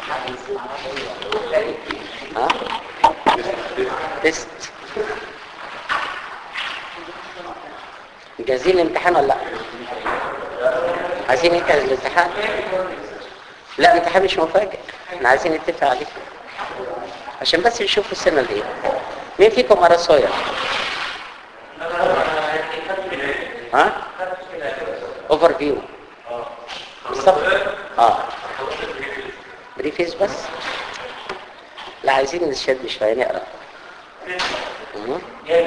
ها تيست جاهزين الامتحان ولا لا عايزين نجهز الامتحان لا الامتحان مش مفاجئ احنا عايزين نتفق عليه عشان بس نشوف السنه دي مين فيكم قرا صويا ها اوفر فيو بالظبط اه بريفيس بس لا عايزين نشد شويه نقرا مم.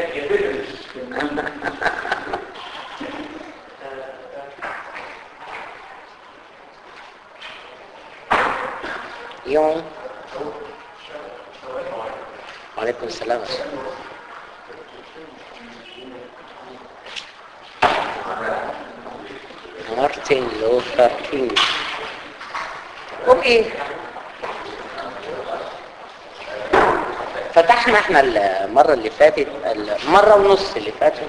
يوم وعليكم السلام ورحمة الله. مارتن لوثر كينج اوكي فتحنا احنا المرة اللي فاتت المرة ونص اللي فاتت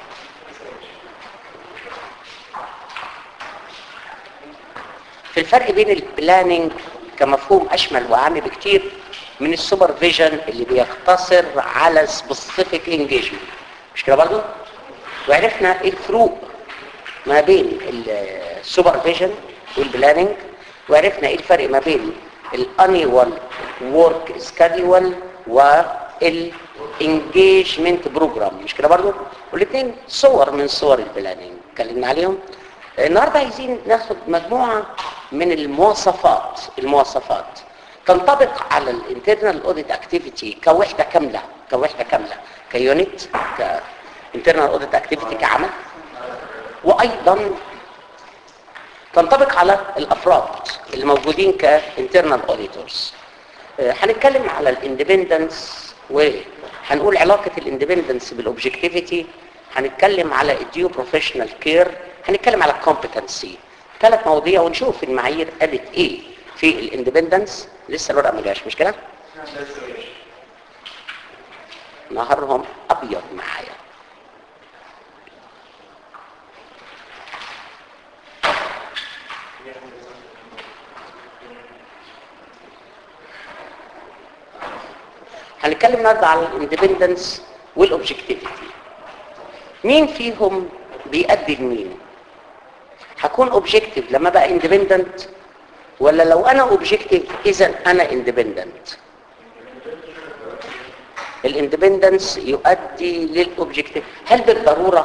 في الفرق بين البلاننج كمفهوم اشمل واعم بكتير من السوبرفيجن اللي بيقتصر على سبيسيفيك انجيجمنت مش كده برضه وعرفنا ايه الفروق ما بين السوبرفيجن والبلاننج وعرفنا ايه الفرق ما بين الانيوال ورك سكادول والانجيجمنت بروجرام مش كده برضه والاثنين صور من صور البلاننج اتكلمنا عليهم النهارده عايزين ناخد مجموعه من المواصفات المواصفات تنطبق على الانترنال اوديت اكتيفيتي كوحده كامله كوحده كامله كيونت كانترنال اوديت اكتيفيتي كعمل وايضا تنطبق على الافراد الموجودين كانترنال اوديتورز هنتكلم على الاندبندنس وهنقول علاقه الاندبندنس بالاوبجكتيفيتي هنتكلم على الديو بروفيشنال كير هنتكلم على الكومبتنسي ثلاث مواضيع ونشوف المعايير قالت ايه في الاندبندنس لسه الورقه ما جاش مش كده نهارهم ابيض معايا هنتكلم النهارده على الاندبندنس والاوبجكتيفيتي مين فيهم بيأدي لمين هكون اوبجكتيف لما بقى اندبندنت ولا لو انا اوبجكتيف اذا انا اندبندنت الاندبندنس يؤدي للاوبجكتيف هل بالضروره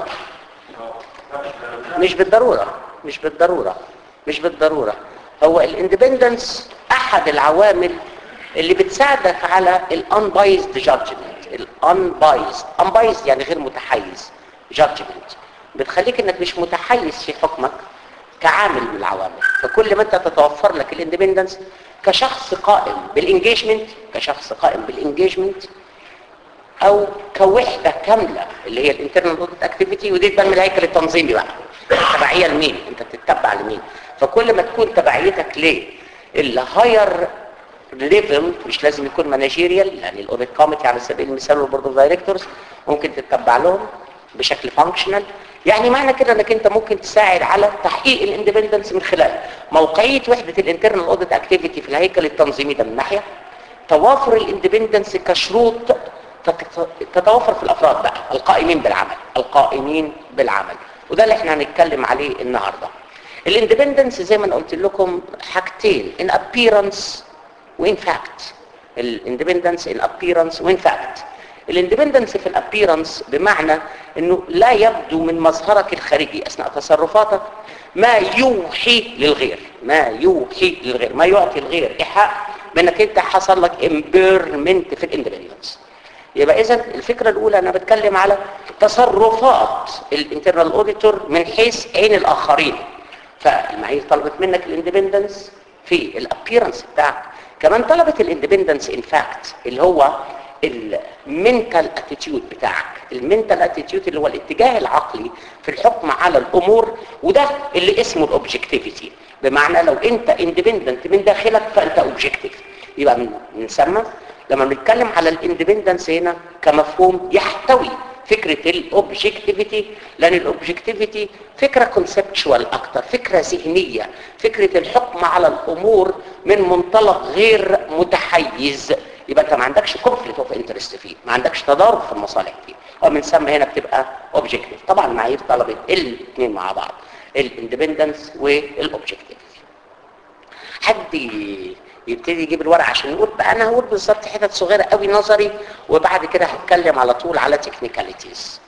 مش بالضروره مش بالضروره مش بالضروره هو الاندبندنس احد العوامل اللي بتساعدك على الانبايزد جادجمنت الانبايزد انبايزد يعني غير متحيز جادجمنت بتخليك انك مش متحيز في حكمك كعامل من العوامل فكل ما انت تتوفر لك الاندبندنس كشخص قائم بالانجيجمنت كشخص قائم بالانجيجمنت او كوحده كامله اللي هي الانترنال اوديت اكتيفيتي ودي تبان من الهيكل التنظيمي بقى تبعيه لمين انت بتتبع لمين فكل ما تكون تبعيتك ليه الهاير ليفل مش لازم يكون مانجيريال يعني الاوديت كوميتي على سبيل المثال والبورد اوف دايركتورز ممكن تتبع لهم بشكل فانكشنال يعني معنى كده انك انت ممكن تساعد على تحقيق الاندبندنس من خلال موقعيه وحده الانترنال اوديت اكتيفيتي في الهيكل التنظيمي ده من ناحيه توافر الاندبندنس كشروط تتوفر في الافراد بقى القائمين بالعمل القائمين بالعمل وده اللي احنا هنتكلم عليه النهارده الاندبندنس زي ما انا قلت لكم حاجتين ان appearance وان فاكت الاندبندنس ان appearance وان فاكت الاندبندنس في الابيرنس بمعنى انه لا يبدو من مظهرك الخارجي اثناء تصرفاتك ما يوحي للغير ما يوحي للغير ما يعطي الغير ايحاء بانك انت حصل لك امبيرمنت في الاندبندنس يبقى اذا الفكره الاولى انا بتكلم على تصرفات الانترنال اوديتور من حيث عين الاخرين فالمعايير طلبت منك الاندبندنس في الابيرنس بتاعك كمان طلبت الاندبندنس ان فاكت اللي هو المنتال اتيتيود بتاعك المنتال اتيتيود اللي هو الاتجاه العقلي في الحكم على الامور وده اللي اسمه الاوبجكتيفيتي بمعنى لو انت اندبندنت من داخلك فانت اوبجكتيف يبقى بنسمى لما بنتكلم على الاندبندنس هنا كمفهوم يحتوي فكرة الاوبجكتيفيتي لان الاوبجكتيفيتي فكرة كونسبتشوال اكتر فكرة ذهنية فكرة الحكم على الامور من منطلق غير متحيز يبقى انت ما عندكش كونفليكت اوف انترست فيه ما عندكش تضارب في المصالح فيه ومن ثم هنا بتبقى اوبجكتيف طبعا معايير طلبة الاثنين مع بعض الاندبندنس والاوبجكتيفيتي حد يبتدي يجيب الورق عشان يقول بقى انا هقول بالظبط حتت صغيره قوي نظري وبعد كده هتكلم على طول على تكنيكاليتيز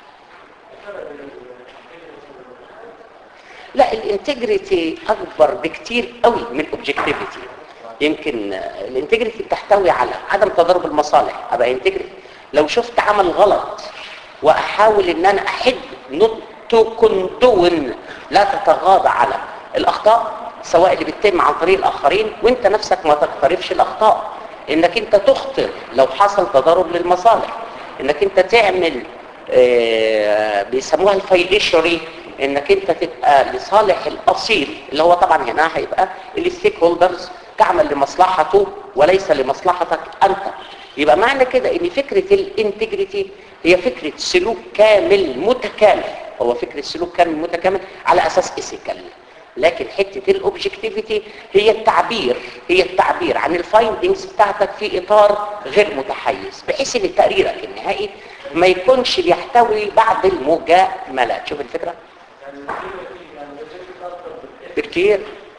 لا الانتجريتي اكبر بكتير قوي من الاوبجكتيفيتي يمكن الانتجريتي بتحتوي على عدم تضارب المصالح ابقى انتجريتي لو شفت عمل غلط واحاول ان انا احد نوت كندون لا تتغاضى على الاخطاء سواء اللي بتتم عن طريق الاخرين وانت نفسك ما تقترفش الاخطاء انك انت تخطر لو حصل تضارب للمصالح انك انت تعمل آه بيسموها الفايليشري انك انت تبقى لصالح الاصيل اللي هو طبعا هنا هيبقى الستيك هولدرز تعمل لمصلحته وليس لمصلحتك انت يبقى معنى كده ان فكرة الانتجريتي هي فكرة سلوك كامل متكامل هو فكرة سلوك كامل متكامل على اساس اسيكال لكن حتة الاوبجكتيفيتي هي التعبير هي التعبير عن الفايندنجز بتاعتك في اطار غير متحيز بحيث ان تقريرك النهائي ما يكونش بيحتوي بعض المجاملات شوف الفكرة بكتير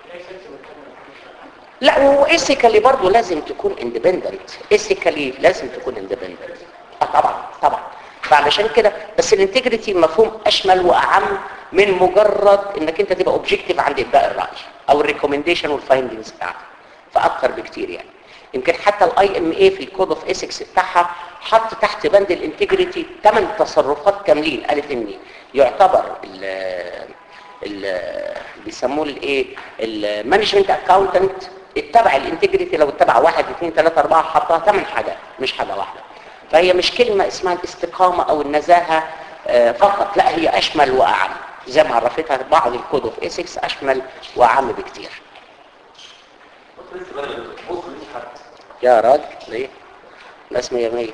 لا وهو ايثيكالي برضه لازم تكون اندبندنت ايثيكالي لازم تكون اندبندنت اه طبعا طبعا فعلشان كده بس الانتجريتي مفهوم اشمل واعم من مجرد انك انت تبقى اوبجكتيف عند ابداء الراي او الريكومنديشن والفايندنجز بتاعتك فاكتر بكتير يعني يمكن حتى الاي ام اي في الكود اوف ايثكس بتاعها حط تحت بند الانتجريتي ثمان تصرفات كاملين قالت ان يعتبر ال ال بيسموه الايه المانجمنت اكاونتنت اتبع الانتجريتي لو اتبع واحد اثنين ثلاثة اربعة حطها ثمان حاجات مش حاجة واحدة فهي مش كلمة اسمها الاستقامة او النزاهة فقط لا هي اشمل واعم زي ما عرفتها بعض الكود اوف ايثكس اشمل واعم بكتير يا راجل ليه ناس مية مية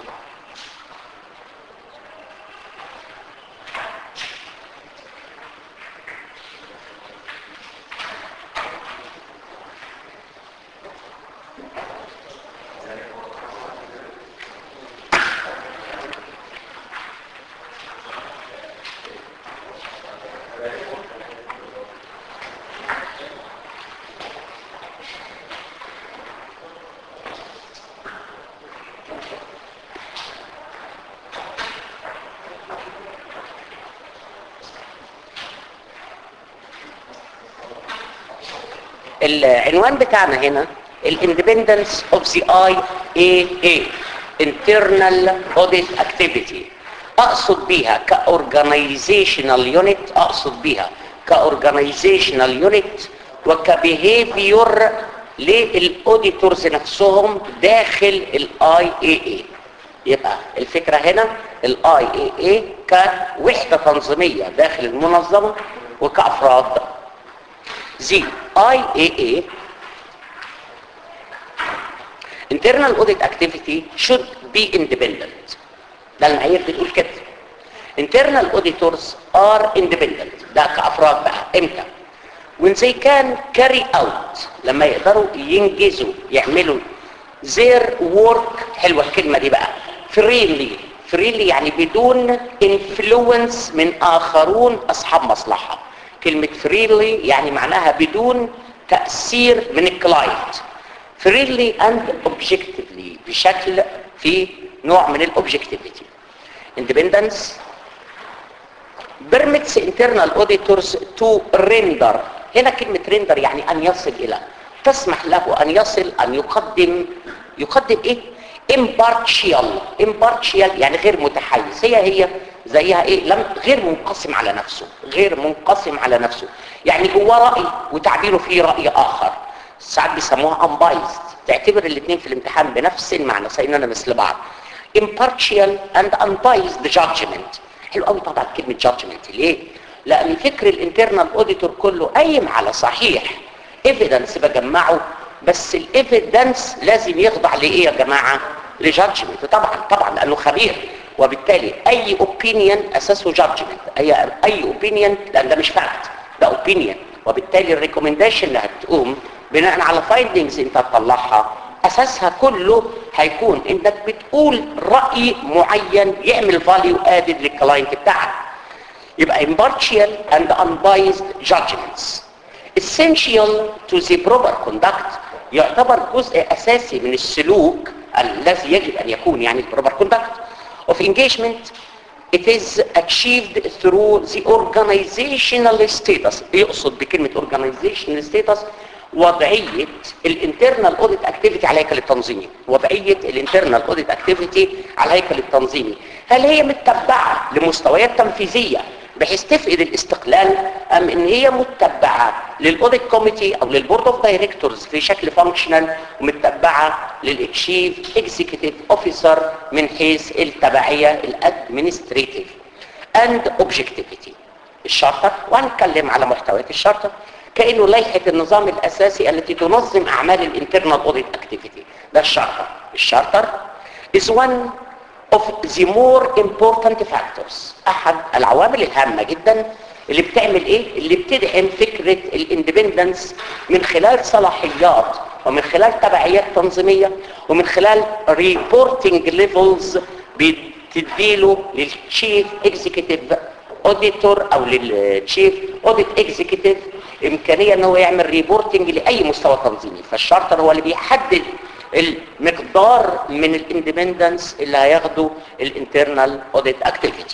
العنوان بتاعنا هنا الاندبندنس اوف ذا اي اي اي internal audit activity اقصد بيها كاورجانيزيشنال يونت اقصد بيها كاورجانيزيشنال يونت وكبيهيفيور للاوديتورز نفسهم داخل الاي اي اي يبقى الفكره هنا الاي اي اي كوحده تنظيميه داخل المنظمه وكافراد The IAA internal audit activity should be independent ده المعايير بتقول كده internal auditors are independent ده كأفراد بقى امتى when they can carry out لما يقدروا ينجزوا يعملوا their work حلوة الكلمة دي بقى freely freely يعني بدون influence من آخرون أصحاب مصلحة كلمة freely يعني معناها بدون تأثير من الكلاينت freely and objectively بشكل في نوع من الاوبجكتيفيتي independence permits internal auditors to render هنا كلمة render يعني أن يصل إلى تسمح له أن يصل أن يقدم يقدم إيه impartial impartial يعني غير متحيز هي هي زيها ايه لم غير منقسم على نفسه غير منقسم على نفسه يعني جواه راي وتعبيره فيه راي اخر ساعات بيسموها unbiased تعتبر الاثنين في الامتحان بنفس المعنى سيننا مثل بعض impartial and unbiased judgment حلو قوي طبعا كلمه judgment ليه لان فكر الانترنال اوديتور كله قايم على صحيح ايفيدنس بجمعه بس الايفيدنس لازم يخضع لايه يا جماعه لجادجمنت طبعا طبعا لانه خبير وبالتالي اي اوبينيون اساسه جادجمنت اي اي اوبينيون لان ده مش فاكت ده اوبينيون وبالتالي الريكومنديشن اللي هتقوم بناء على فايندنجز انت هتطلعها اساسها كله هيكون انك بتقول راي معين يعمل فاليو ادد للكلاينت بتاعك يبقى impartial and unbiased judgments essential to the proper conduct يعتبر جزء اساسي من السلوك الذي يجب ان يكون يعني proper conduct of engagement it is achieved through the organizational status يقصد بكلمة organizational status وضعية الانترنال اوديت اكتيفيتي على الهيكل التنظيمي وضعية الانترنال اوديت اكتيفيتي على الهيكل التنظيمي هل هي متبعة لمستويات تنفيذية بحيث تفقد الاستقلال ام ان هي متبعة للاوديت كوميتي او للبورد اوف دايركتورز في شكل فانكشنال ومتبعة للتشيف اكزيكتيف اوفيسر من حيث التبعية الادمنستريتيف اند اوبجكتيفيتي الشارتر وهنتكلم على محتويات الشارتر كانه لائحه النظام الاساسي التي تنظم اعمال الانترنال اوديت اكتيفيتي ده الشارتر الشارتر is one of the more important factors احد العوامل الهامه جدا اللي بتعمل ايه اللي بتدعم فكره الاندبندنس من خلال صلاحيات ومن خلال تبعيات تنظيميه ومن خلال ريبورتنج ليفلز بتديله للتشيف اكزيكتيف اوديتور او للتشيف اوديت اكزيكتيف امكانيه ان هو يعمل ريبورتنج لاي مستوى تنظيمي فالشارتر هو اللي بيحدد المقدار من الاندبندنس اللي هياخده الانترنال اوديت اكتيفيتي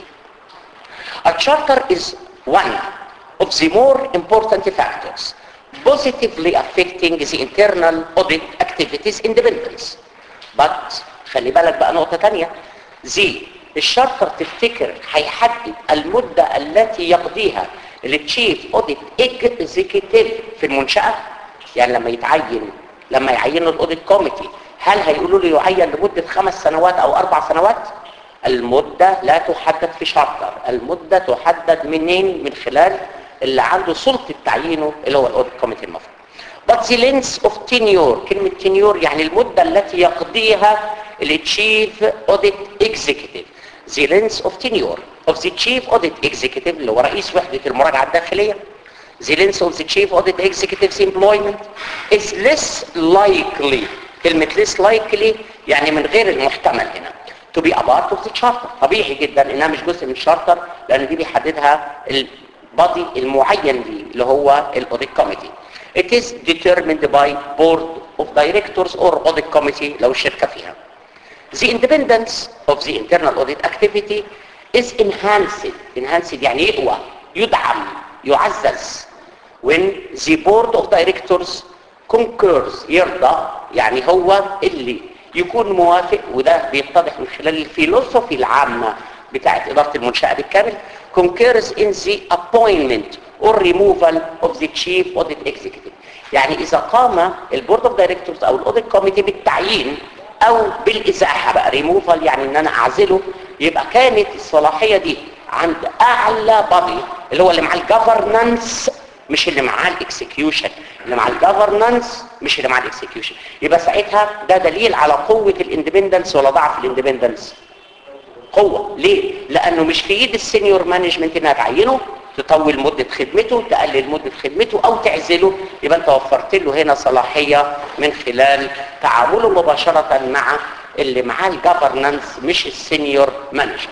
A charter is one of the more important factors positively affecting the internal audit activities independence. But خلي بالك بقى نقطة تانية زي الشارتر تفتكر هيحدد المدة التي يقضيها التشيف اوديت اكزيكتيف في المنشأة يعني لما يتعين لما يعينوا الاوديت كوميتي هل هيقولوا له يعين لمدة خمس سنوات او اربع سنوات المدة لا تحدد في شارتر المدة تحدد منين من خلال اللي عنده سلطة تعيينه اللي هو الاوديت كوميتي المفروض but the length of tenure كلمة tenure يعني المدة التي يقضيها التشيف اوديت اكزيكتيف the length of tenure of the chief audit executive اللي هو رئيس وحدة المراجعة الداخلية the length of the chief audit executive's employment is less likely كلمة less likely يعني من غير المحتمل هنا to be a part of the charter طبيعي جدا انها مش جزء من الشارتر لان دي بيحددها البادي المعين ليه اللي هو الاوديت كوميتي it is determined by board of directors or audit committee لو الشركة فيها the independence of the internal audit activity is enhanced enhanced يعني يقوى يدعم يعزز when the board of directors concurs يرضى يعني هو اللي يكون موافق وده بيتضح من خلال الفيلوسوفي العامة بتاعت إدارة المنشأة بالكامل concurs in the appointment or removal of the chief audit executive يعني إذا قام البورد اوف دايركتورز أو الاوديت كوميتي بالتعيين أو بالإزاحة بقى ريموفال يعني إن أنا أعزله يبقى كانت الصلاحية دي عند أعلى بادي اللي هو اللي مع الجفرنانس مش اللي معاه الاكسكيوشن اللي مع الجفرنانس مش اللي مع الاكسكيوشن يبقى ساعتها ده دليل على قوة الاندبندنس ولا ضعف الاندبندنس قوة ليه؟ لأنه مش في إيد السينيور مانجمنت إنها تعينه تطول مدة خدمته تقلل مدة خدمته أو تعزله يبقى أنت وفرت له هنا صلاحية من خلال تعامله مباشرة مع اللي معاه الجفرنانس مش السينيور مانجمنت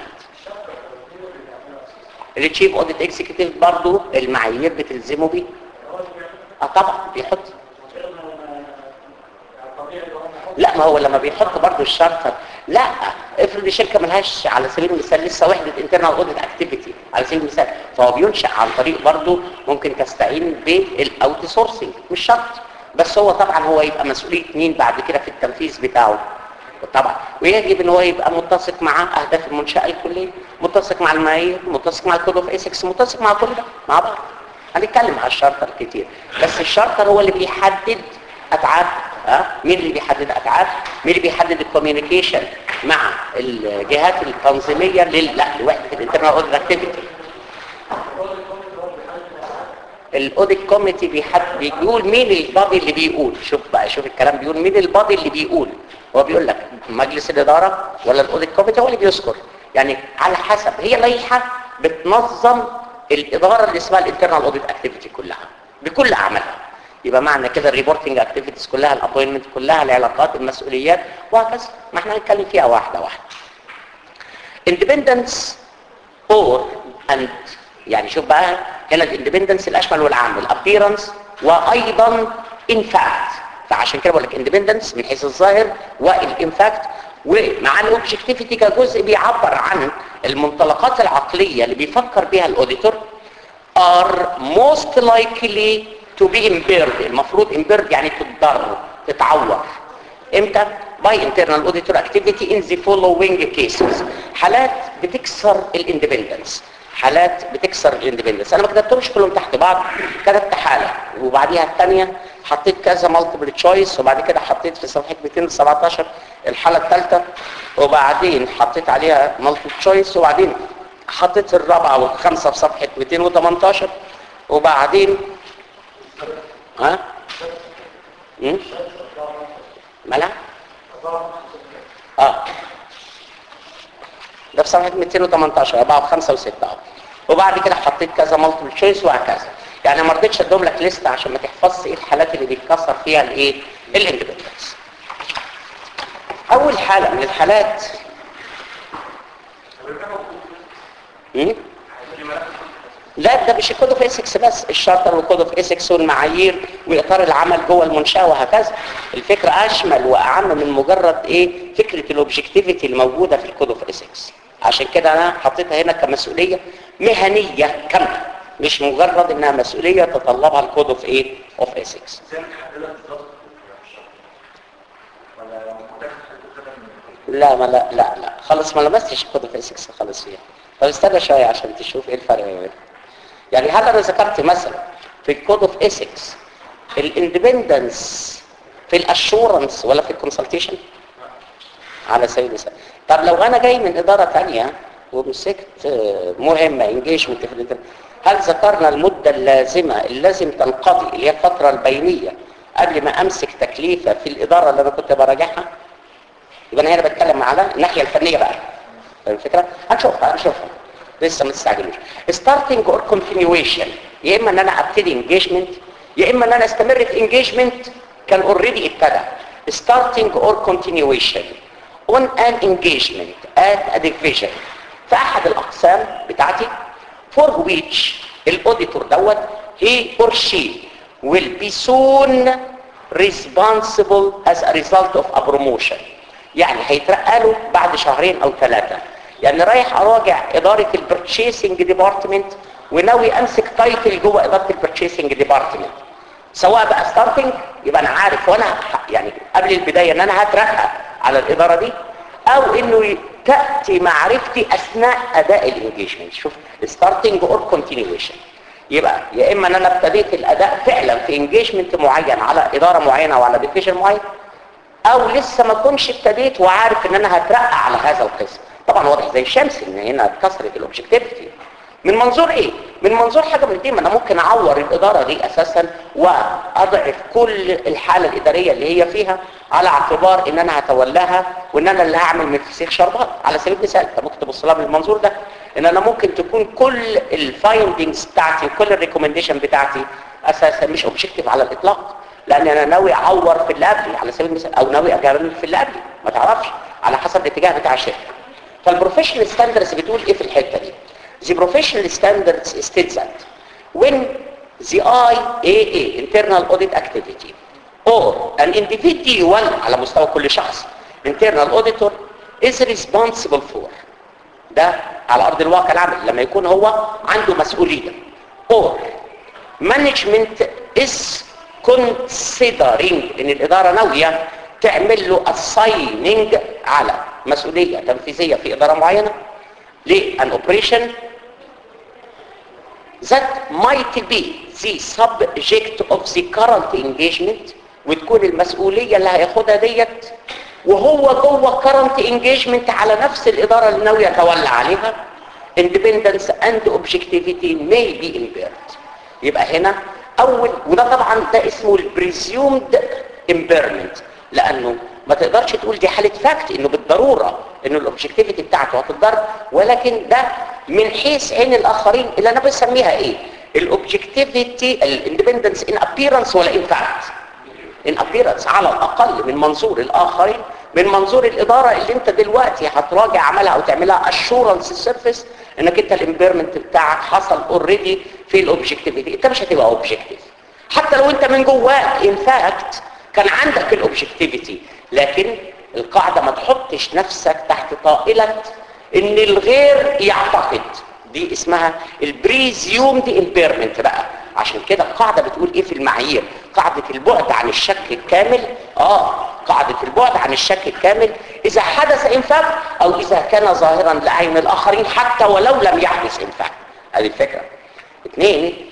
التشيف اوديت اكزيكتيف برضه المعايير بتلزمه بيه اه طبعا بيحط لا ما هو لما بيحط برضه الشارتر لا افرض الشركه ملهاش على سبيل المثال لسه وحده انترنال اوديت اكتيفيتي على سبيل المثال فهو بينشا عن طريق برضه ممكن تستعين بالاوت سورسنج مش شرط بس هو طبعا هو يبقى مسؤوليه مين بعد كده في التنفيذ بتاعه طبعا ويجب ان هو يبقى متسق مع اهداف المنشاه الكليه متسق مع المعايير متسق مع الكود اوف ايثكس متسق مع كل ده مع بعض هنتكلم على الشارتر كتير بس الشارتر هو اللي بيحدد اتعاب ها مين اللي بيحدد اتعاب مين اللي بيحدد الكوميونيكيشن مع الجهات التنظيميه لل لا لوحده الانترنال اوديت اكتيفيتي الاوديت كوميتي بيحد بيقول مين البادي اللي بيقول شوف بقى شوف الكلام بيقول مين البادي اللي بيقول هو بيقول لك مجلس الاداره ولا الاوديت كوميتي هو اللي بيذكر يعني على حسب هي لائحه بتنظم الاداره اللي اسمها الانترنال اوديت اكتيفيتي كلها بكل اعمالها يبقى معنى كده الريبورتنج اكتيفيتيز كلها الابوينتمنت كلها العلاقات المسؤوليات وهكذا ما احنا هنتكلم فيها واحده واحده independence or and يعني شوف بقى هنا الاندبندنس الاشمل والعام الابيرنس وايضا in fact فعشان كده بقول لك independence من حيث الظاهر والانفاكت ومع الاوبجكتيفيتي كجزء بيعبر عن المنطلقات العقليه اللي بيفكر بيها الاوديتور are most likely to be impaired المفروض impaired يعني تتضرر تتعور امتى by internal auditor activity in the following cases حالات بتكسر الاندبندنس حالات بتكسر الاندبندنس انا ما كتبتهمش كلهم تحت بعض كتبت حاله وبعديها الثانيه حطيت كذا مالتيبل تشويس وبعد كده حطيت في صفحه 217 الحاله الثالثه وبعدين حطيت عليها مالتيبل تشويس وبعدين حطيت الرابعه والخامسه في صفحه 218 وبعدين ها امم مالها اه ده في صفحه 218 4 و5 و6 اهو وبعد كده حطيت كذا مالتيبل تشويس وهكذا يعني ما رضيتش ادوم لك لسته عشان ما تحفظش ايه الحالات اللي بيتكسر فيها الايه الاندبندنس اول حاله من الحالات مم؟ لا ده مش الكود اوف اسكس بس الشارتر والكود اوف اسكس والمعايير واطار العمل جوه المنشاه وهكذا الفكره اشمل واعم من مجرد ايه فكره الاوبجكتيفيتي الموجوده في الكود اوف اسكس عشان كده انا حطيتها هنا كمسؤوليه مهنيه كامله مش مجرد انها مسؤوليه تطلبها الكود اوف ايه اوف اسكس لا ما لا لا لا خلص ما لمستش الكود اوف اسكس خالص فيها طب استنى شويه عشان تشوف ايه الفرق بينهم يعني هل انا ذكرت مثلا في الكود اوف اسكس الاندبندنس في الاشورنس ولا في الكونسلتيشن على سبيل المثال طب لو انا جاي من اداره ثانيه ومسكت مهمه انجيجمنت في الانتر هل ذكرنا المده اللازمه اللي لازم تنقضي اللي هي الفتره البينيه قبل ما امسك تكليفه في الاداره اللي انا كنت براجعها يبقى انا هنا بتكلم على الناحيه الفنيه بقى فاهم الفكره هنشوفها هنشوفها لسه ما تستعجلوش ستارتنج اور كونتينيويشن يا اما ان انا ابتدي انجيجمنت يا اما ان انا استمر في انجيجمنت كان اوريدي ابتدى starting or continuation on an engagement at a division في احد الاقسام بتاعتي for which الاوديتور دوت he or she will be soon responsible as a result of a promotion يعني هيترقى له بعد شهرين او ثلاثه يعني رايح اراجع اداره البرتشيسنج ديبارتمنت وناوي امسك تايتل جوه اداره البرتشيسنج ديبارتمنت سواء بقى ستارتنج يبقى انا عارف وانا يعني قبل البدايه ان انا هترقى على الاداره دي او انه تاتي معرفتي اثناء اداء الانجيجمنت شوف ستارتنج اور كونتينيويشن يبقى يا اما ان انا ابتديت الاداء فعلا في انجيجمنت معين على اداره معينه وعلى ديفيجن معين او لسه ما كنتش ابتديت وعارف ان انا هترقى على هذا القسم طبعا واضح زي الشمس ان هنا اتكسرت الاوبجكتيفيتي من منظور ايه من منظور حاجه من دي ما انا ممكن اعور الاداره دي اساسا واضعف كل الحاله الاداريه اللي هي فيها على اعتبار ان انا هتولاها وان انا اللي هعمل من فسيخ شربات على سبيل المثال انت ممكن تبص لها بالمنظور ده ان انا ممكن تكون كل الفايندنجز بتاعتي وكل الريكومنديشن بتاعتي اساسا مش اوبجكتيف على الاطلاق لان انا ناوي اعور في اللي قبلي على سبيل المثال او ناوي اجرب في اللي قبلي ما تعرفش على حسب الاتجاه بتاع الشركه فالبروفيشنال ستاندردز بتقول ايه في الحته دي The professional standards states that when the IAA, internal audit activity, or an individual على مستوى كل شخص, internal auditor, is responsible for ده على أرض الواقع العمل لما يكون هو عنده مسؤولية or management is considering ان الإدارة ناوية تعمل له assigning على مسؤولية تنفيذية في إدارة معينة لان operation that might be the subject of the current engagement وتكون المسؤولية اللي هياخدها ديت وهو جوه current engagement على نفس الإدارة اللي ناوي يتولى عليها independence and objectivity may be impaired يبقى هنا أول وده طبعا ده اسمه البريزيومد impairment لانه ما تقدرش تقول دي حاله فاكت انه بالضروره انه الاوبجكتيفيتي بتاعته هتتضرب ولكن ده من حيث عين الاخرين اللي انا بسميها ايه الاوبجكتيفيتي الاندبندنس ان ابييرنس ولا ان فاكت ان ابييرنس على الاقل من منظور الاخرين من منظور الاداره اللي انت دلوقتي هتراجع عملها او تعملها اشورنس سيرفيس انك انت الامبيرمنت بتاعك حصل اوريدي في الاوبجكتيفيتي انت مش هتبقى اوبجكتيف حتى لو انت من جواك ان فاكت كان عندك الاوبجكتيفيتي لكن القاعده ما تحطش نفسك تحت طائله ان الغير يعتقد دي اسمها البريزيومد امبيرمنت بقى عشان كده القاعده بتقول ايه في المعايير قاعده البعد عن الشك الكامل اه قاعده البعد عن الشك الكامل اذا حدث انفاق او اذا كان ظاهرا لاعين الاخرين حتى ولو لم يحدث انفاق هذه الفكره اثنين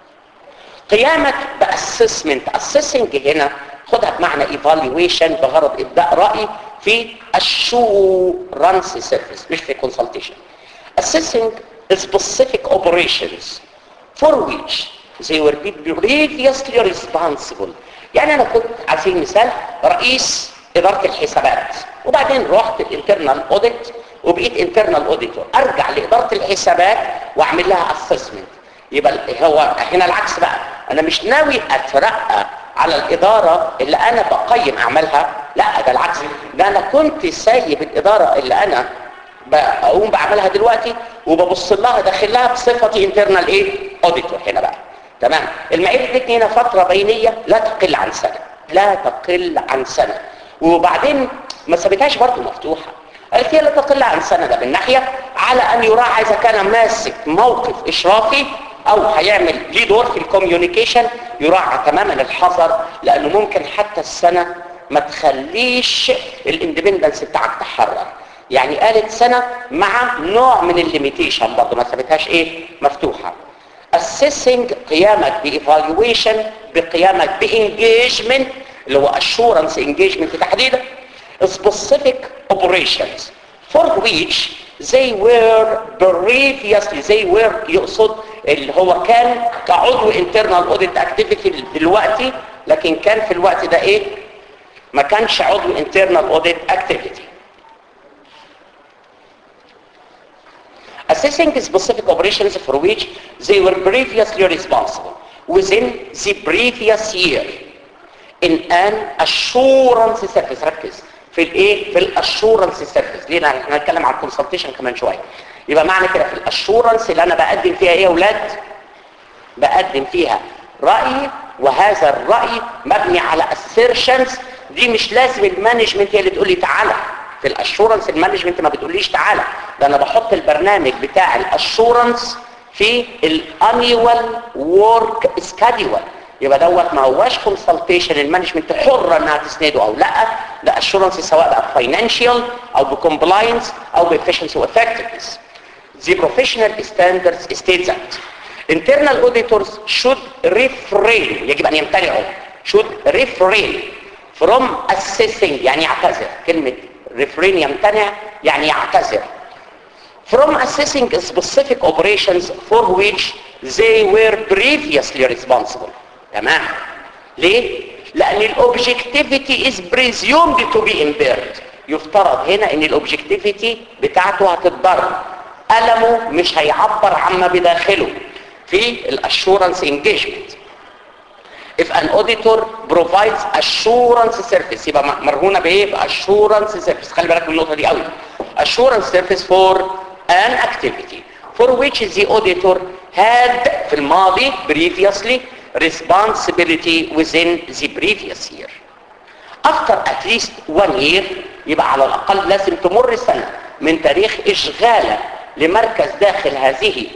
قيامك باسسمنت اسسنج هنا خدها بمعنى ايفالويشن بغرض ابداء راي في الشورانس سيرفيس مش في كونسلتيشن assessing specific operations for which they were previously responsible يعني انا كنت على سبيل المثال رئيس اداره الحسابات وبعدين رحت الانترنال اوديت وبقيت انترنال اوديتور ارجع لاداره الحسابات واعمل لها اسسمنت يبقى هو هنا العكس بقى انا مش ناوي اترقى على الاداره اللي انا بقيم اعمالها لا ده العكس ده انا كنت سايب الاداره اللي انا بقوم بعملها دلوقتي وببص لها داخل لها بصفتي انترنال ايه اوديتور هنا بقى تمام المعايير ادتني هنا فتره بينيه لا تقل عن سنه لا تقل عن سنه وبعدين ما سابتهاش برضه مفتوحه قالت هي لا تقل عن سنه ده من ناحيه على ان يراعى اذا كان ماسك موقف اشرافي او هيعمل ليه دور في الكوميونيكيشن يراعى تماما الحذر لانه ممكن حتى السنه ما تخليش الاندبندنس بتاعك تحرر يعني قالت سنة مع نوع من الليميتيشن برضه ما سابتهاش ايه مفتوحة assessing قيامك بإيفالويشن بقيامك بإنجيجمنت اللي هو assurance engagement تحديدا specific operations for which they were previously they were يقصد اللي هو كان كعضو internal audit activity دلوقتي لكن كان في الوقت ده ايه ما كانش عضو internal audit activity assessing specific operations for which they were previously responsible within the previous year in an assurance service ركز في الايه في الاشورنس سيرفيس ليه احنا هنتكلم عن الكونسلتيشن كمان شويه يبقى معنى كده في الاشورنس اللي انا بقدم فيها ايه يا اولاد بقدم فيها راي وهذا الراي مبني على assertions دي مش لازم المانجمنت هي اللي تقول لي تعالى في الاشورنس المانجمنت ما بتقوليش تعالى ده انا بحط البرنامج بتاع الاشورنس في الانيوال ورك سكادول يبقى دوت ما هواش كونسلتيشن المانجمنت حره انها تسنده او لا ده اشورنس سواء بقى فاينانشال او بكومبلاينس او بافشنسي وافكتفنس The professional standards state that internal auditors should refrain يجب ان يمتنعوا should refrain from assessing يعني يعتذر كلمة refrain يمتنع يعني يعتذر from assessing specific operations for which they were previously responsible تمام ليه؟ لأن الاوبجكتيفيتي is presumed to be impaired يفترض هنا ان الاوبجكتيفيتي بتاعته هتتضرب ألمه مش هيعبر عما بداخله في الاشورنس engagement if an auditor provides assurance service يبقى مرهونة بايه بassurance service خلي بالك من النقطة دي قوي assurance service for an activity for which the auditor had في الماضي previously responsibility within the previous year after at least one year يبقى على الأقل لازم تمر سنة من تاريخ إشغالك لمركز داخل هذه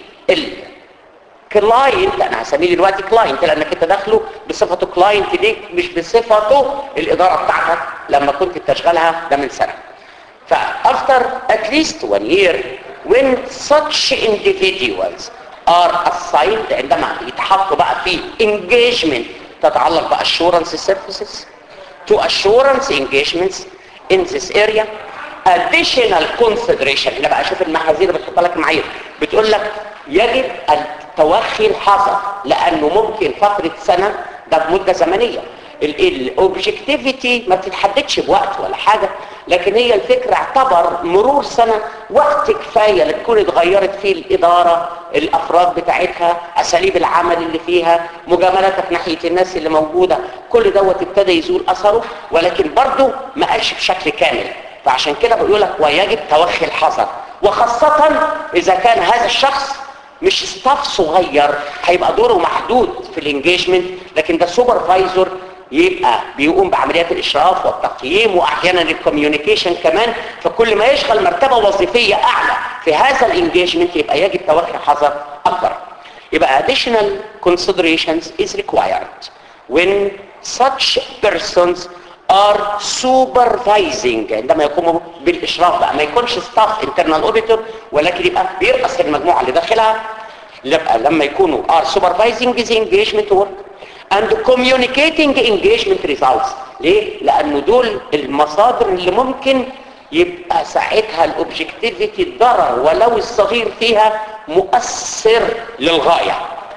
الكلاينت انا هسميه دلوقتي كلاينت لانك انت داخله بصفته كلاينت ليك مش بصفته الاداره بتاعتك لما كنت بتشغلها ده من سنه فافتر at least one year when such individuals are assigned عندما يتحطوا بقى في engagement تتعلق بassurance services to assurance engagements in this area additional consideration هنا بقى شوف المحاذير اللي بتحط لك معايير بتقول لك يجب التوخي الحذر لانه ممكن فترة سنة ده مدة زمنية الاوبجكتيفيتي ما بتتحددش بوقت ولا حاجة لكن هي الفكرة اعتبر مرور سنة وقت كفاية لتكون اتغيرت فيه الإدارة الأفراد بتاعتها أساليب العمل اللي فيها مجاملتك ناحية الناس اللي موجودة كل دوت ابتدى يزول أثره ولكن برضه ما قالش بشكل كامل فعشان كده بقول لك ويجب توخي الحذر وخاصة إذا كان هذا الشخص مش ستاف صغير هيبقى دوره محدود في الانجيجمنت لكن ده سوبرفايزر يبقى بيقوم بعمليات الاشراف والتقييم واحيانا الكوميونيكيشن كمان فكل ما يشغل مرتبه وظيفيه اعلى في هذا الانجيجمنت يبقى يجب توخي حذر اكبر يبقى additional considerations is required when such persons are supervising عندما يقوموا بالاشراف بقى ما يكونش staff internal auditor ولكن يبقى بيرأس المجموعه اللي داخلها يبقى لما يكونوا are supervising the engagement work and communicating engagement results ليه؟ لأنه دول المصادر اللي ممكن يبقى ساعتها الاوبجكتيفيتي الضرر ولو الصغير فيها مؤثر للغاية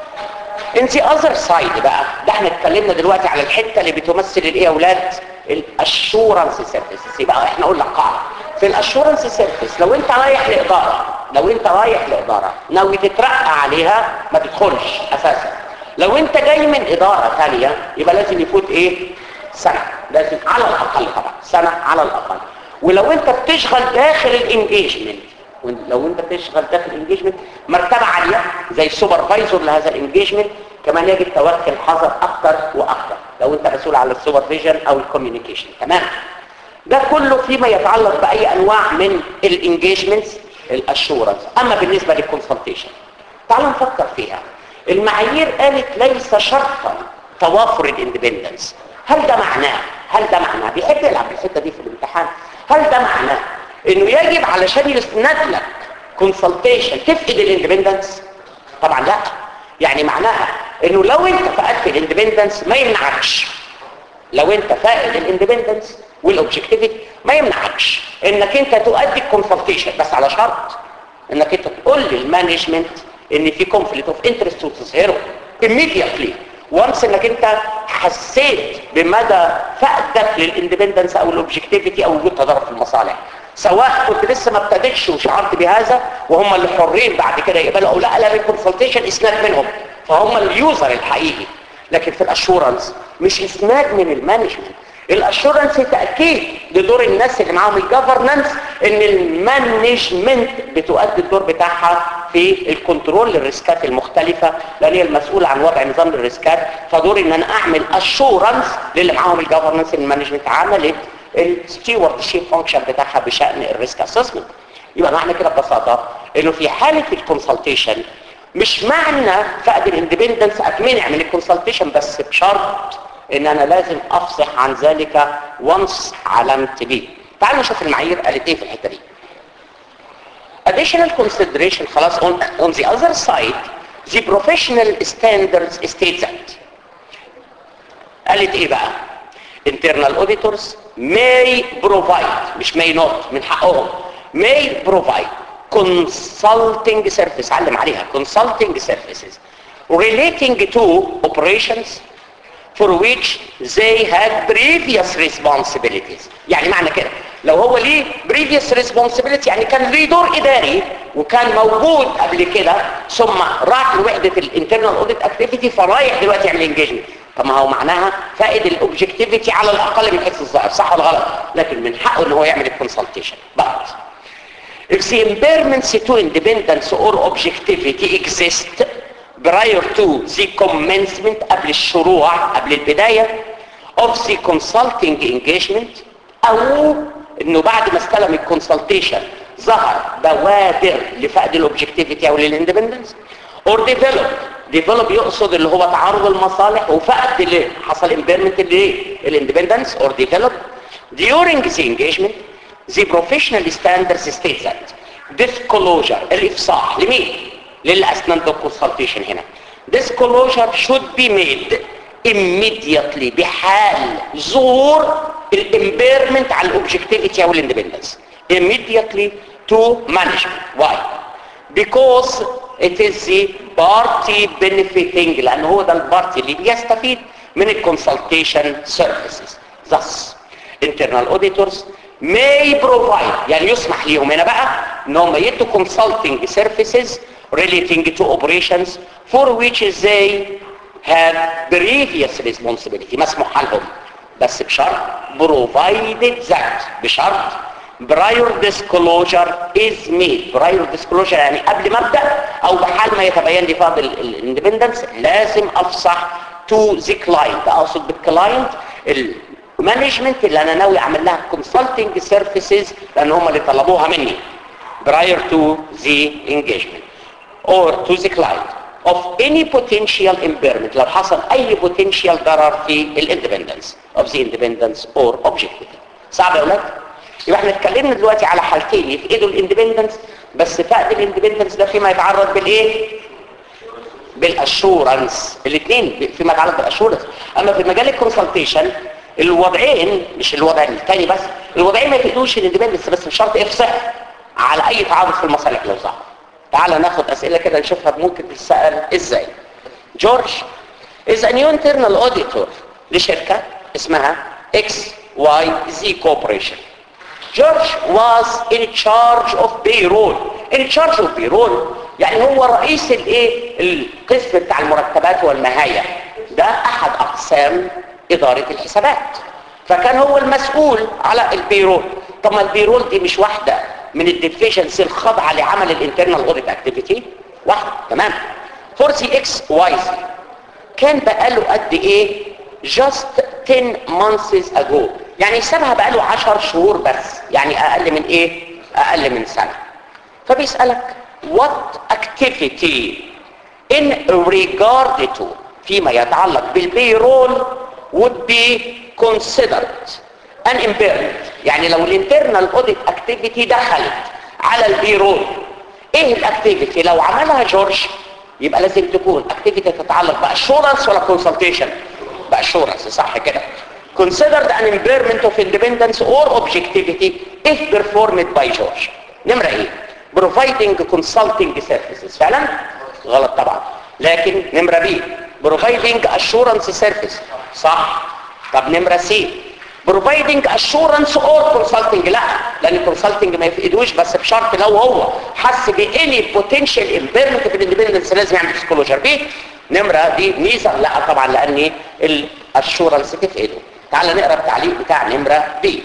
in the other side بقى ده احنا اتكلمنا دلوقتي على الحتة اللي بتمثل الايه يا اولاد الاشورنس سيرفيسز يبقى احنا قلنا قاعدة في الاشورنس سيرفيس لو انت رايح لادارة لو انت رايح لادارة ناوي تترقى عليها ما تدخلش اساسا لو انت جاي من ادارة ثانية يبقى لازم يفوت ايه سنة لازم على الاقل طبعا سنة على الاقل ولو انت بتشغل داخل الانجيجمنت لو انت بتشغل داخل الانجيجمنت مرتبة عالية زي السوبرفايزر لهذا الانجيجمنت كمان يجب توكل الحذر اكتر واكتر لو انت مسؤول على السوبرفيجن او الكوميونيكيشن تمام ده كله فيما يتعلق باي انواع من الانجيجمنتس الاشورنس اما بالنسبة للكونسلتيشن تعالوا نفكر فيها المعايير قالت ليس شرطا توافر الاندبندنس هل ده معناه هل ده معناه بيحب يلعب الحته دي في الامتحان هل ده معناه انه يجب علشان يسند لك كونسلتيشن تفقد الاندبندنس طبعا لا يعني معناها انه لو انت فقدت الاندبندنس ما يمنعكش لو انت فاقد الاندبندنس والاوبجكتيفيتي ما يمنعكش انك انت تؤدي الكونسلتيشن بس على شرط انك انت تقول للمانجمنت ان في كونفليكت اوف انترست وتظهره immediately وانس انك انت حسيت بمدى فقدك للاندبندنس او الاوبجكتيفيتي او وجود تضارب في المصالح سواء كنت لسه ما ابتدتش وشعرت بهذا وهم اللي حرين بعد كده يقبلوا او لا لا الكونسلتيشن اسناد منهم فهم اليوزر الحقيقي لكن في الاشورنس مش اسناد من المانجمنت الاشورنس تاكيد لدور الناس اللي معاهم الجفرنانس ان المانجمنت بتؤدي الدور بتاعها في الكنترول للريسكات المختلفة لان هي المسؤولة عن وضع نظام الريسكات فدور ان انا اعمل اشورنس للي معاهم الجفرنانس المانجمنت عملت الستيورد شيب فانكشن بتاعها بشأن الريسك اسسمنت يبقى معنى كده ببساطة انه في حالة الكونسلتيشن مش معنى فقد الاندبندنس اتمنع من الكونسلتيشن بس بشرط ان انا لازم افصح عن ذلك وانس علمت بيه تعالوا نشوف المعايير قالت ايه في الحته دي additional consideration خلاص on, on the other side the professional standards state that قالت ايه بقى internal auditors may provide مش may not من حقهم may provide consulting service علم عليها consulting services relating to operations for which they had previous responsibilities يعني معنى كده لو هو ليه previous responsibility يعني كان ليه دور اداري وكان موجود قبل كده ثم راح لوحدة الانترنال اوديت اكتيفيتي فرايح دلوقتي يعمل انجيجمنت طب ما هو معناها فائد الاوبجكتيفيتي على الاقل من حيث الظاهر صح ولا غلط لكن من حقه ان هو يعمل الكونسلتيشن but if the impairments to independence or objectivity exist prior to the commencement قبل الشروع قبل البداية of the consulting engagement او انه بعد ما استلم الكونسلتيشن ظهر بوادر لفقد الاوبجكتيفيتي او للاندبندنس or develop develop يقصد اللي هو تعارض المصالح وفقد اللي حصل impairment اللي الاندبندنس or develop during the engagement the professional standards state that disclosure الافصاح لمين للي اسنان الكونسلتيشن هنا disclosure should be made immediately بحال ظهور الامبيرمنت على الاوبجكتيفيتي او الاندبندنس immediately to management why because it is the party benefiting لان هو ده البارتي اللي بيستفيد من الكونسلتيشن سيرفيسز thus internal auditors may provide يعني يسمح ليهم هنا بقى ان هم يدوا consulting services relating to operations for which they have previous responsibility مسموح لهم بس بشرط provided that بشرط prior disclosure is made prior disclosure يعني قبل ما ابدا او بحال ما يتبين لي فاضل الاندبندنس لازم افصح to the client اقصد بالكلاينت المانجمنت اللي انا ناوي اعمل لها consulting services لان هم اللي طلبوها مني prior to the engagement or to the client of any potential impairment لو حصل اي potential ضرر في الاندبندنس of the independence or objectivity صعب يا اولاد يبقى احنا اتكلمنا دلوقتي على حالتين يفقدوا الاندبندنس بس فقد الاندبندنس ده فيما يتعرض بالايه بالاشورنس الاثنين فيما يتعلق بالاشورنس اما في مجال الكونسلتيشن الوضعين مش الوضع الثاني بس الوضعين ما يفقدوش الاندبندنس بس بشرط افصح على اي تعارض في المصالح لو ظهر تعال ناخد اسئله كده نشوفها ممكن تتسال ازاي جورج is a new internal auditor لشركه اسمها XYZ Corporation جورج was in charge of payroll in charge of payroll يعني هو رئيس الايه القسم بتاع المرتبات والمهاية ده احد اقسام ادارة الحسابات فكان هو المسؤول على البيرول طب ما البيرول دي مش واحدة من الديفيشنز الخاضعة لعمل الانترنال اوديت اكتيفيتي واحدة تمام فورسي اكس واي كان بقاله قد ايه just 10 months ago يعني سابها بقاله 10 شهور بس يعني اقل من ايه اقل من سنة فبيسألك what activity in regard to فيما يتعلق بالبيرول would be considered an impairment يعني لو الانترنال اوديت اكتيفيتي دخلت على البيرول ايه الاكتيفيتي لو عملها جورج يبقى لازم تكون اكتيفيتي تتعلق باشورنس ولا كونسلتيشن باشورنس صح كده considered an impairment of independence or objectivity if performed by George نمرة ايه providing consulting services فعلا غلط طبعا لكن نمرة بي providing assurance service صح طب نمرة سي providing assurance or consulting لا لان consulting ما يفقدوش بس بشرط لو هو حس باني potential impairment في الاندبندنس لازم يعمل disclosure بيه نمرة دي ميزة لا طبعا لان الاشورنس تفقده تعال نقرا التعليق بتاع نمرة بي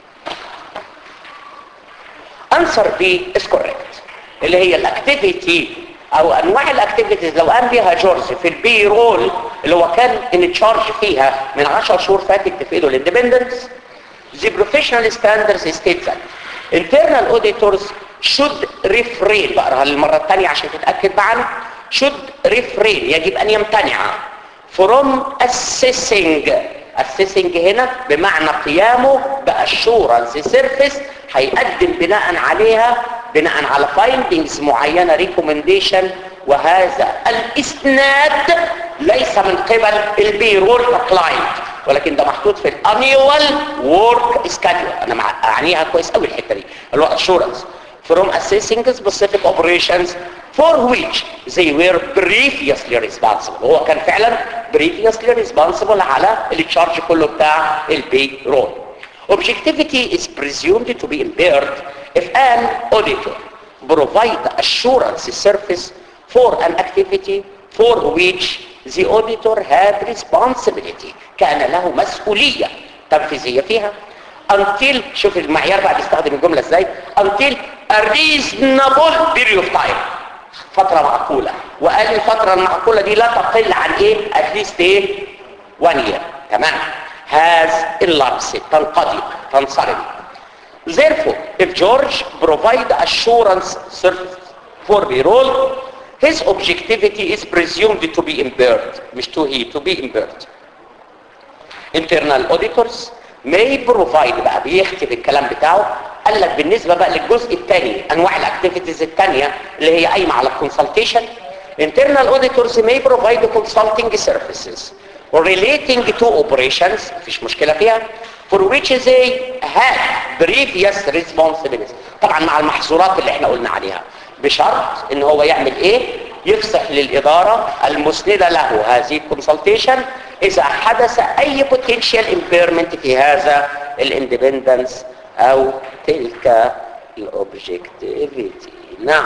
answer بي is correct اللي هي الاكتيفيتي او انواع الاكتيفيتيز لو قام بيها جورج في البي رول اللي هو كان ان تشارج فيها من 10 شهور فاتت تفيده الاندبندنس the professional standards state that internal auditors should refrain بقراها للمره الثانيه عشان تتاكد معانا should refrain يجب ان يمتنع from assessing assessing هنا بمعنى قيامه باشورنس سيرفيس هيقدم بناء عليها بناء على findings معينة recommendation وهذا الاسناد ليس من قبل البيرول كلاينت ولكن ده محطوط في الانيوال work schedule انا اعنيها كويس قوي الحته دي اللي هو assurance from assessing specific operations for which they were previously responsible هو كان فعلا previously responsible على التشارج كله بتاع البي رول objectivity is presumed to be impaired if an auditor provide assurance service for an activity for which the auditor had responsibility كان له مسؤولية تنفيذية فيها until شوف المعيار بقى بيستخدم الجملة ازاي until a reasonable period of time فترة معقولة وقال الفترة المعقولة دي لا تقل عن ايه at least ايه one year تمام has elapsed تنقضي تنصرم therefore if George provide assurance service for payroll his objectivity is presumed to be impaired مش to he to be impaired internal auditors may provide بقى بيختم الكلام بتاعه قال لك بالنسبة بقى للجزء الثاني انواع الاكتيفيتيز الثانية اللي هي قايمة على الكونسلتيشن internal auditors may provide consulting services relating to operations مفيش مشكلة فيها for which they had previous responsibilities طبعا مع المحظورات اللي احنا قلنا عليها بشرط ان هو يعمل ايه يفصح للإدارة المسندة له هذه الكونسلتيشن اذا حدث اي potential impairment في هذا الاندبندنس او تلك الاوبجكتيفيتي نعم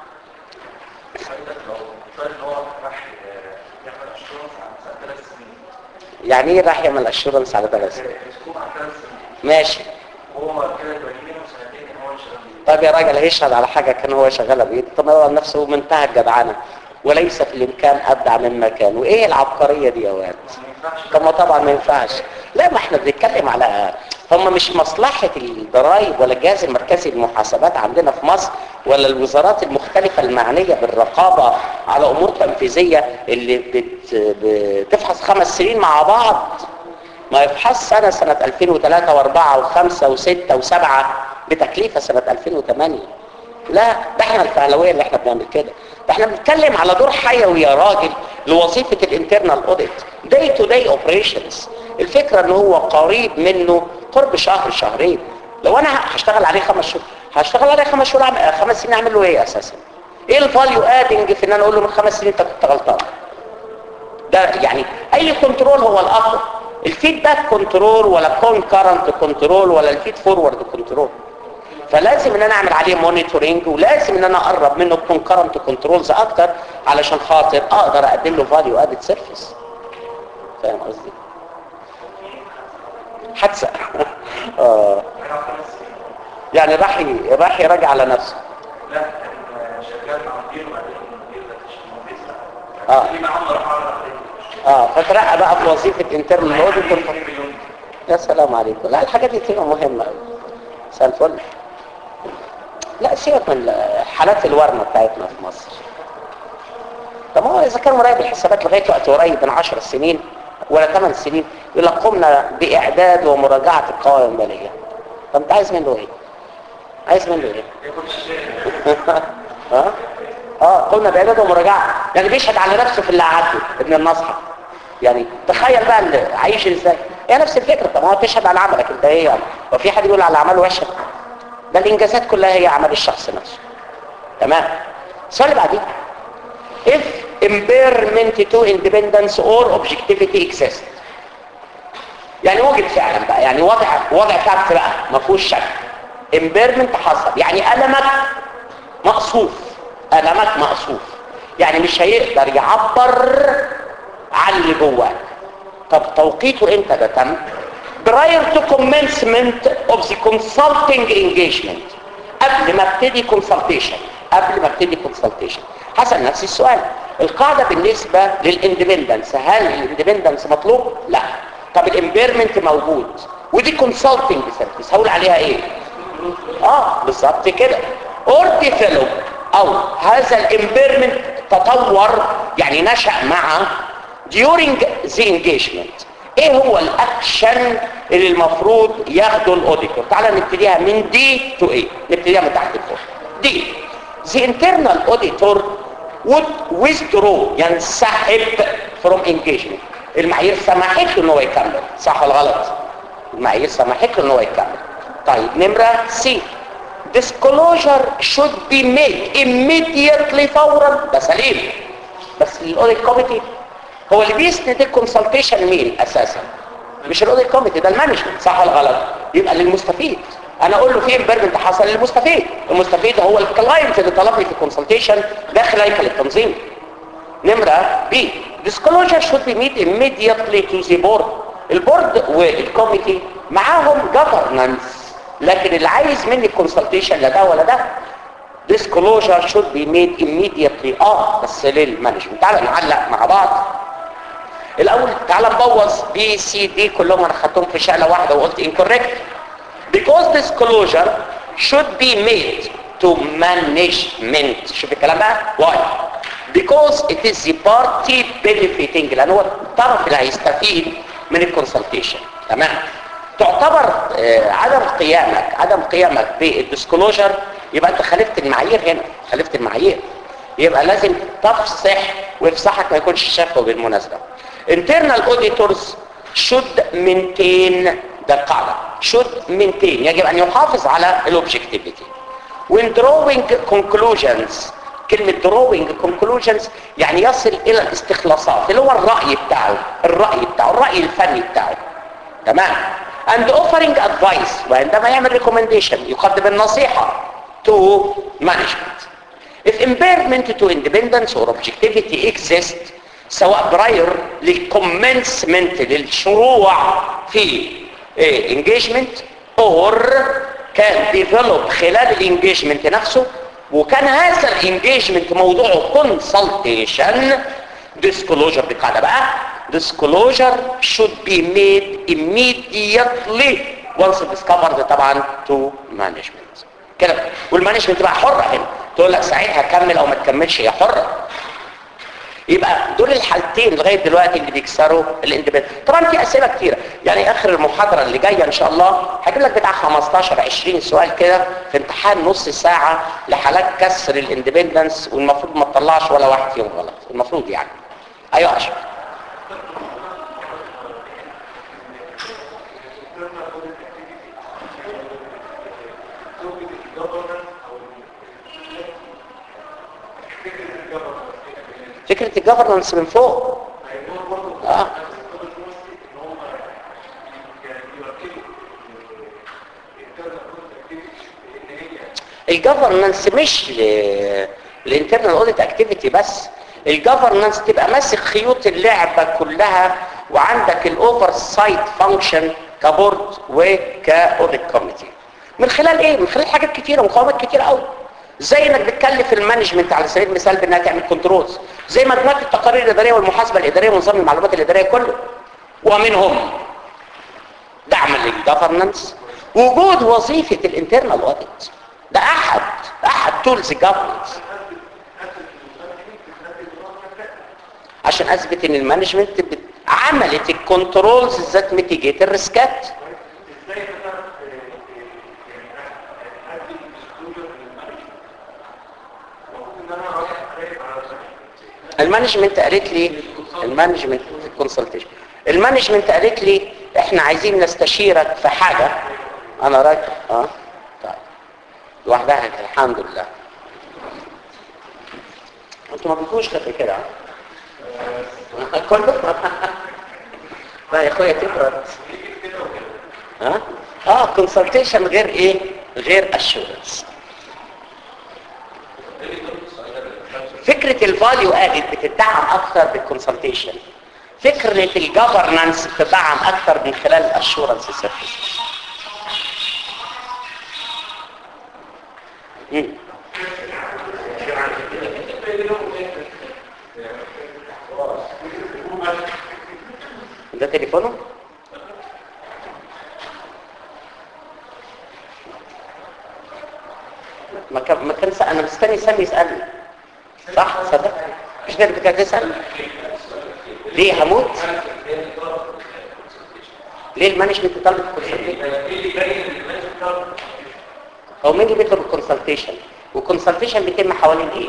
يعني ايه راح يعمل اشورنس على ثلاث سنين ماشي هو كده 80 وسنتين هو شغال طب يا راجل هيشهد على حاجة كان هو شغالها بإيده طب هو نفسه منتهى الجدعنة وليس في الإمكان أبدع مما كان وإيه العبقرية دي يا واد طب ما طبعا ما ينفعش لا ما احنا بنتكلم على هم مش مصلحة الضرائب ولا الجهاز المركزي للمحاسبات عندنا في مصر ولا الوزارات المختلفة المعنية بالرقابة على أمور تنفيذية اللي بت... بتفحص خمس سنين مع بعض ما يفحص سنة سنة 2003 و4 و5 و6 و7 بتكليفة سنة 2008 لا ده احنا الفهلوية اللي احنا بنعمل كده ده احنا بنتكلم على دور حيوي يا راجل لوظيفة الانترنال اوديت داي تو داي اوبريشنز الفكرة ان هو قريب منه قرب شهر شهرين لو انا هشتغل عليه خمس شهور هشتغل عليه خمس شهور أعمل- خمس سنين اعمل له ايه اساسا ايه الفاليو ادنج في ان انا اقول له من خمس سنين انت كنت غلطان ده يعني اي كنترول هو الافضل الفيدباك كنترول ولا كونكرنت كنترول ولا الفيد فورورد كنترول فلازم ان انا اعمل عليه مونيتورنج ولازم ان انا اقرب منه الكونكرنت كنترولز اكتر علشان خاطر اقدر اقدم له فاليو ادد سيرفيس فاهم قصدي حادثه اه يعني راح ي- راح يراجع على نفسه لا كان شغال مع مدير وبعدين المدير ده مش مهندس اه اللي معاه مرحله عليه اه فترقى بقى في وظيفه انترنال اوديتور مليون يا سلام عليكم لا الحاجات دي بتبقى مهمة قوي مساء الفل لا سيبك من حالات الورمة بتاعتنا في مصر طب هو اذا كان مراقب الحسابات لغايه وقت قريب من 10 سنين ولا 8 سنين يقول لك قمنا باعداد ومراجعه القوائم الماليه طب انت عايز منه ايه؟ عايز منه ايه؟ ها؟ اه قلنا باعداد ومراجعه يعني بيشهد على نفسه في اللي قعدته ابن النصحه يعني تخيل بقى اللي عايش ازاي هي نفس الفكره طب ما هو تشهد على عملك انت ايه يعني وفي حد يقول على اعماله وحشه ده الانجازات كلها هي اعمال الشخص نفسه تمام السؤال اللي بعديه if impairment to independence or objectivity exists يعني وجد فعلا بقى يعني وضع وضع فاكت بقى ما فيهوش شك impairment حصل يعني ألمك مقصوف ألمك مقصوف يعني مش هيقدر يعبر عن اللي جواك طب توقيته امتى ده تم prior to commencement of the consulting engagement قبل ما ابتدي consultation قبل ما ابتدي consultation حسن نفس السؤال القاعدة بالنسبة للاندبندنس هل الاندبندنس مطلوب؟ لا طب الامبيرمنت موجود ودي consulting سيرفيس هقول عليها ايه؟ اه بالظبط كده اور ديفلوب او هذا الامبيرمنت تطور يعني نشأ مع during the engagement ايه هو الاكشن اللي المفروض ياخده الاوديتور تعالى نبتديها من دي تو ايه نبتديها من تحت لفوق دي the internal auditor would withdraw ينسحب from engagement المعايير سمحت له ان هو يكمل صح ولا غلط المعايير سمحت له ان هو يكمل طيب نمرة سي disclosure should be made immediately فورا ده سليم بس الاوديت كوميتي هو اللي بيسند الكونسلتيشن مين اساسا مش الاوديت كوميتي ده المانجمنت صح ولا غلط يبقى للمستفيد انا اقول له في امبيرمنت حصل للمستفيد المستفيد هو الكلاينت اللي طلبني في الكونسلتيشن داخل هيكل التنظيم نمرة بي disclosure should be made immediately to the board البورد والكوميتي معاهم governance لكن اللي عايز مني الكونسلتيشن لا ده ولا ده disclosure should be made immediately اه بس للمانجمنت تعال نعلق مع بعض الاول تعال نبوظ بي سي دي كلهم انا خدتهم في شقله واحده وقلت incorrect because disclosure should be made to management شوف الكلام بقى why because it is the party benefiting لان هو الطرف اللي هيستفيد من الكونسلتيشن تمام تعتبر آه، عدم قيامك عدم قيامك بالديسكلوجر يبقى انت خالفت المعايير هنا خالفت المعايير يبقى لازم تفصح وافصحك ما يكونش شفوي بالمناسبه internal auditors should maintain ده القاعده should maintain يجب ان يحافظ على الاوبجكتيفيتي when drawing conclusions كلمة drawing conclusions يعني يصل الى الاستخلاصات اللي هو الرأي بتاعه الرأي بتاعه الرأي الفني بتاعه تمام and offering advice وعندما يعمل recommendation يقدم النصيحة to management if impairment to independence or objectivity exist سواء براير للكومنسمنت للشروع في إيه engagement or كان develop خلال الانجيجمنت نفسه وكان هذا الانجيجمنت موضوعه consultation disclosure دي قاعدة بقى disclosure should be made immediately once discovered طبعا to management كده والمانجمنت بقى حرة هنا تقول لك ساعتها كمل او ما تكملش هي حرة يبقى دول الحالتين لغايه دلوقتي اللي بيكسروا الاندبندنت طبعا في اسئله كتيره يعني اخر المحاضره اللي جايه ان شاء الله هجيب لك بتاع 15 20 سؤال كده في امتحان نص ساعه لحالات كسر الاندبندنس والمفروض ما تطلعش ولا واحد فيهم غلط المفروض يعني ايوه اشرف فكره الجفرنس من فوق اه الجفرنس مش الانترنال اوديت اكتيفيتي بس الجفرنس تبقى ماسك خيوط اللعبه كلها وعندك الاوفر سايت فانكشن كبورد وكاوديت كوميتي من خلال ايه من خلال حاجات كتيره مقاومات كتيره قوي زي انك بتكلف المانجمنت على سبيل المثال بانها تعمل كنترولز زي مجموعه التقارير الاداريه والمحاسبه الاداريه ونظام المعلومات الاداريه كله ومنهم دعم للجفرنس وجود وظيفه الانترنال اوديت ده احد احد تولز الجفرنس عشان اثبت ان المانجمنت بت- عملت الكنترولز ذات ميتيجيت الريسكات المانجمنت قالت لي المانجمنت كونسلتيشن المانجمنت قالت لي احنا عايزين نستشيرك في حاجه انا راجل اه طيب لوحدها كده، الحمد لله انتوا ما بتقولوش غير كده ها؟ كله لا يا اخويا تبرد ها اه كونسلتيشن غير ايه غير اشورنس فكرة الفاليو ادد بتدعم اكثر بالكونسلتيشن فكرة الجفرنانس بتدعم اكثر من خلال الاشورنس سيرفيس ده تليفونه ما كان ما كان سأ- انا مستني سامي يسالني صح صدق مش كده كنت هتسال ليه هموت ليه المانجمنت طلب الكونسلتيشن هو مين اللي بيطلب الكونسلتيشن والكونسلتيشن بيتم حوالين ايه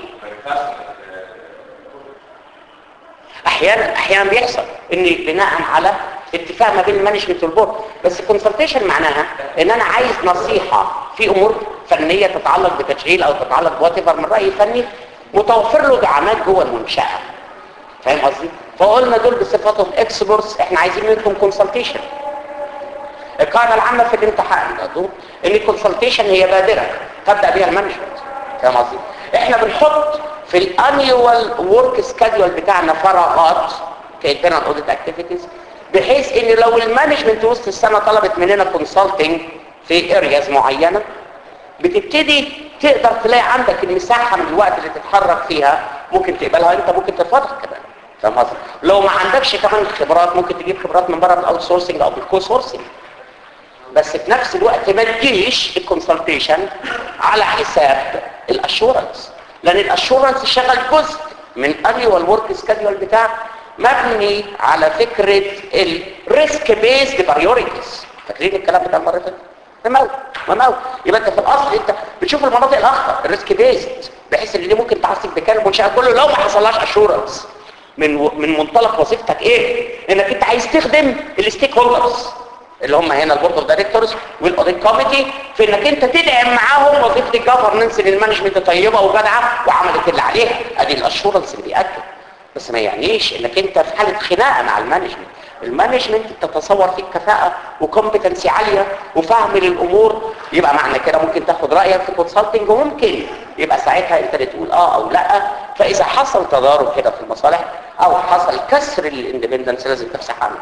احيانا احيانا بيحصل ان بناء على اتفاق ما بين المانجمنت والبورد بس الكونسلتيشن معناها ان انا عايز نصيحه في امور فنيه تتعلق بتشغيل او تتعلق بوات ايفر من راي فني متوفر له دعامات جوه المنشاه فاهم قصدي فقلنا دول بصفتهم اكسبرتس احنا عايزين منكم كونسلتيشن القاعده العامه في الامتحان برضه ان الكونسلتيشن هي بادره تبدا بها المانجمنت فاهم قصدي احنا بنحط في الانيوال ورك سكادول بتاعنا فراغات كانترنال اوديت اكتيفيتيز بحيث ان لو المانجمنت وسط السنه طلبت مننا كونسلتنج في ارياز معينه بتبتدي تقدر تلاقي عندك المساحه من الوقت اللي تتحرك فيها ممكن تقبلها انت ممكن ترفضها كمان فاهم قصدي لو ما عندكش كمان خبرات ممكن تجيب خبرات من بره بالاوت سورسنج او بالكو سورسنج بس في نفس الوقت ما تجيش الكونسلتيشن على حساب الاشورنس لان الاشورنس شغل جزء من انيوال ورك سكادول بتاعك مبني على فكره الريسك بيزد بريوريتيز فاكرين الكلام بتاع المره اللي فاتت مموت مموت يبقى انت في الاصل انت بتشوف المناطق الاخطر الريسك بيزد بحيث ان دي ممكن تعصب بكام المنشاه كله لو ما حصلهاش اشورنس من و... من منطلق وظيفتك ايه انك انت عايز تخدم الستيك هولدرز اللي هم هنا البورد اوف دايركتورز والاوديت كوميتي في انك انت تدعم معاهم وظيفه الجفرنس ان المانجمنت طيبه وجدعه وعملت اللي عليها ادي الاشورنس اللي بيأكد بس ما يعنيش انك انت في حاله خناقه مع المانجمنت المانجمنت تتصور فيك كفاءه وكومبتنسي عاليه وفهم للامور يبقى معنى كده ممكن تاخد رايك في كونسلتنج وممكن يبقى ساعتها انت اللي تقول اه او لا فاذا حصل تضارب كده في المصالح او حصل كسر الاندبندنس لازم تفسح عنه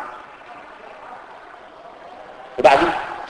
بعدين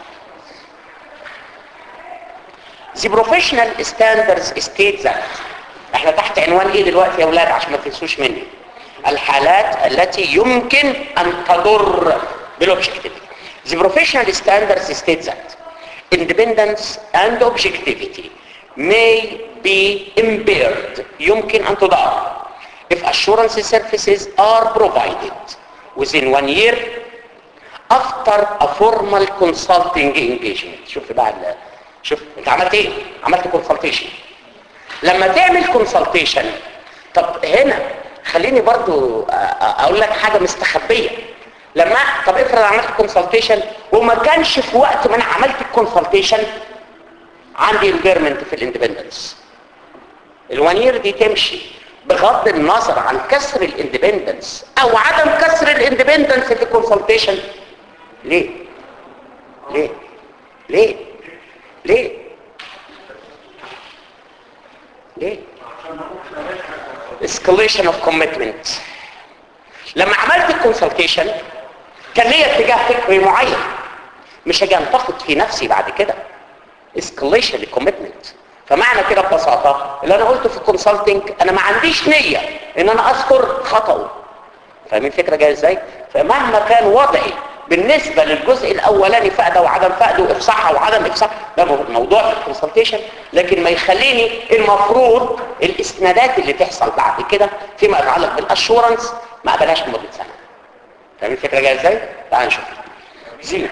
The professional standards state that احنا تحت عنوان ايه دلوقتي يا اولاد عشان ما تنسوش مني الحالات التي يمكن ان تضر بالاوبجكتيفيتي The professional standards state that independence and objectivity may be impaired يمكن ان تضر if assurance services are provided within one year after a formal consulting engagement شوف بقى ال- شوف انت عملت ايه عملت consultation لما تعمل consultation طب هنا خليني برضو أ- أ- اقول لك حاجة مستخبية لما طب افرض عملت consultation وما كانش في وقت ما انا عملت الكونسلتيشن عندي impairment في الاندبندنس الونير دي تمشي بغض النظر عن كسر الاندبندنس او عدم كسر الاندبندنس في الكونسلتيشن ليه ليه ليه ليه ليه escalation of commitment لما عملت الكونسلتيشن كان ليا اتجاه فكري معين مش هاجي انتقد في نفسي بعد كده escalation للكوميتمنت فمعنى كده ببساطه اللي انا قلته في الكونسلتنج انا ما عنديش نيه ان انا اذكر خطأه فاهمين الفكره جايه ازاي فمهما كان وضعي بالنسبة للجزء الأولاني فقده وعدم فقده وإفصاحها وعدم إفصاحها ده موضوع في الكونسلتيشن لكن ما يخليني المفروض الإسنادات اللي تحصل بعد كده فيما يتعلق بالأشورنس ما قبلهاش لمدة سنة فاهمين الفكرة جاية إزاي؟ تعال نشوف زين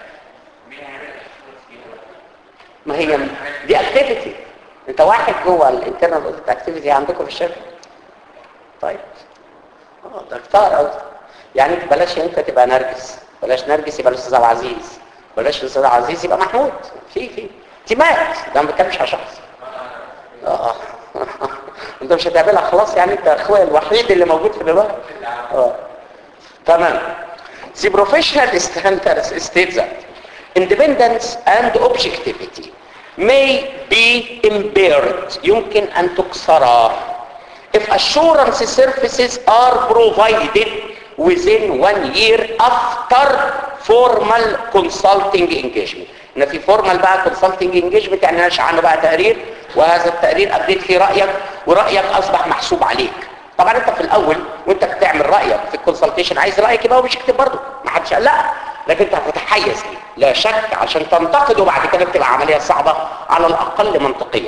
ما هي دي اكتيفيتي انت واحد جوه الانترنال اوديت اكتيفيتي عندكم في الشركه طيب اه ده كتار قوي يعني انت بلاش انت تبقى نرجس بلاش نرجس يبقى الاستاذ عبد العزيز بلاش الاستاذ عبد العزيز يبقى محمود في في تيمات ده ما بتكلمش على شخص اه انت مش هتقابلها خلاص يعني انت اخويا الوحيد اللي موجود في الوقت اه تمام The professional standards state that independence and objectivity may be impaired يمكن أن تكسر if assurance services are provided within one year after formal consulting engagement ان في formal بقى consulting engagement يعني نشأ عنه بقى تقرير وهذا التقرير ابديت فيه رأيك ورأيك اصبح محسوب عليك طبعا انت في الاول وانت بتعمل رايك في الكونسلتيشن عايز رايك يبقى مش اكتب برضه ما حدش قال لا لكن انت هتتحيز ليه لا شك عشان تنتقده بعد كده بتبقى عمليه صعبه على الاقل منطقيا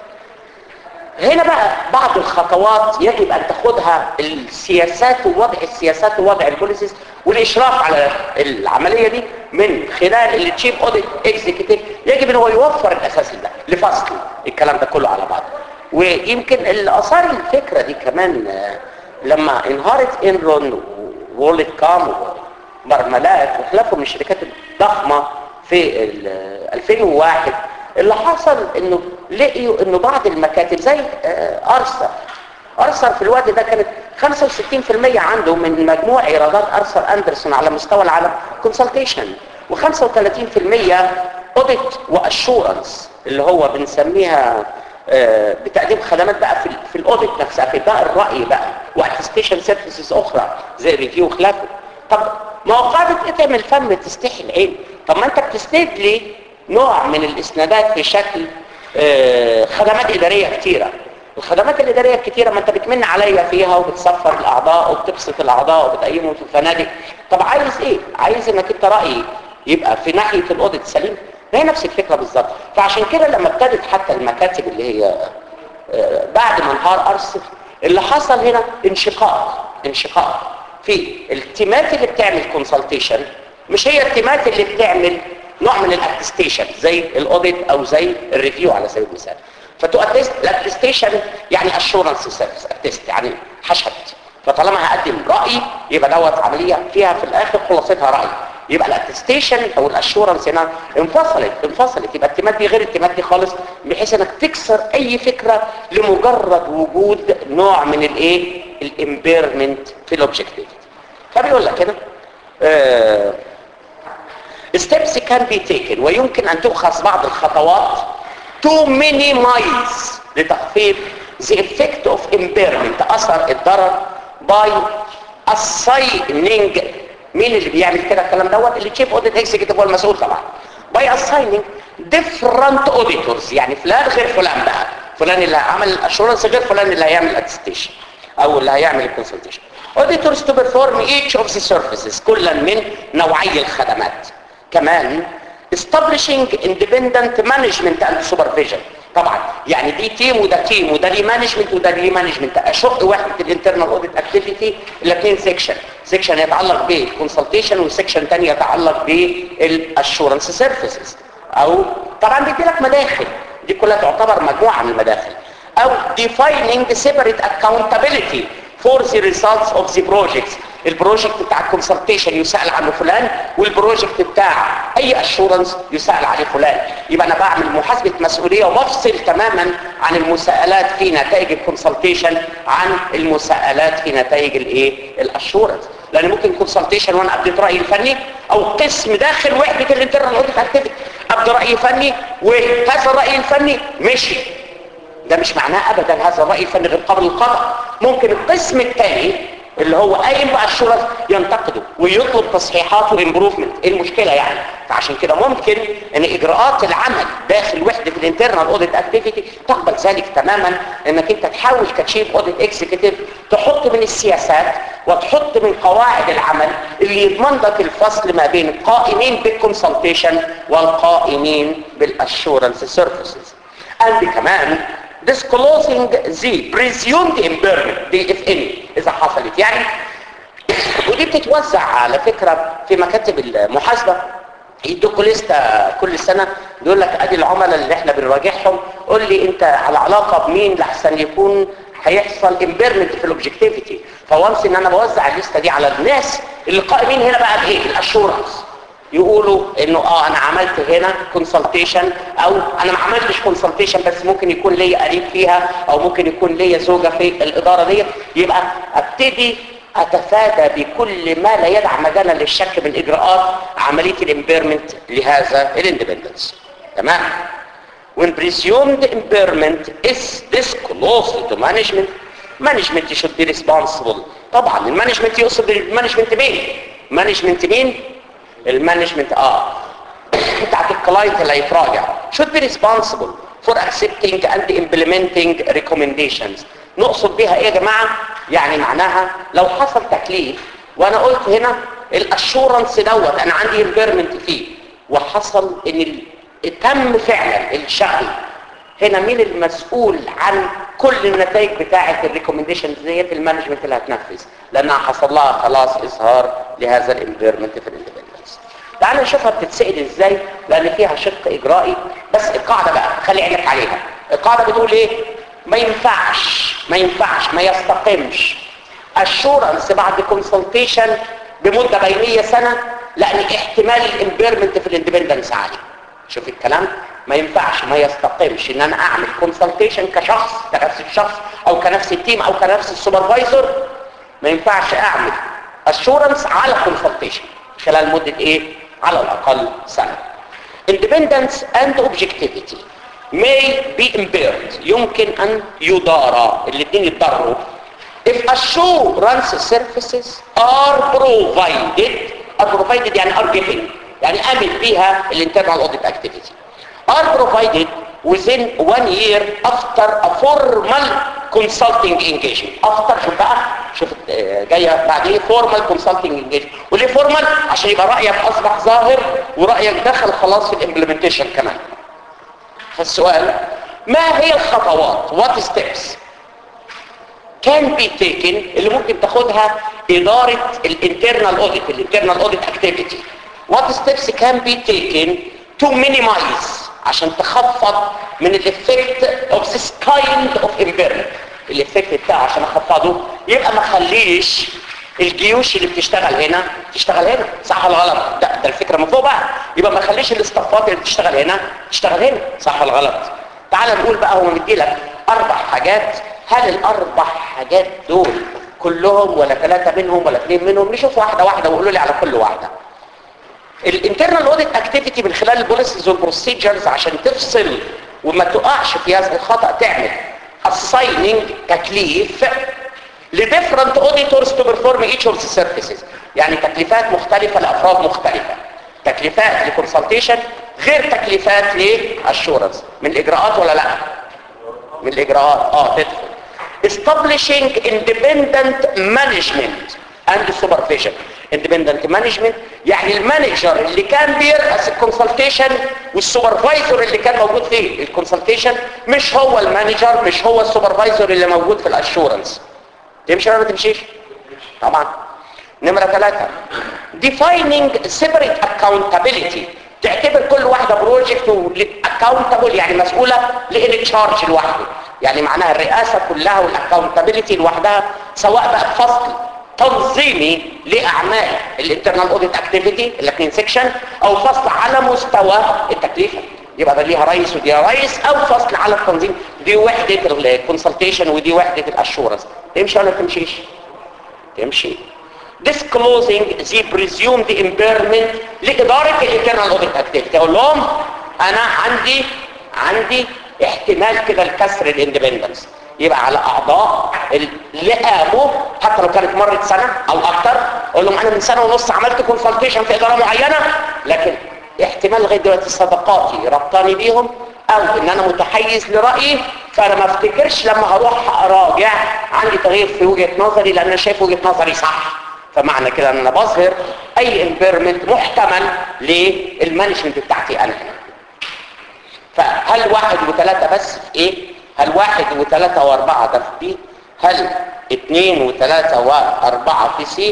هنا بقى بعض الخطوات يجب ان تاخدها السياسات ووضع السياسات ووضع البوليسيز والاشراف على العمليه دي من خلال التشيف اوديت اكزيكتيف يجب ان هو يوفر الاساس ده لفصل الكلام ده كله على بعضه ويمكن اللي اثار الفكره دي كمان آه، لما انهارت انرون وولد كام ومرملات وخلافه من الشركات الضخمه في ال 2001 اللي حصل انه لقيوا انه بعض المكاتب زي آه، ارثر ارثر في الوقت ده كانت 65% عنده من مجموع ايرادات ارثر اندرسون على مستوى العالم كونسلتيشن و35% اوديت واشورنس اللي هو بنسميها آه، بتقديم خدمات بقى في, في الاوديت نفسها في بقى الرأي بقى واتستيشن سيرفيسز اخرى زي ريفيو وخلافه طب ما هو قاعدة ايه تعمل فم تستحي العين طب ما انت بتسند لي نوع من الاسنادات في شكل آه، خدمات ادارية كتيرة الخدمات الادارية الكتيرة ما انت بتمن عليا فيها وبتسفر الاعضاء وبتبسط الاعضاء وبتقيمهم في الفنادق طب عايز ايه عايز انك انت رأيي يبقى في ناحية الاوديت سليم هي نفس الفكرة بالظبط فعشان كده لما ابتدت حتى المكاتب اللي هي آه، بعد ما انهار ارسل اللي حصل هنا انشقاق انشقاق في التيمات اللي بتعمل كونسلتيشن مش هي التيمات اللي بتعمل نوع من الاتستيشن زي الاوديت او زي الريفيو على سبيل المثال فتؤتست الاتستيشن يعني اشورنس سيرفيس اتست يعني حشد فطالما هقدم راي يبقى دوت عمليه فيها في الاخر خلاصتها راي يبقى الاتستيشن او الاشورنس هنا انفصلت انفصلت يبقى التمات دي غير التمات دي خالص بحيث انك تكسر اي فكره لمجرد وجود نوع من الايه الامبيرمنت في الاوبجكتيفيتي فبيقول لك هنا آه steps can be taken ويمكن ان تؤخذ بعض الخطوات to minimize لتخفيف the effect of impairment اثر الضرر by assigning مين اللي بيعمل كده الكلام دوت اللي تشيف اوديت اكزيكتيف هو المسؤول طبعا by assigning different auditors يعني فلان غير فلان بقى فلان اللي عمل الاشورنس غير فلان اللي هيعمل الاتستيشن او اللي هيعمل الكونسلتيشن auditors to perform each of the services كلا من نوعي الخدمات كمان establishing independent management and supervision طبعا يعني دي تيم وده تيم وده ليه مانجمنت وده ليه مانجمنت اشق واحد الانترنال اوديت اكتيفيتي الاثنين سيكشن سيكشن يتعلق بالكونسلتيشن وسيكشن ثاني يتعلق بالاشورنس سيرفيسز او طبعا بيدي لك مداخل دي كلها تعتبر مجموعه من المداخل او defining separate accountability for the results of the projects البروجكت بتاع الكونسلتيشن يسأل عنه فلان والبروجكت بتاع اي اشورنس يسأل عليه فلان يبقى انا بعمل محاسبة مسؤولية وبفصل تماما عن المساءلات في نتائج الكونسلتيشن عن المساءلات في نتائج الايه الاشورنس لان ممكن كونسلتيشن وانا ابدي رايي الفني او قسم داخل وحده الانترنال اوديت اكتيفيتي ابدي رايي فني وهذا الراي الفني مشي ده مش معناه ابدا هذا الراي الفني غير قابل للخطا ممكن القسم الثاني اللي هو قايم بقى الشرف ينتقده ويطلب تصحيحات وامبروفمنت ايه المشكله يعني فعشان كده ممكن ان اجراءات العمل داخل وحده الانترنال اوديت اكتيفيتي تقبل ذلك تماما انك انت تحاول كتشيف اوديت اكزيكتيف تحط من السياسات وتحط من قواعد العمل اللي يضمن لك الفصل ما بين القائمين بالكونسلتيشن والقائمين بالاشورنس سيرفيسز and كمان disclosing the presumed impairment دي if any اذا حصلت يعني ودي بتتوزع على فكرة في مكاتب المحاسبة يدوكوا لستة كل سنة يقول لك ادي العملاء اللي احنا بنراجعهم قول لي انت على علاقة بمين لحسن يكون هيحصل امبيرمنت في الاوبجكتيفيتي فوانس ان انا بوزع الليستة دي على الناس اللي قائمين هنا بقى بايه الاشورنس يقولوا انه اه انا عملت هنا كونسلتيشن او انا ما عملتش كونسلتيشن بس ممكن يكون ليا قريب فيها او ممكن يكون ليا زوجة في الادارة ديت يبقى ابتدي اتفادى بكل ما لا يدع مجالا للشك من اجراءات عملية الامبيرمنت لهذا الاندبندنس تمام when presumed impairment is disclosed to management management should be responsible طبعا المانجمنت يقصد المانجمنت مين مانجمنت مين المانجمنت اه بتاعت الكلاينت اللي هيتراجع should be responsible for accepting and implementing recommendations نقصد بيها ايه يا جماعة يعني معناها لو حصل تكليف وانا قلت هنا الاشورنس دوت انا عندي امبيرمنت فيه وحصل ان ال... تم فعلا الشغل هنا مين المسؤول عن كل النتائج بتاعه الريكومنديشنز ديت المانجمنت اللي هتنفذ لانها حصل لها خلاص اظهار لهذا الامبيرمنت في الاندبندنس تعال نشوفها بتتسال ازاي لان فيها شق اجرائي بس القاعده بقى خلي عينك عليها القاعده بتقول ايه ما ينفعش ما ينفعش ما يستقمش الشورنس بعد كونسلتيشن بمده بينيه سنه لان احتمال الامبيرمنت في الاندبندنس عالي شوف الكلام ما ينفعش ما يستقيمش ان انا اعمل كونسلتيشن كشخص كنفس الشخص او كنفس التيم او كنفس السوبرفايزر ما ينفعش اعمل اشورنس على كونسلتيشن خلال مدة ايه على الاقل سنة independence and objectivity may be impaired يمكن ان يدارى الاثنين يتضروا if assurance services are provided are provided يعني are given يعني امن بيها الانترنال اوديت اكتيفيتي are provided within one year after a formal consulting engagement after شوف بقى شوف جايه بعد ايه formal consulting engagement وليه formal عشان يبقى رايك اصبح ظاهر ورايك دخل خلاص في الامبلمنتيشن كمان فالسؤال ما هي الخطوات what steps can be taken اللي ممكن تاخدها اداره الانترنال اوديت الانترنال اوديت اكتيفيتي what steps can be taken to minimize عشان تخفض من الافكت of this kind of impairment الافكت بتاعه عشان اخفضه يبقى ما خليش الجيوش اللي بتشتغل هنا تشتغل هنا صح ولا غلط ده, ده الفكره من فوق بقى يبقى ما تخليش الاستفاضات اللي بتشتغل هنا تشتغل هنا صح ولا غلط تعال نقول بقى هو مدي لك اربع حاجات هل الاربع حاجات دول كلهم ولا ثلاثه منهم ولا اثنين منهم نشوف واحده واحده وقولوا لي على كل واحده الانترنال اوديت اكتيفيتي من خلال البوليسيز والبروسيجرز عشان تفصل وما تقعش في هذا الخطا تعمل assigning تكليف لديفرنت اوديتورز تو بيرفورم ايتش اوف سيرفيسز يعني تكليفات مختلفه لافراد مختلفه تكليفات لكونسلتيشن غير تكليفات لاشورنس من الاجراءات ولا لا من الاجراءات اه تدخل establishing independent management and supervision independent management يعني المانجر اللي كان بيرأس الكونسلتيشن والسوبرفايزر اللي كان موجود في الكونسلتيشن مش هو المانجر مش هو السوبرفايزر اللي موجود في الاشورنس تمشي ولا ما تمشيش طبعا نمرة ثلاثة defining separate accountability تعتبر كل واحدة بروجكت accountable يعني مسؤولة لإن تشارج لوحده يعني معناها الرئاسة كلها والاكاونتابيلتي لوحدها سواء بقى فصل تنظيمي لأعمال الانترنال اوديت اكتيفيتي الاثنين سيكشن او فصل على مستوى التكليفة يبقى ده ليها رئيس ودي رئيس او فصل على التنظيم دي وحدة الكونسلتيشن ودي وحدة الاشورنس تمشي ولا تمشيش تمشي disclosing the presumed impairment لإدارة الانترنال اوديت اكتيفيتي اقول لهم انا عندي عندي احتمال كده لكسر الاندبندنس يبقى على اعضاء اللي قاموا حتى لو كانت مرت سنة او اكتر اقول لهم انا من سنة ونص عملت كونسلتيشن في ادارة معينة لكن احتمال لغايه دلوقتي صداقاتي ربطاني بيهم او ان انا متحيز لرأيي فانا ما افتكرش لما هروح اراجع عندي تغيير في وجهة نظري لان انا شايف وجهة نظري صح فمعنى كده ان انا بظهر اي امبيرمنت محتمل للمانجمنت بتاعتي انا هنا فهل واحد وثلاثة بس في ايه هل واحد وثلاثة واربعة ده في بي هل اثنين وثلاثة واربعة في سي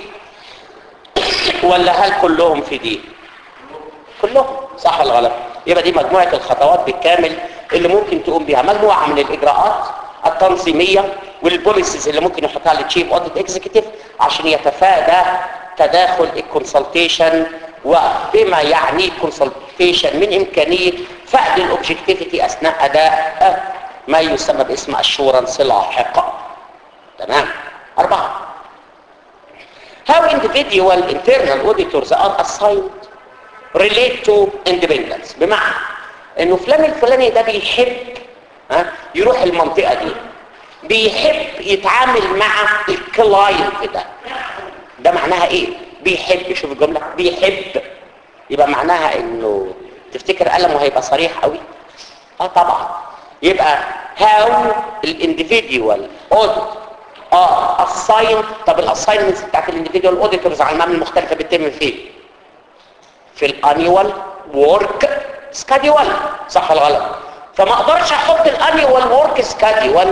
ولا هل كلهم في دي كلهم صح ولا غلط يبقى دي مجموعة الخطوات بالكامل اللي ممكن تقوم بها مجموعة من الاجراءات التنظيمية والبوليسيز اللي ممكن يحطها للتشيف اوديت اكزيكتيف عشان يتفادى تداخل الكونسلتيشن وبما يعني الكونسلتيشن من امكانيه فقد الاوبجكتيفيتي اثناء اداء ما يسمى باسم اشورنس لاحقه تمام اربعه how individual internal auditors are assigned relate to independence بمعنى انه فلان الفلاني ده بيحب ها يروح المنطقه دي بيحب يتعامل مع الكلاينت ده ده معناها ايه بيحب شوف الجمله بيحب يبقى معناها انه تفتكر قلمه هيبقى صريح قوي اه طبعا يبقى هاو الانديفيديوال اوديت اه الساين طب الاساينمنتس بتاعت الانديفيديوال اوديتورز على المبنى المختلفه بتتم فين في الانيوال وورك سكاديول صح ولا غلط فما اقدرش احط الانيوال وورك سكاديول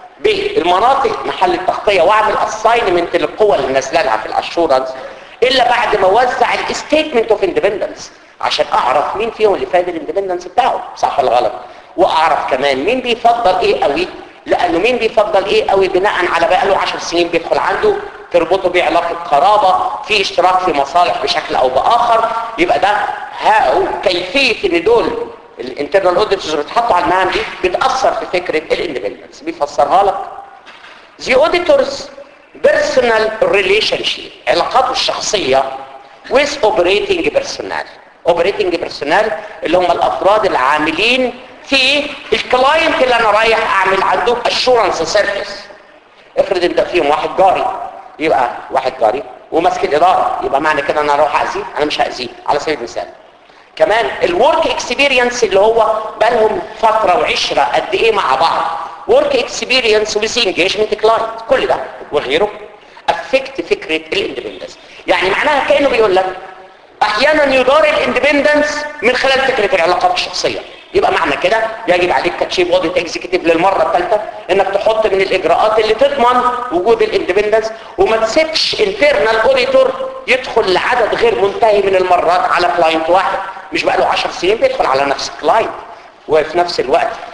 بالمناطق محل التغطيه واعمل اساينمنت للقوى اللي نازله لها في الاشورنس الا بعد ما اوزع الستيتمنت اوف اندبندنس عشان اعرف مين فيهم اللي فاهم الاندبندنس بتاعه صح ولا غلط واعرف كمان مين بيفضل ايه قوي لانه مين بيفضل ايه قوي بناء على بقى له 10 سنين بيدخل عنده تربطه بيه علاقه قرابه في اشتراك في مصالح بشكل او باخر يبقى ده هاو كيفيه ان دول الانترنال اوديتورز بيتحطوا على المهام دي بتاثر في فكره الاندبندنس بيفسرها لك The auditors personal relationship علاقاته الشخصيه with operating personnel operating personnel اللي هم الافراد العاملين في الكلاينت اللي انا رايح اعمل عنده assurance سيرفيس افرض انت فيهم واحد جاري يبقى واحد جاري وماسك الاداره يبقى معنى كده انا اروح اذيه انا مش هاذيه على سبيل المثال كمان الورك اكسبيرينس اللي هو بالهم فتره وعشره قد ايه مع بعض ورك اكسبيرينس وسي انجيجمنت كلاينت كل ده وغيره افكت فكره الاندبندنس يعني معناها كانه بيقول لك احيانا يدار الاندبندنس من خلال فكره العلاقات الشخصيه يبقى معنى كده يجب عليك كتشيف اوديت اكزيكتيف للمره الثالثه انك تحط من الاجراءات اللي تضمن وجود الاندبندنس وما تسيبش انترنال اوديتور يدخل لعدد غير منتهي من المرات على كلاينت واحد مش بقى له 10 سنين بيدخل على نفس الكلاينت وفي نفس الوقت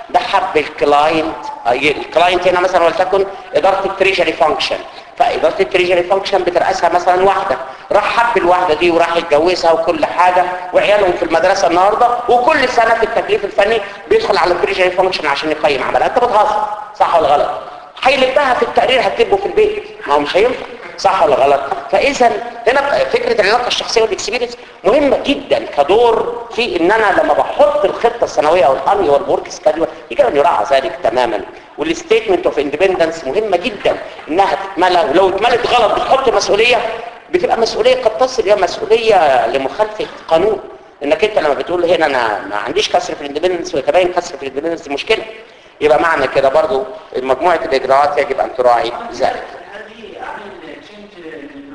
ده حب الكلاينت الكلاينت هنا مثلا ولتكن اداره التريجري فانكشن فاداره التريجري فانكشن بترأسها مثلا واحده راح حب الواحده دي وراح يتجوزها وكل حاجه وعيالهم في المدرسه النهارده وكل سنه في التكليف الفني بيدخل على التريجري فانكشن عشان يقيم عملها انت بتهزر صح ولا غلط هيلبها في التقرير هتكتبه في البيت ما هو مش هينفع صح ولا غلط فاذا هنا فكره العلاقه الشخصيه والاكسبيرينس مهمه جدا كدور في ان انا لما بحط الخطه السنويه او الاني والورك سكادول يجب ان يراعى ذلك تماما والستيتمنت اوف اندبندنس مهمه جدا انها تتملى ولو اتملت غلط بتحط مسؤوليه بتبقى مسؤوليه قد تصل الى مسؤوليه لمخالفه قانون انك انت لما بتقول هنا انا ما عنديش كسر في الاندبندنس ويتبين كسر في الاندبندنس دي مشكله يبقى معنى كده برضو مجموعه الاجراءات يجب ان تراعي ذلك هذه عامل تشينج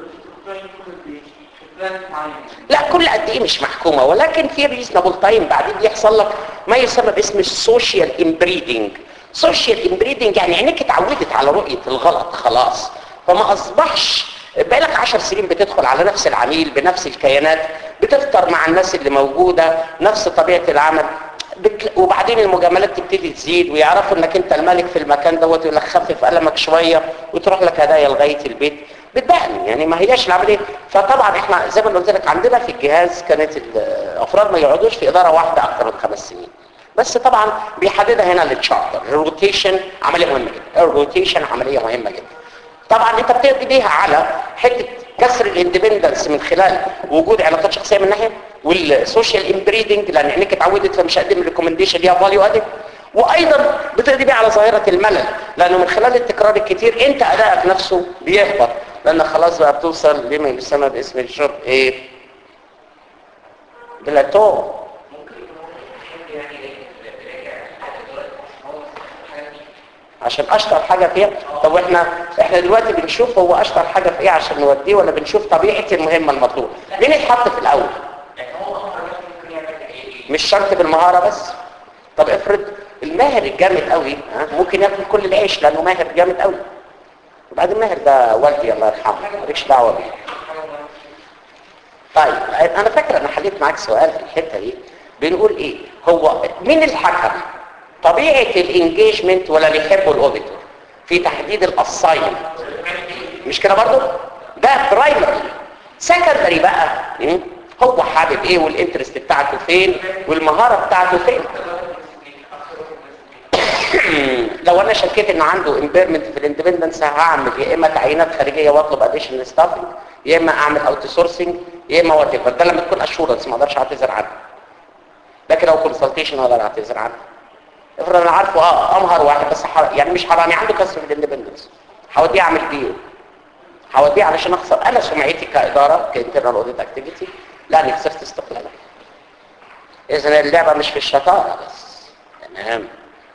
بلان معين لا كل قد ايه مش محكومه ولكن في ريزنبل تايم بعدين بيحصل لك ما يسمى باسم السوشيال امبريدنج سوشيال امبريدنج يعني عينيك اتعودت على رؤيه الغلط خلاص فما اصبحش بقالك عشر سنين بتدخل على نفس العميل بنفس الكيانات بتفطر مع الناس اللي موجوده نفس طبيعه العمل بتل... وبعدين المجاملات تبتدي تزيد ويعرفوا انك انت الملك في المكان دوت يقول لك خفف قلمك شويه وتروح لك هدايا لغايه البيت بتبان يعني ما هياش العمليه فطبعا احنا زي ما قلت لك عندنا في الجهاز كانت الافراد ما يقعدوش في اداره واحده اكثر من خمس سنين بس طبعا بيحددها هنا التشارتر الروتيشن عمليه مهمه جدا الروتيشن عمليه مهمه جدا طبعا انت بتقضي بيها على حته كسر الاندبندنس من خلال وجود علاقات شخصيه من ناحيه والسوشيال امبريدنج لان عينيك اتعودت فمش هقدم ريكومنديشن ليها فاليو ادد وايضا بتقضي بيها على ظاهره الملل لانه من خلال التكرار الكتير انت ادائك نفسه بيهبط لان خلاص بقى بتوصل لما يسمى باسم الشرب ايه بلاتو عشان اشطر حاجة فيها طب واحنا احنا دلوقتي بنشوف هو اشطر حاجة في ايه عشان نوديه ولا بنشوف طبيعة المهمة المطلوبة مين اتحط في الاول مش شرط بالمهارة بس طب افرض الماهر الجامد قوي ها ممكن ياكل كل العيش لانه ماهر جامد قوي وبعدين ماهر ده والدي الله يرحمه مالكش دعوه بيه طيب انا فاكر انا حليت معاك سؤال في الحته دي بنقول ايه هو مين الحكم طبيعه الانجيجمنت ولا اللي يحبه الاوديتور في تحديد الاساينمنت مش كده برضه ده برايمري سكندري بقى م? هو حابب ايه والانترست بتاعته فين والمهاره بتاعته فين لو انا شكيت ان عنده امبيرمنت في الاندبندنس هعمل يا اما تعيينات خارجيه واطلب اديشنال ستافنج يا اما اعمل اوت سورسنج يا اما وات ايفر ده لما تكون اشورنس ما اقدرش اعتذر عنه لكن لو كونسلتيشن اقدر اعتذر عنه افرض انا عارفه اه امهر واحد بس حر... يعني مش حرامي عنده كسر في الاندبندنس هوديه اعمل بيه هوديه علشان اخسر انا سمعتي كاداره كانترنال اوديت اكتيفيتي لاني خسرت استقلالي اذا اللعبه مش في الشطاره بس تمام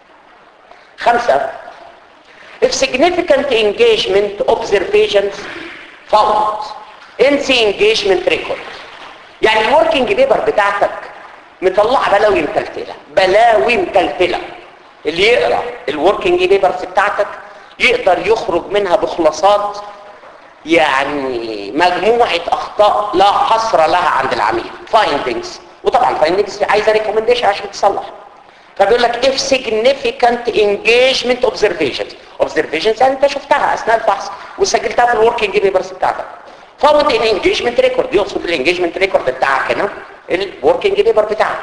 خمسة if significant engagement observations found in the engagement record يعني الوركينج بيبر بتاعتك مطلعه بلاوي متلتله بلاوي متلتله اللي يقرا الوركينج بيبرز بتاعتك يقدر يخرج منها بخلاصات يعني مجموعه اخطاء لا حصر لها عند العميل فايندنجز وطبعا فايندنجز عايزه ريكومنديشن عشان تصلح فبيقول لك if significant engagement observations observations يعني انت شفتها اثناء الفحص وسجلتها في الوركينج بيبرز بتاعتك فوت ان engagement record يقصد الانجيجمنت ريكورد بتاعك هنا الوركينج بيبر بتاعك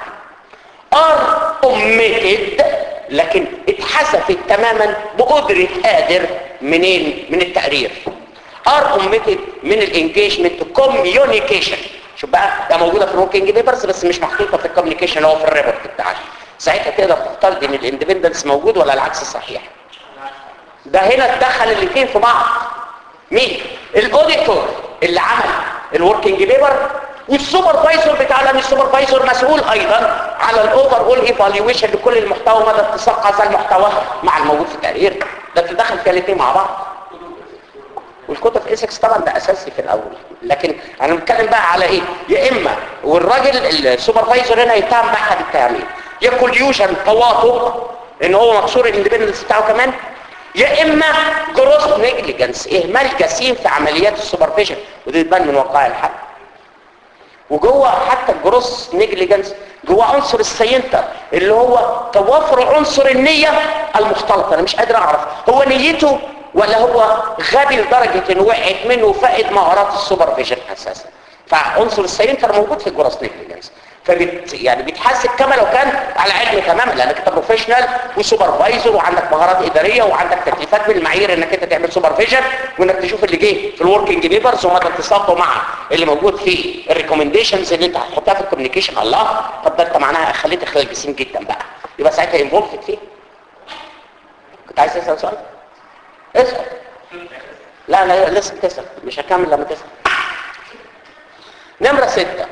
are omitted لكن اتحذفت تماما بقدرة قادر منين من التقرير are omitted من الانجيجمنت communication شوف بقى ده موجودة في الوركينج بيبرز بس مش محطوطة في الكوميونيكيشن اللي هو في الريبورت بتاعك ساعتها تقدر تفترض ان الاندبندنس موجود ولا العكس صحيح ده هنا اتدخل الاثنين في بعض مين الاوديتور اللي عمل الوركينج بيبر والسوبرفايزر بتاع لان السوبرفايزر مسؤول ايضا على الاوفر اول ايفالويشن لكل المحتوى مدى اتساق هذا المحتوى مع الموجود في التقرير ده تدخل فيها الاثنين مع بعض والكتب في اسكس طبعا ده اساسي في الاول لكن انا بتكلم بقى على ايه يا اما والراجل السوبرفايزر هنا يتهم باحد التهامين يا كوليوجن تواطؤ ان هو مكسور الاندبندنس بتاعه كمان يا اما جروس نيجليجنس اهمال جسيم في عمليات السوبرفيجن ودي تبان من وقائع الحق وجوه حتى الجروس نيجليجنس جوه عنصر السينتر اللي هو توافر عنصر النية المختلطة انا مش قادر اعرف هو نيته ولا هو غبي لدرجة انه وقعت منه وفقد مهارات السوبرفيجن اساسا فعنصر السينتر موجود في الجراس نيجليجنس فبت يعني بيتحاسب كما لو كان على علم تماما لانك انت بروفيشنال وسوبرفايزر وعندك مهارات اداريه وعندك تكليفات بالمعايير انك انت تعمل سوبرفيجن وانك تشوف اللي جه في الوركينج بيبرز ومدى اتساقه مع اللي موجود في الريكومنديشنز اللي انت هتحطها في الكوميونيكيشن الله طب ده انت معناها خليت اخلال جسيم جدا بقى يبقى ساعتها انفولفد فيه كنت عايز تسال سؤال؟ اسال لا لا لسه تسال مش هكمل لما تسال نمره سته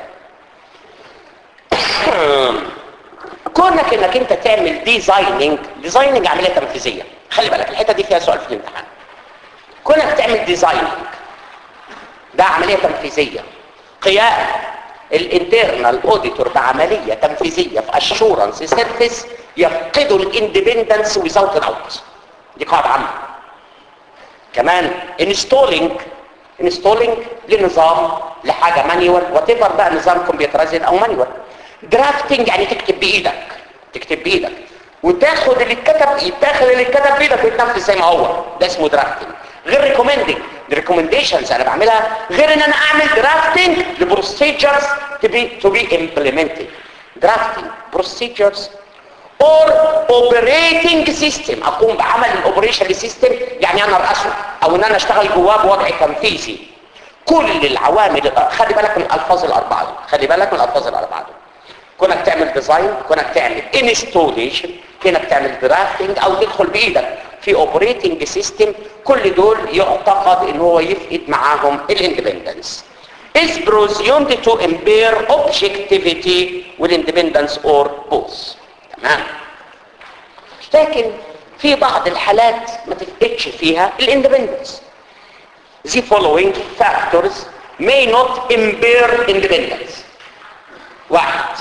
كونك انك انت تعمل ديزايننج ديزايننج عمليه تنفيذيه خلي بالك الحته دي فيها سؤال في الامتحان كونك تعمل ديزايننج ده عمليه تنفيذيه قيام الانترنال اوديتور بعمليه تنفيذيه في اشورنس سيرفيس يفقدوا الاندبندنس ويزاوت الاوت دي قاعده عامه كمان انستولينج انستولينج لنظام لحاجه مانيوال وات بقى نظام كمبيوترايزد او مانيوال درافتنج يعني تكتب بايدك تكتب بايدك وتاخد اللي اتكتب يتاخد اللي اتكتب بايدك ويتنفذ زي ما هو ده اسمه درافتنج غير ريكومندنج ريكومنديشنز انا بعملها غير ان انا اعمل درافتنج لبروسيجرز تو بي تو بي امبلمنتد درافتنج بروسيجرز اور اوبريتنج سيستم اقوم بعمل الاوبريشن سيستم يعني انا ارأسه او ان انا اشتغل جواه بوضع تنفيذي كل العوامل خلي بالك من الالفاظ الاربعه دول خلي بالك من الالفاظ الاربعه دول كونك تعمل ديزاين كونك تعمل انستوليشن كونك تعمل درافتنج او تدخل بايدك في اوبريتنج سيستم كل دول يعتقد ان هو يفقد معاهم الاندبندنس is presumed to impair objectivity والindependence or both تمام لكن في بعض الحالات ما تفقدش فيها الاندبندنس the following factors may not impair independence واحد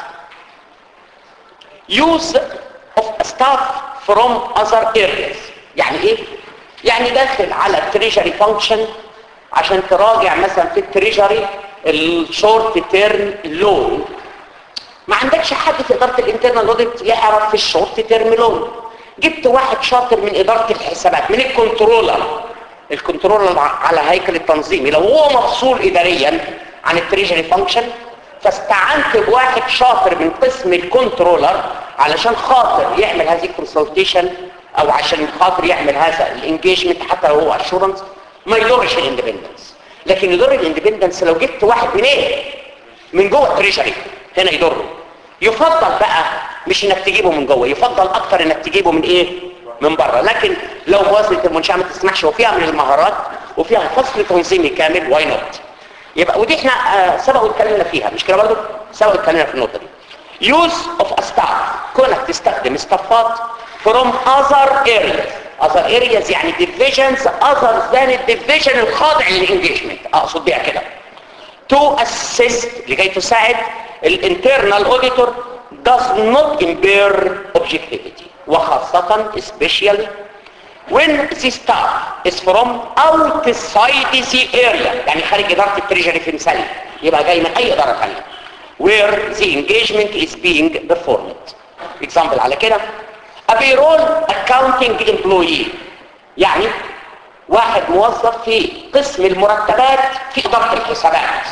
use of staff from other areas يعني ايه يعني داخل على التريجري فانكشن عشان تراجع مثلا في التريجري الشورت تيرم لون ما عندكش حد في اداره الانترنال اوديت يعرف في الشورت تيرم لون جبت واحد شاطر من اداره الحسابات من الكنترولر الكنترولر على هيكل التنظيمي لو هو مفصول اداريا عن التريجري فانكشن فاستعنت بواحد شاطر من قسم الكنترولر علشان خاطر يعمل هذه الكونسلتيشن او عشان خاطر يعمل هذا الانجيجمنت حتى لو هو اشورنس ما يضرش الاندبندنس لكن يضر الاندبندنس لو جبت واحد من ايه من جوه التريجري هنا يضره يفضل بقى مش انك تجيبه من جوه يفضل اكتر انك تجيبه من ايه من بره لكن لو موازنه المنشاه ما تسمحش وفيها من المهارات وفيها فصل تنظيمي كامل واي نوت يبقى ودي احنا آه سبق واتكلمنا فيها مش كده برضه سبق واتكلمنا في النقطه دي use of a staff كونك تستخدم استفات from other areas other areas يعني divisions other than الديفيجن الخاضع للانجيجمنت اقصد بيها كده to assist لكي تساعد الانترنال auditor does not impair objectivity وخاصة especially when the staff is from outside the area يعني خارج إدارة التريجري في مثالي يبقى جاي من أي إدارة ثانيه where the engagement is being performed example على كده a payroll accounting employee يعني واحد موظف في قسم المرتبات في إدارة الحسابات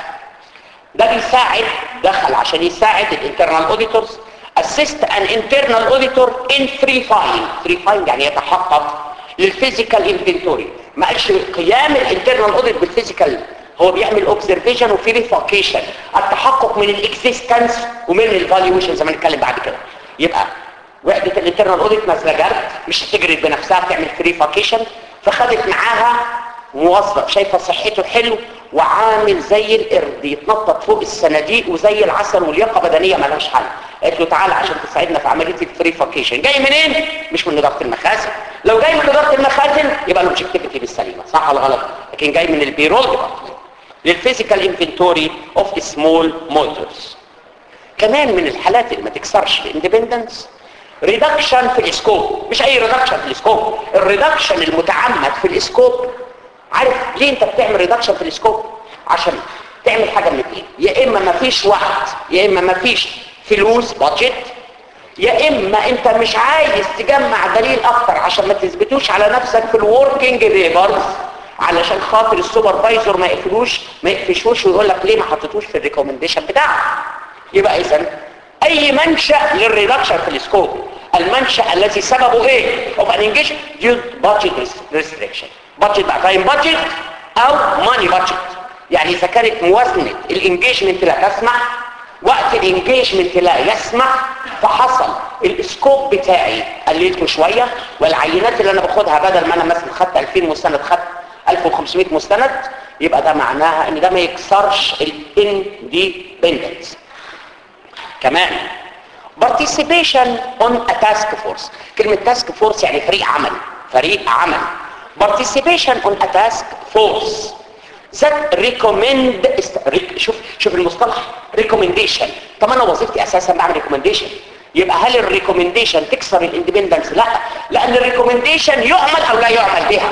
ده بيساعد دخل عشان يساعد الانترنال اوديتورز assist an internal auditor in free file free file يعني يتحقق للفيزيكال انفنتوري ما قالش قيام الانترنال اوديت بالفيزيكال هو بيعمل اوبزرفيشن وفيريفيكيشن التحقق من الاكزيستنس ومن الفاليويشن زي ما نتكلم بعد كده يبقى وحده الانترنال اوديت نازله جرد مش هتجري بنفسها تعمل فيريفيكيشن فخدت معاها موظف شايفه صحته حلو وعامل زي القرد يتنطط فوق الصناديق وزي العسل واللياقه بدنيه مالهاش حل قالت له تعالى عشان تساعدنا في عمليه الفريفيكيشن جاي منين مش من اداره المخازن لو جاي من اداره المخازن يبقى الاوبجكتيفيتي بالسليمه صح ولا غلط لكن جاي من البيرول ديبارتمنت للفيزيكال انفنتوري اوف سمول موتورز كمان من الحالات اللي ما تكسرش الاندبندنس ريدكشن في الاسكوب مش اي ريدكشن في الاسكوب الريدكشن المتعمد في الاسكوب عارف ليه انت بتعمل ريدكشن في الاسكوب عشان تعمل حاجه من الاثنين يا اما ما فيش وقت يا اما ما فيش فلوس بادجت يا اما انت مش عايز تجمع دليل اكتر عشان ما تثبتوش على نفسك في الوركينج بيبرز علشان خاطر السوبرفايزر ما يقفلوش ما يقفشوش ويقول لك ليه ما حطيتوش في الريكومنديشن بتاعك يبقى اذا اي منشا للريدكشن في السكوب المنشا الذي سببه ايه اوف ان انجيج ديو بادجت ريستريكشن بادجت بقى تايم بادجت او ماني بادجت يعني اذا كانت موازنه الانجيجمنت لا تسمح وقت الانجيجمنت لا يسمح فحصل السكوب بتاعي قللته شويه والعينات اللي انا باخدها بدل ما انا مثلا خدت 2000 مستند خدت 1500 مستند يبقى ده معناها ان ده ما يكسرش الاندبندنس كمان participation on a task force كلمة task force يعني فريق عمل فريق عمل participation on a task force that recommend شوف شوف المصطلح recommendation طب انا وظيفتي اساسا بعمل recommendation يبقى هل الريكومنديشن تكسر الاندبندنس لا لان الريكومنديشن يعمل او لا يعمل بها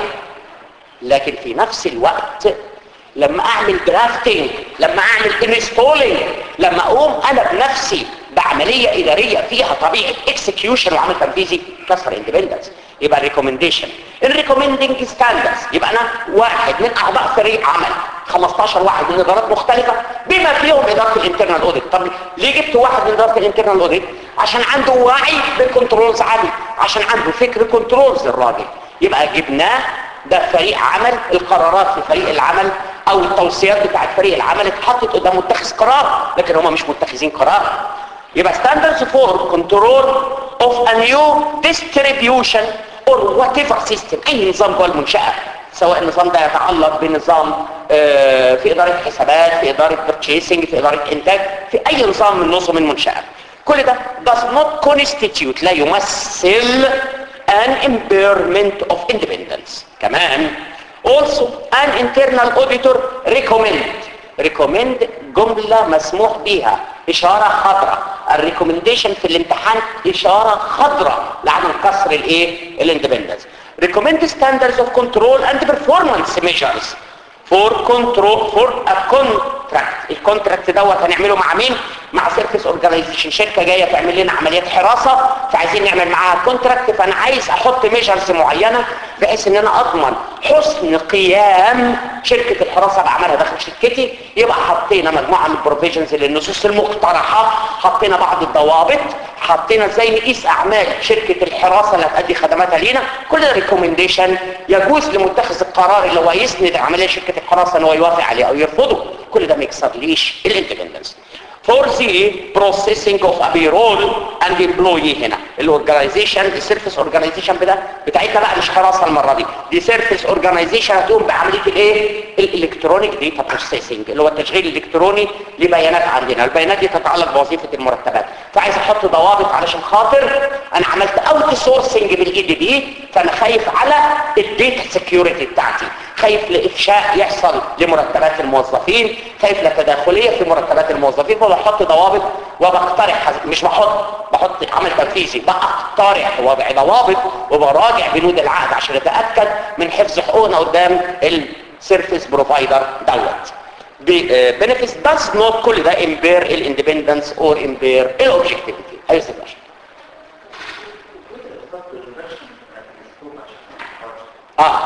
لكن في نفس الوقت لما اعمل درافتنج لما اعمل انستولينج لما اقوم انا بنفسي بعمليه اداريه فيها طبيعه اكسكيوشن وعمل تنفيذي كسر اندبندنس يبقى الريكومنديشن الريكومندنج ستاندردز يبقى انا واحد من اعضاء فريق عمل 15 واحد من ادارات مختلفه بما فيهم اداره الانترنال اوديت طب ليه جبت واحد من اداره الانترنال اوديت عشان عنده وعي بالكنترولز عالي عشان عنده فكر كنترولز الراجل يبقى جبناه ده فريق عمل القرارات في فريق العمل او التوصيات بتاعت فريق العمل اتحطت قدام متخذ قرار لكن هم مش متخذين قرار يبقى standards for control of a new distribution or whatever system اي نظام جوه المنشأة سواء النظام ده يتعلق بنظام آه في إدارة حسابات في إدارة purchasing في إدارة إنتاج في أي نظام من نظم المنشأة كل ده does not constitute لا يمثل an impairment of independence كمان also an internal auditor recommend recommend جملة مسموح بيها إشارة خضراء الريكومنديشن في الامتحان إشارة خضراء لعدم كسر الايه الاندبندنس recommend standards of control and performance measures for control for a contract الكونتراكت دوت هنعمله مع مين مع سيرفيس اورجانيزيشن شركه جايه تعمل لنا عمليات حراسه فعايزين نعمل معاها كونتراكت فانا عايز احط ميجرز معينه بحيث ان انا اضمن حسن قيام شركه الحراسه بعملها داخل شركتي يبقى حطينا مجموعه من البروفيجنز للنصوص المقترحه حطينا بعض الضوابط حطينا ازاي نقيس اعمال شركه الحراسه اللي هتأدي خدماتها لينا كل ده ريكومنديشن يجوز لمتخذ القرار اللي هو يسند عمليه شركه الحراسه ان هو يوافق عليه او يرفضه كل ده ما يكسرليش الاندبندنس for the processing of a payroll and employee هنا الاورجنايزيشن السيرفيس اورجنايزيشن بدا بتاعتنا بقى مش حراسه المره دي دي سيرفيس اورجنايزيشن هتقوم بعمليه الايه الالكترونيك داتا بروسيسنج اللي هو التشغيل الالكتروني لبيانات عندنا البيانات دي تتعلق بوظيفه المرتبات فعايز احط ضوابط علشان خاطر انا عملت اوت سورسنج بالاي دي بي فانا خايف على الداتا سكيورتي بتاعتي خايف لافشاء يحصل لمرتبات الموظفين خايف لتداخليه في مرتبات الموظفين فبحط ضوابط وبقترح مش بحط بحط عمل تنفيذي بقترح وضع ضوابط وبراجع بنود العقد عشان اتاكد من حفظ حقوقنا قدام السيرفيس بروفايدر دوت benefits does not كل ده impair الاندبندنس or impair الاوبجكتيفيتي ايوه سيدي اه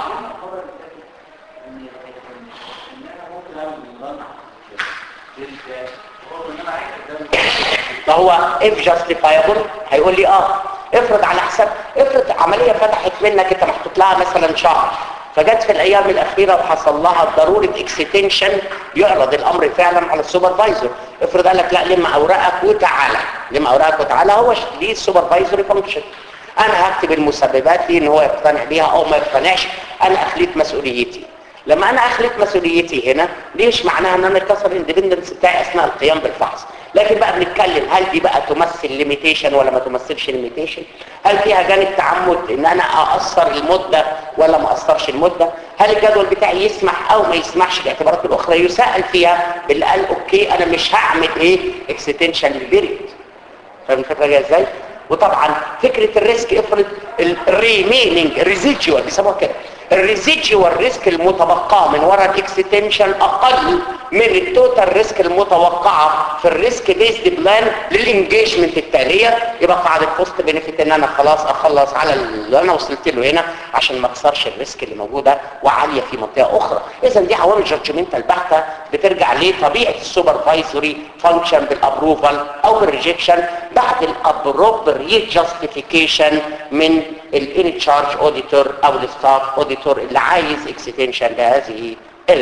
فهو if justifiable هيقول لي اه افرض على حساب افرض عملية فتحت منك انت محطوط لها مثلا شهر فجت في الايام الاخيرة وحصل لها ضرورة اكستنشن يعرض الامر فعلا على السوبرفايزر افرض قال لك لا لم اوراقك وتعالى لم اوراقك وتعالى هو دي السوبرفايزر فانكشن انا هكتب المسببات دي ان هو يقتنع بيها او ما يقتنعش انا اخليت مسؤوليتي لما انا اخليت مسؤوليتي هنا ليش معناها ان انا اكسر الاندبندنس بتاعي اثناء القيام بالفحص لكن بقى بنتكلم هل دي بقى تمثل ليميتيشن ولا ما تمثلش ليميتيشن هل فيها جانب تعمد ان انا اقصر المدة ولا ما اقصرش المدة هل الجدول بتاعي يسمح او ما يسمحش الاعتبارات الاخرى يسأل فيها اللي قال اوكي انا مش هعمل ايه اكستنشن للبيريد فاهم الفكره جايه ازاي وطبعا فكرة الريسك افرض الريميننج ريزيديوال بيسموها كده الريزيديوال ريسك المتبقى من وراء الاكستنشن اقل من التوتال ريسك المتوقعه في الريسك بيزد بلان للانجيجمنت التاليه يبقى قاعده كوست بنفيت ان انا خلاص اخلص على اللي انا وصلت له هنا عشان ما اكسرش الريسك اللي موجوده وعاليه في منطقه اخرى اذا دي عوامل جادجمنتال بحته بترجع لطبيعه السوبرفايزري فانكشن بالابروفال او بالريجكشن بعد الابروبريت جاستيفيكيشن من الان تشارج اوديتور او الستاف اوديتور اللي عايز اكستنشن لهذه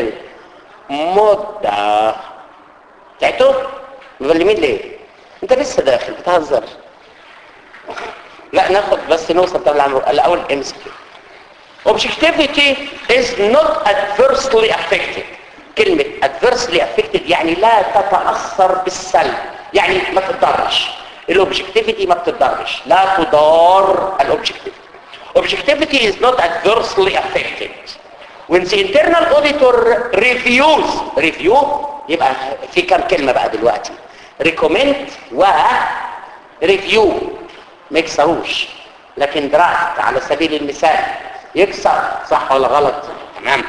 المده تعتوا مظلمين ليه انت لسه داخل بتهزر لا ناخد بس نوصل طبعا الاول ام سي objectivity is not adversely affected كلمة adversely affected يعني لا تتأثر بالسلب يعني ما تتضرش الاوبجكتيفيتي ما بتتضرش لا تضار الاوبجكتيفيتي objectivity is not adversely affected when the internal auditor reviews review يبقى في كم كلمة بقى دلوقتي recommend و review ما يكسروش لكن درافت على سبيل المثال يكسر صح ولا غلط تمام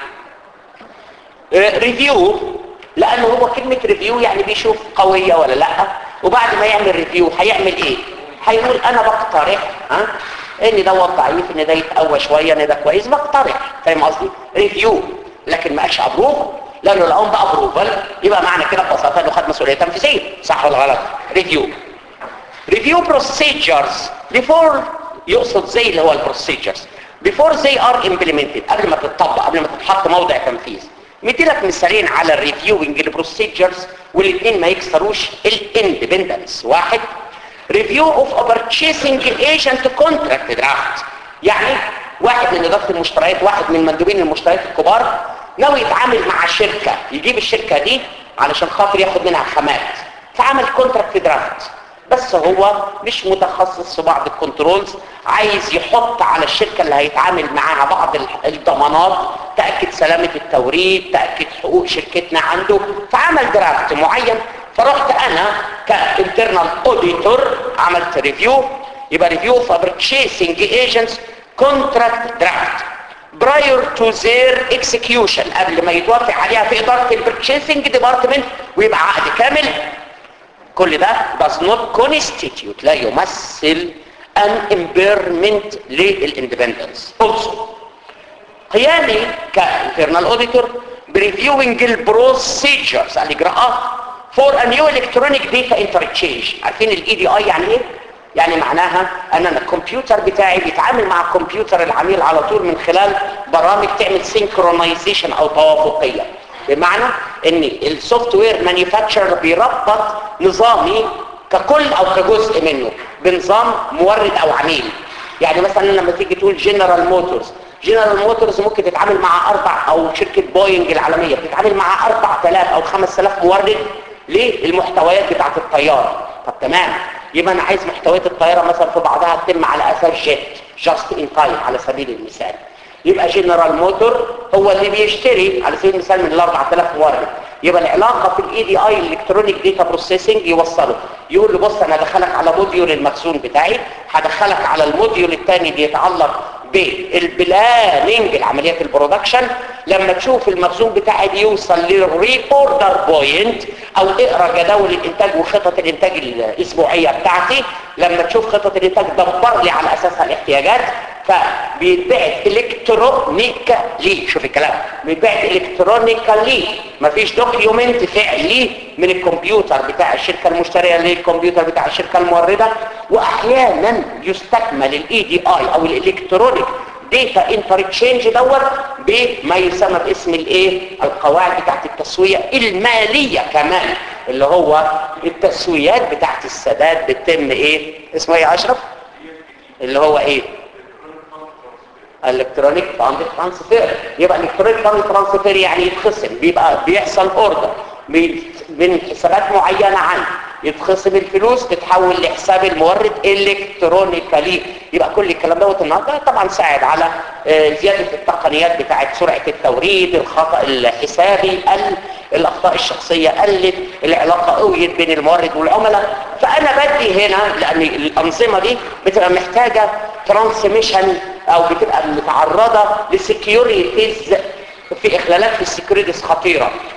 ريفيو لانه هو كلمة ريفيو يعني بيشوف قوية ولا لا وبعد ما يعمل ريفيو هيعمل ايه هيقول انا بقترح ها ان دوت ضعيف ان ده يتقوى شويه ان ده كويس بقترح فاهم قصدي ريفيو لكن ما قالش ابروف لانه لو بقى ابروفال يبقى معنى كده ببساطه انه خد مسؤوليه تنفيذيه صح ولا غلط ريفيو ريفيو بروسيجرز بيفور يقصد زي اللي هو البروسيجرز before they are implemented قبل ما تتطبق قبل ما تتحط موضع تنفيذ مديلك مثالين على الريفيوينج البروسيجرز والاثنين ما يكسروش الاندبندنس واحد ريفيو اوف purchasing agent contract draft يعني واحد من اداره المشتريات واحد من مندوبين المشتريات الكبار ناوي يتعامل مع شركه يجيب الشركه دي علشان خاطر ياخد منها خامات فعمل كونتراكت درافت بس هو مش متخصص في بعض الكنترولز عايز يحط على الشركة اللي هيتعامل معاها بعض الضمانات تأكد سلامة التوريد تأكد حقوق شركتنا عنده فعمل درافت معين فرحت انا كانترنال اوديتور عملت ريفيو يبقى ريفيو for purchasing agents contract draft prior to their execution قبل ما يتوافق عليها في اداره البرتشيسنج ديبارتمنت ويبقى عقد كامل كل ده does not constitute لا يمثل an impairment للاندبندنس also قيامي كانترنال اوديتور بريفيوينج البروسيجرز الاجراءات for a new electronic data interchange عارفين الاي دي اي يعني ايه يعني معناها ان انا الكمبيوتر بتاعي بيتعامل مع كمبيوتر العميل على طول من خلال برامج تعمل سينكرونايزيشن او توافقيه بمعنى ان السوفت وير مانيفاكتشر بيربط نظامي ككل او كجزء منه بنظام مورد او عميل يعني مثلا لما تيجي تقول جنرال موتورز جنرال موتورز ممكن تتعامل مع اربع او شركه بوينج العالميه بتتعامل مع 4000 او 5000 مورد للمحتويات بتاعه الطياره طب تمام يبقى انا عايز محتويات الطياره مثلا في بعضها تتم على اساس جيت جاست ان تايم على سبيل المثال يبقى جنرال موتور هو اللي بيشتري على سبيل المثال من ال 4000 مورد يبقى العلاقه في الاي دي اي الالكترونيك ديتا بروسيسنج يوصله يقول له بص انا هدخلك على موديول المخزون بتاعي هدخلك على الموديول الثاني بيتعلق بالبلاننج العمليات البرودكشن لما تشوف المخزون بتاعي بيوصل للريبوردر بوينت او اقرا جداول الانتاج وخطط الانتاج الاسبوعيه بتاعتي لما تشوف خطط الانتاج دبر لي على اساسها الاحتياجات فبيتبعت الكترونيكالي شوف الكلام بيتبعت الكترونيكالي مفيش دوكيومنت فعلي من الكمبيوتر بتاع الشركه المشتريه للكمبيوتر بتاع الشركه المورده واحيانا يستكمل الاي دي اي او الالكترونيك ديتا انترتشينج دوت بما يسمى باسم الايه القواعد بتاعت التسويه الماليه كمان اللي هو التسويات بتاعت السداد بتتم ايه اسمه ايه يا اشرف اللي هو ايه الكترونيك فاند ترانسفير يبقى الكترونيك فاند ترانسفير يعني يتخصم بيبقى بيحصل اوردر من حسابات معينه عنه يتخصم الفلوس تتحول لحساب المورد الكترونيكالي يبقى كل الكلام دوت النهارده طبعا ساعد على زياده التقنيات بتاعه سرعه التوريد الخطا الحسابي قل الاخطاء الشخصيه قلت العلاقه قويت بين المورد والعملاء فانا بدي هنا لان الانظمه دي بتبقى محتاجه ترانسميشن او بتبقى متعرضه لسكيورتيز في اخلالات في السكيورتيز خطيره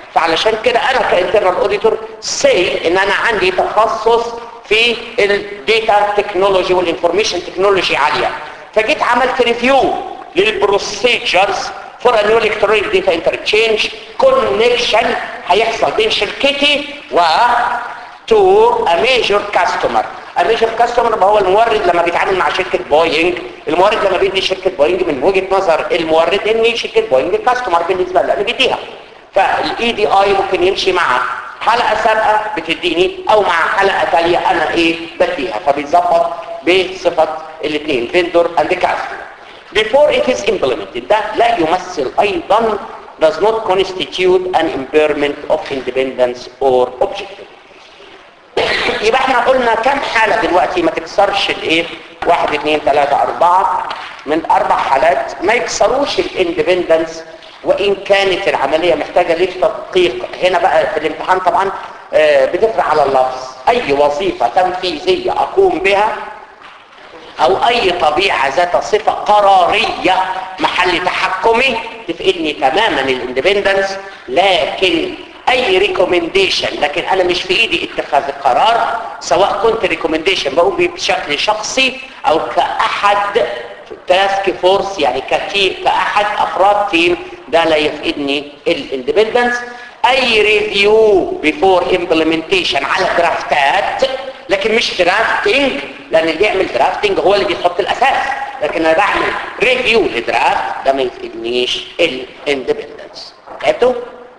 فعلشان كده انا كانترنال اوديتور سي ان انا عندي تخصص في الداتا تكنولوجي والانفورميشن تكنولوجي عاليه فجيت عملت ريفيو للبروسيجرز فور انيو الكترونيك داتا انترتشينج كونكشن هيحصل بين شركتي و تو ا ميجور كاستمر الميجر كاستمر هو المورد لما بيتعامل مع شركه بوينج المورد لما بيدي شركه بوينج من وجهه نظر المورد ان شركه بوينج كاستمر بالنسبه له اللي بيديها فالاي دي اي ممكن يمشي مع حلقه سابقه بتديني او مع حلقه تاليه انا ايه بديها فبيتظبط بصفه الاثنين فيندور اند كاستمر before it is implemented ده لا يمثل ايضا does not constitute an impairment of independence or objective يبقى احنا قلنا كم حالة دلوقتي ما تكسرش الايه واحد اثنين ثلاثة اربعة من اربع حالات ما يكسروش الاندبندنس وان كانت العملية محتاجة للتدقيق هنا بقى في الامتحان طبعا آه، بتفرق على اللفظ اي وظيفة تنفيذية اقوم بها او اي طبيعة ذات صفة قرارية محل تحكمي تفقدني تماما الاندبندنس لكن اي ريكومنديشن لكن انا مش في ايدي اتخاذ القرار سواء كنت ريكومنديشن بقوم بيه بشكل شخصي او كاحد تاسك فورس يعني كتيم كاحد افراد تيم ده لا يفقدني الاندبندنس اي ريفيو بيفور امبلمنتيشن على درافتات لكن مش درافتنج لان اللي بيعمل درافتنج هو اللي بيحط الاساس لكن انا بعمل ريفيو لدرافت ده ما يفقدنيش الاندبندنس عرفتوا؟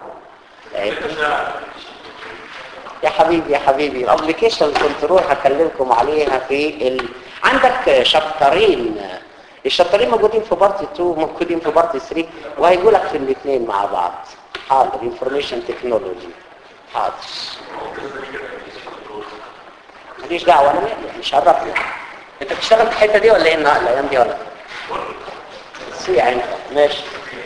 يا حبيبي يا حبيبي الابلكيشن كنترول هكلمكم عليها في ال... عندك شابترين الشابترين موجودين في بارت 2 موجودين في بارت 3 وهيقول لك في الاثنين مع بعض حاضر انفورميشن تكنولوجي حاضر ماليش دعوه انا مالي مش عرفني انت بتشتغل في الحته دي ولا ايه النهارده الايام دي ولا سي يعني ماشي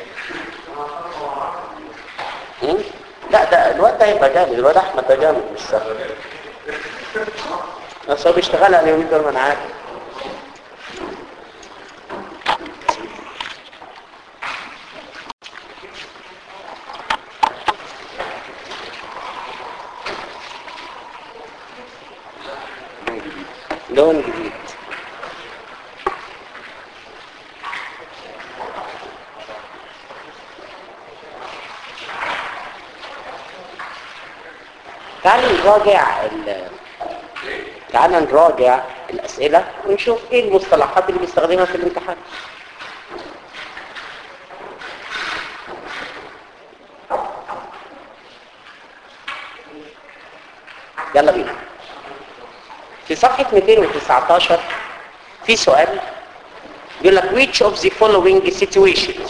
هم؟ لا ده الواد ده هيبقى جامد الواد احمد ده جامد مش سهل بس هو بيشتغل على اليومين دول ما انا عارف لون جديد تعالوا نراجع ال... تعالوا نراجع الأسئلة ونشوف ايه المصطلحات اللي بيستخدمها في الامتحان يلا بينا في صفحة 219 في سؤال يقول لك which of the following situations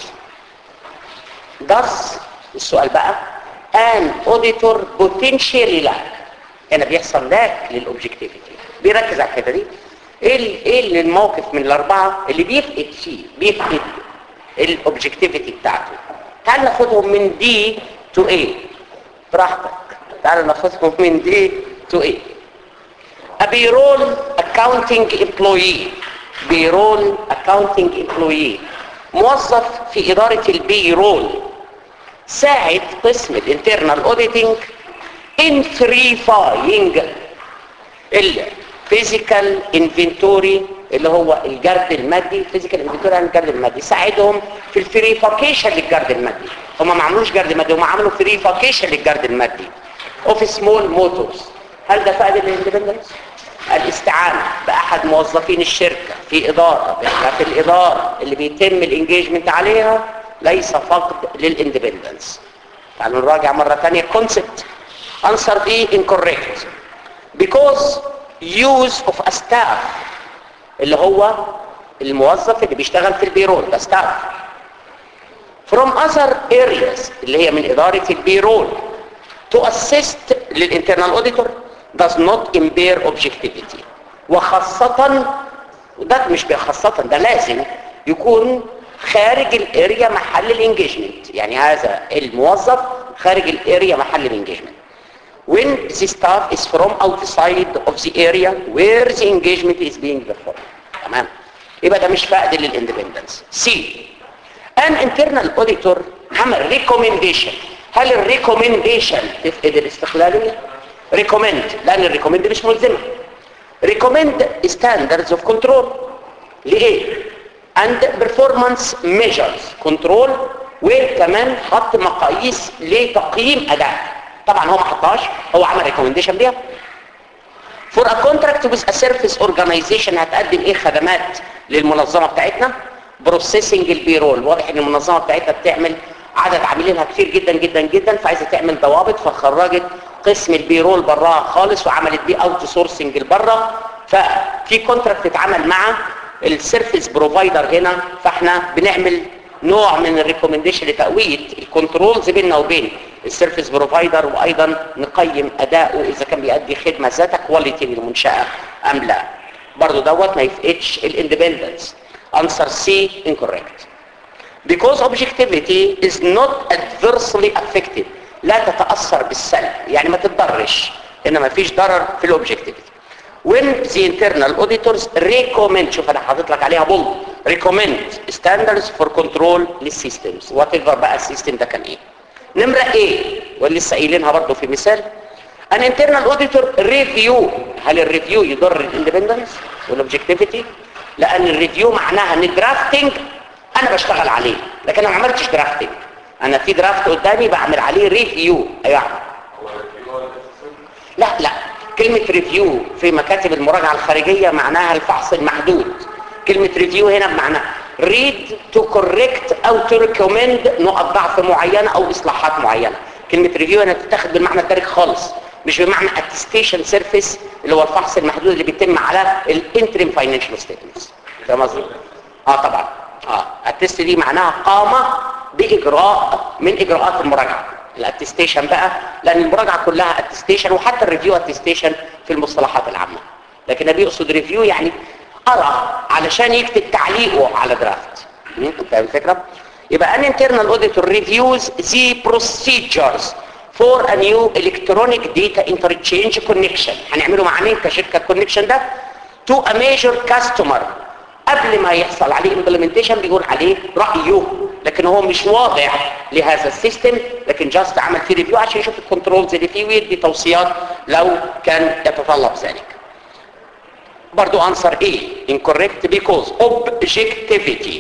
does السؤال بقى an auditor potentially lack هنا بيحصل لاك للاوبجكتيفيتي بيركز على الحته دي ايه ال- ايه اللي الموقف من الاربعه اللي بيفقد فيه بيفقد الاوبجكتيفيتي بتاعته تعال ناخدهم من دي تو ايه براحتك تعال ناخدهم من دي تو ايه A payroll accounting employee payroll accounting employee موظف في إدارة البيرول ساعد قسم الانترنال اوديتنج in verifying الفيزيكال انفنتوري اللي هو الجرد المادي فيزيكال انفنتوري عن الجرد المادي ساعدهم في الفريفاكيشن للجرد المادي هم ما عملوش جرد مادي هم عملوا فريفاكيشن للجرد المادي اوف سمول موتورز هل ده فائده للاندبندنس الاستعانه باحد موظفين الشركه في اداره في الاداره اللي بيتم الانجيجمنت عليها ليس فقد للاندبندنس تعالوا نراجع مره ثانيه كونسبت answer B incorrect because use of a staff اللي هو الموظف اللي بيشتغل في البيرول ده staff from other areas اللي هي من إدارة البيرول to assist للinternal auditor does not impair objectivity وخاصة وده مش خاصة ده لازم يكون خارج الاريا محل الانجيجمنت يعني هذا الموظف خارج الاريا محل الانجيجمنت when the staff is from outside of the area where the engagement is being performed تمام يبقى ده مش فائده للاندبندنس C an internal auditor عمل recommendation هل الريكومنديشن تفقد الاستقلاليه ريكومند لان الريكومند مش ملزمه ريكومند ستاندردز اوف كنترول لايه اند performance measures كنترول وكمان حط مقاييس لتقييم اداء طبعا هو ما حطهاش هو عمل ريكومنديشن بيها فور ا كونتراكت with a service organization هتقدم ايه خدمات للمنظمه بتاعتنا بروسيسنج البيرول واضح ان المنظمه بتاعتنا بتعمل عدد عاملينها كتير جدا جدا جدا فعايزه تعمل ضوابط فخرجت قسم البيرول براها خالص وعملت بيه اوت سورسنج لبره ففي كونتراكت اتعمل مع السيرفيس بروفايدر هنا فاحنا بنعمل نوع من الريكومنديشن لتقويه الكنترولز بيننا وبين السيرفيس بروفايدر وايضا نقيم اداؤه اذا كان بيأدي خدمه ذات كواليتي للمنشاه ام لا برضه دوت ما يفقدش الاندبندنس answer C incorrect because objectivity is not adversely affected لا تتأثر بالسلب يعني ما تتضرش إن ما فيش ضرر في الاوبجكتيفيتي when the internal auditors recommend شوف انا حاطط لك عليها بول recommend standards for control للسيستمز whatever بقى السيستم ده كان ايه نمرة ايه ولسه قايلينها برضه في مثال an internal auditor review هل الريفيو يضر الاندبندنس والاوبجكتيفيتي لان الريفيو معناها ان الدرافتنج انا بشتغل عليه لكن انا ما عملتش درافتنج انا في درافت قدامي بعمل عليه ريفيو ايوه لا لا كلمة ريفيو في مكاتب المراجعة الخارجية معناها الفحص المحدود كلمة ريفيو هنا بمعنى read to correct او to recommend نقط ضعف معينة او اصلاحات معينة كلمة ريفيو هنا تتاخد بالمعنى الدارج خالص مش بمعنى attestation service اللي هو الفحص المحدود اللي بيتم على الانتريم فاينانشال ستيتمنتس فاهم قصدي؟ اه طبعا اه التست دي معناها قامة باجراء من اجراءات المراجعة الاتستيشن بقى لان المراجعة كلها اتستيشن وحتى الريفيو اتستيشن في المصطلحات العامة لكن ده بيقصد ريفيو يعني ارى علشان يكتب تعليقه على درافت فاهم الفكرة؟ يبقى an internal auditor reviews the procedures for a new electronic data interchange connection هنعمله مع مين كشركة connection ده to a major customer قبل ما يحصل عليه implementation بيقول عليه رأيه لكن هو مش واضح لهذا السيستم لكن جاست عمل فيه ريفيو عشان يشوف الكنترولز اللي فيه ويدي توصيات لو كان يتطلب ذلك برضو answer A incorrect because objectivity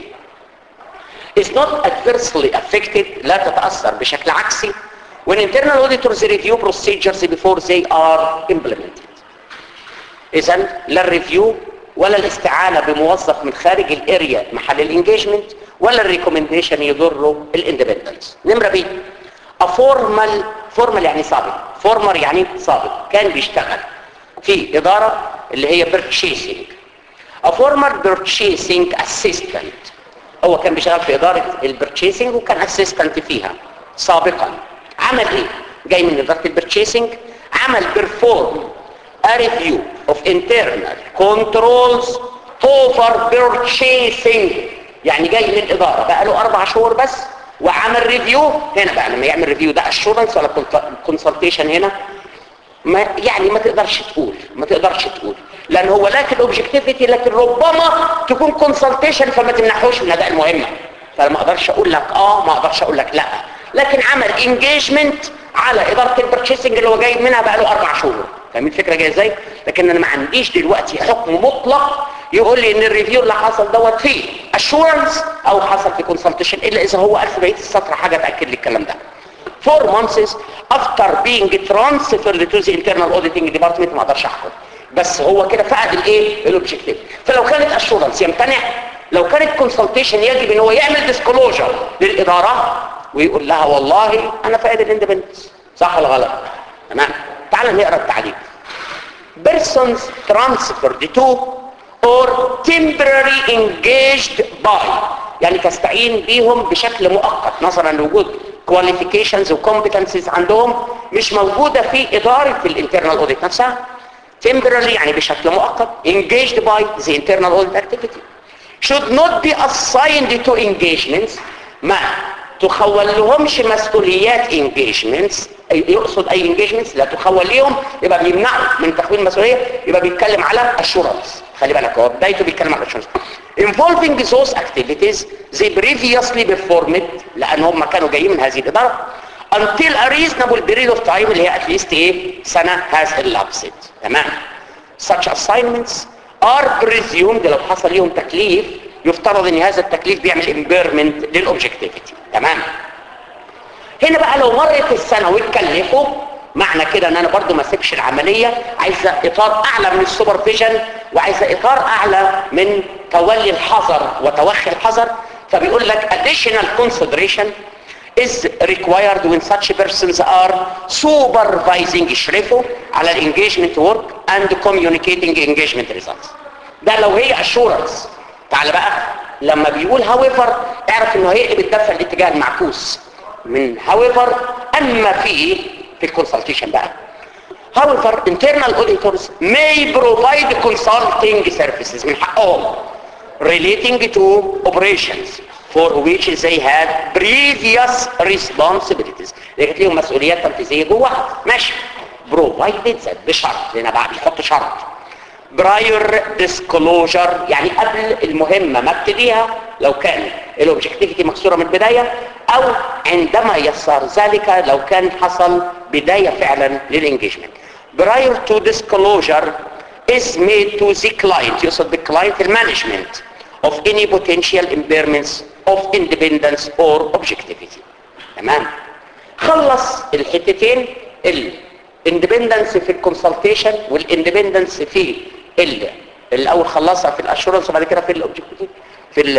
is not adversely affected لا تتأثر بشكل عكسي when internal auditors review procedures before they are implemented اذا لا الريفيو ولا الاستعانة بموظف من خارج الاريا محل الانجيجمنت ولا الريكومنديشن يضروا الاندبندنس نمرة بي فورمال فورمال يعني سابق فورمر يعني سابق كان بيشتغل في إدارة اللي هي purchasing a former purchasing assistant هو كان بيشتغل في إدارة البرتشيسنج وكان اسيستنت فيها سابقا عمل ايه جاي من إدارة البرتشيسنج عمل perform a review of internal controls over purchasing يعني جاي من الإدارة بقى له أربع شهور بس وعمل ريفيو هنا بقى لما يعمل ريفيو ده اشورنس ولا كونسلتيشن هنا ما يعني ما تقدرش تقول ما تقدرش تقول لان هو لكن اوبجكتيفيتي لكن ربما تكون كونسلتيشن فما تمنحوش من اداء المهمه فما اقدرش اقول لك اه ما اقدرش اقول لك لا لكن عمل انجيجمنت على اداره البرتشيسنج اللي هو جاي منها بقى له اربع شهور فاهمين الفكره جايه ازاي لكن انا ما عنديش دلوقتي حكم مطلق يقول لي ان الريفيو اللي حصل دوت فيه اشورنس او حصل في كونسلتيشن الا اذا هو قال في بقيه السطر حاجه تاكد لي الكلام ده four months after being transferred to the internal auditing department ما اقدرش احكم بس هو كده فقد الايه الاوبجكتيف فلو كانت اشورنس يمتنع لو كانت كونسلتيشن يجب ان هو يعمل ديسكلوجر للاداره ويقول لها والله انا فاقد الاندبندنس صح ولا غلط تمام تعال نقرا التعليق persons transferred to or temporary engaged by يعني تستعين بيهم بشكل مؤقت نظرا لوجود qualifications و competencies عندهم مش موجودة في إدارة الانترنال audit نفسها temporary يعني بشكل مؤقت engaged by the internal audit activity should not be assigned to engagements ما تخول لهمش مسؤوليات engagements يقصد اي engagements لا تخول ليهم يبقى بيمنعوا من تخويل المسؤولية يبقى بيتكلم على assurance خلي بالك هو بدايته بيتكلم على assurance involving those activities they previously performed لان هم كانوا جايين من هذه الاداره until a reasonable period of time اللي هي at least ايه سنة has elapsed تمام such assignments are presumed لو حصل ليهم تكليف يفترض ان هذا التكليف بيعمل impairment للاوبجكتيفيتي تمام هنا بقى لو مرت السنة واتكلفوا معنى كده ان انا برضو ما سيبش العملية عايزة اطار اعلى من السوبرفيجن وعايزة اطار اعلى من تولي الحذر وتوخي الحذر فبيقول لك additional consideration is required when such persons are supervising يشرفوا على الانجيجمنت work and communicating engagement results ده لو هي assurance تعال بقى لما بيقول however اعرف انه هيقلب الدفع الاتجاه المعكوس من however اما في في الكونسلتيشن بقى however internal auditors may provide consulting services من حقهم relating to operations for which they had previous responsibilities اللي كانت ليهم مسؤوليات تنفيذيه جواها ماشي provided that بشرط لان بقى بيحط شرط prior disclosure يعني قبل المهمة ما ابتديها لو كان الاوبجكتيفيتي مكسورة من البداية او عندما يسر ذلك لو كان حصل بداية فعلا للانجيجمنت prior to disclosure is made to the client يقصد بالكلاينت المانجمنت of any potential impairments of independence or objectivity تمام خلص الحتتين الاندبندنس في الكونسلتيشن والاندبندنس في ال الاول خلصها في الاشورنس وبعد كده في الاوبجكتيف في ال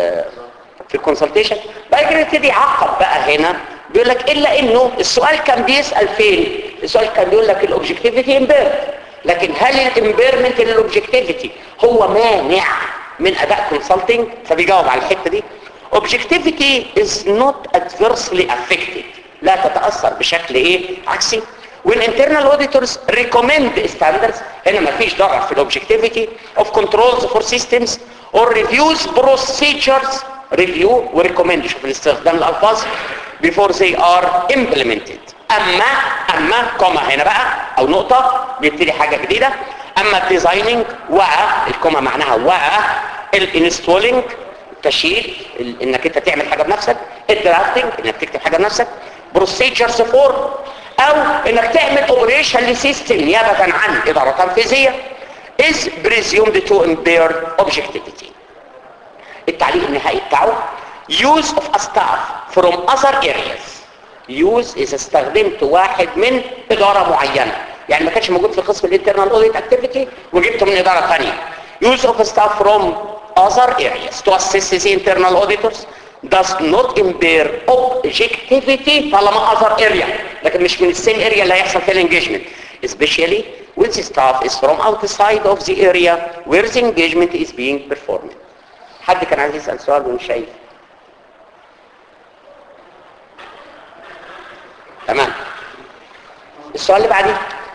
في الكونسلتيشن بعد كده يبتدي يعقب بقى هنا بيقول لك الا انه السؤال كان بيسال فين السؤال كان بيقول لك الاوبجكتيفيتي امبيرد لكن هل الامبيرمنت للاوبجكتيفيتي هو مانع من اداء كونسلتنج فبيجاوب على الحته دي objectivity is not adversely affected لا تتاثر بشكل ايه عكسي when internal auditors recommend standards هنا ما فيش ضرر في الاوبجكتيفيتي of controls for systems or reviews procedures review وريكومند شوف الاستخدام الالفاظ before they are implemented اما اما كوما هنا بقى او نقطة بيبتدي حاجة جديدة اما الديزايننج و الكوما معناها و الانستولينج تشييد ال- انك انت تعمل حاجة بنفسك الدرافتنج انك تكتب حاجة بنفسك بروسيجرز فور او انك تعمل اوبريشن لسيستم نيابة عن ادارة تنفيذية is presumed to impair objectivity التعليق النهائي بتاعه use of a staff from other areas use إذا استخدمت واحد من إدارة معينة يعني ما كانش موجود في قسم الانترنال audit activity وجبته من إدارة ثانية use of staff from other areas to assist the internal auditors does not impair objectivity طالما other area لكن مش من السيم area اللي هيحصل فيها الانجيجمنت especially when the staff is from outside of the area where the engagement is being performed حد كان عايز يسأل سؤال ومش شايف تمام السؤال اللي بعديه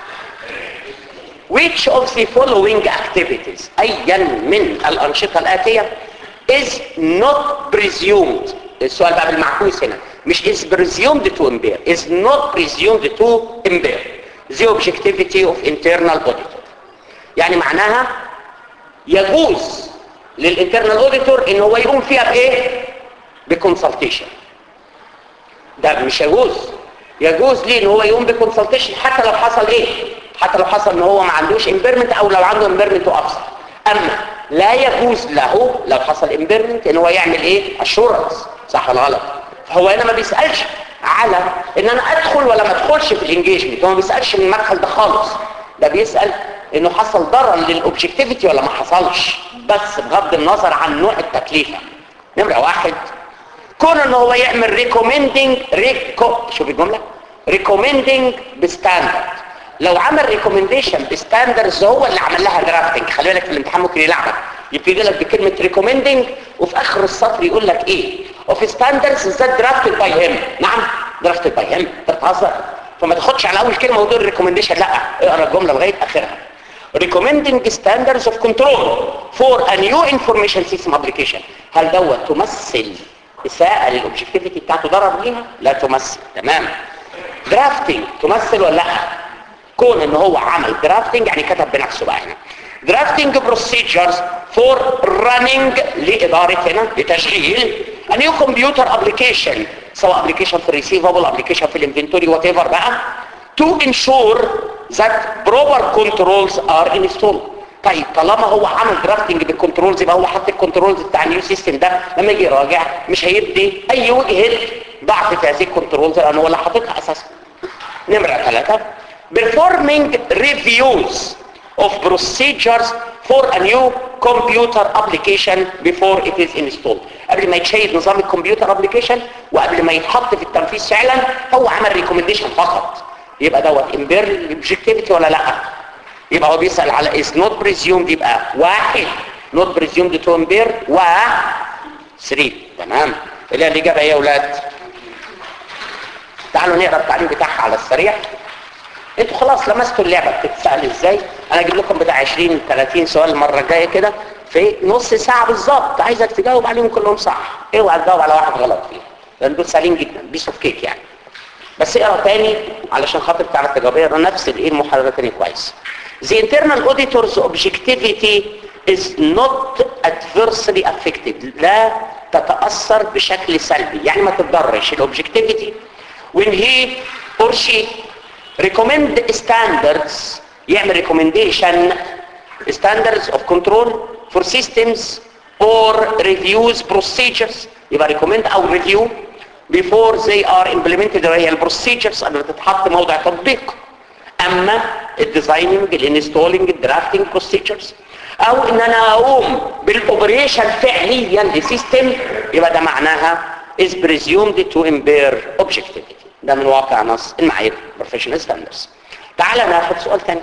which of the following activities ايا من الانشطه الاتيه is not presumed السؤال بقى بالمعكوس هنا مش is presumed to impair is not presumed to impair the objectivity of internal auditor يعني معناها يجوز للانترنال اوديتور ان هو يقوم فيها بايه بكونسلتيشن ده مش يجوز يجوز ليه ان هو يقوم بكونسلتيشن حتى لو حصل ايه حتى لو حصل ان هو ما عندوش امبيرمنت او لو عنده امبيرمنت وابصر اما لا يجوز له لو حصل امبيرمنت ان هو يعمل ايه اشورنس صح ولا غلط فهو هنا ما بيسالش على ان انا ادخل ولا ما ادخلش في الانجيجمنت هو ما بيسالش من المدخل ده خالص ده بيسال انه حصل ضرر للاوبجكتيفيتي ولا ما حصلش بس بغض النظر عن نوع التكليفه نمره واحد كون ان هو يعمل ريكومندنج ريكو شوف الجمله ريكومندنج بستاندرد لو عمل ريكومنديشن بستاندردز هو اللي عمل لها درافتنج خلي بالك في الامتحان ممكن يلعبك يبتدي لك بكلمه ريكومندنج وفي اخر السطر يقول لك ايه اوف ستاندردز ذات درافتد باي هيم نعم درافتد باي هيم انت بتهزر فما تاخدش على اول كلمه وتقول ريكومنديشن لا اقرا الجمله لغايه اخرها recommending standards of control for a new information system application هل دوت تمثل إساءة للأوبجكتيفيتي بتاعته ضرر ليها؟ لا تمثل تمام درافتنج تمثل ولا لا؟ كون ان هو عمل درافتنج يعني كتب بنفسه بقى هنا درافتنج بروسيجرز فور رانينج لإدارة هنا لتشغيل a new computer application سواء ابلكيشن في الريسيفبل ابلكيشن في الانفنتوري وات ايفر بقى to ensure that proper controls are installed طيب طالما هو عمل درافتنج بالكنترولز يبقى هو حط الكنترولز بتاع النيو سيستم ده لما يجي يراجع مش هيدي اي وجهه ضعف في هذه الكنترولز لان هو اللي حاططها اساسا نمره ثلاثه performing reviews of procedures for a new computer application before it is installed قبل ما يتشيد نظام الكمبيوتر ابلكيشن وقبل ما يتحط في التنفيذ فعلا هو عمل ريكومنديشن فقط يبقى دوت امبير الاوبجكتيفيتي ولا لا يبقى هو بيسأل على is not presumed يبقى واحد not presumed to امبير و 3 تمام اللي هي الاجابه ايه يا اولاد تعالوا نقرا التعليم بتاعها على السريع انتوا خلاص لمستوا اللعبه بتتسال ازاي انا اجيب لكم بتاع 20 30 سؤال المره الجايه كده في نص ساعه بالظبط عايزك تجاوب عليهم كلهم صح اوعى تجاوب على واحد غلط فيه لان دول سهلين جدا بيس اوف كيك يعني بس اقرا تاني علشان خاطر تعرف تجاوب اقرا نفس الايه المحاضره تاني كويس The internal auditor's objectivity is not adversely affected لا تتأثر بشكل سلبي يعني ما تتضرش الاوبجكتيفيتي when he or she recommend standards يعمل recommendation standards of control for systems or reviews procedures يبقى recommend او review before they are implemented اللي هي البروسيجرز اللي بتتحط موضع تطبيق اما الديزايننج الانستولينج الدرافتنج بروسيجرز او ان انا اقوم بالاوبريشن فعليا لسيستم يبقى ده معناها is presumed to impair objectivity ده من واقع نص المعايير professional standards تعال ناخد سؤال ثاني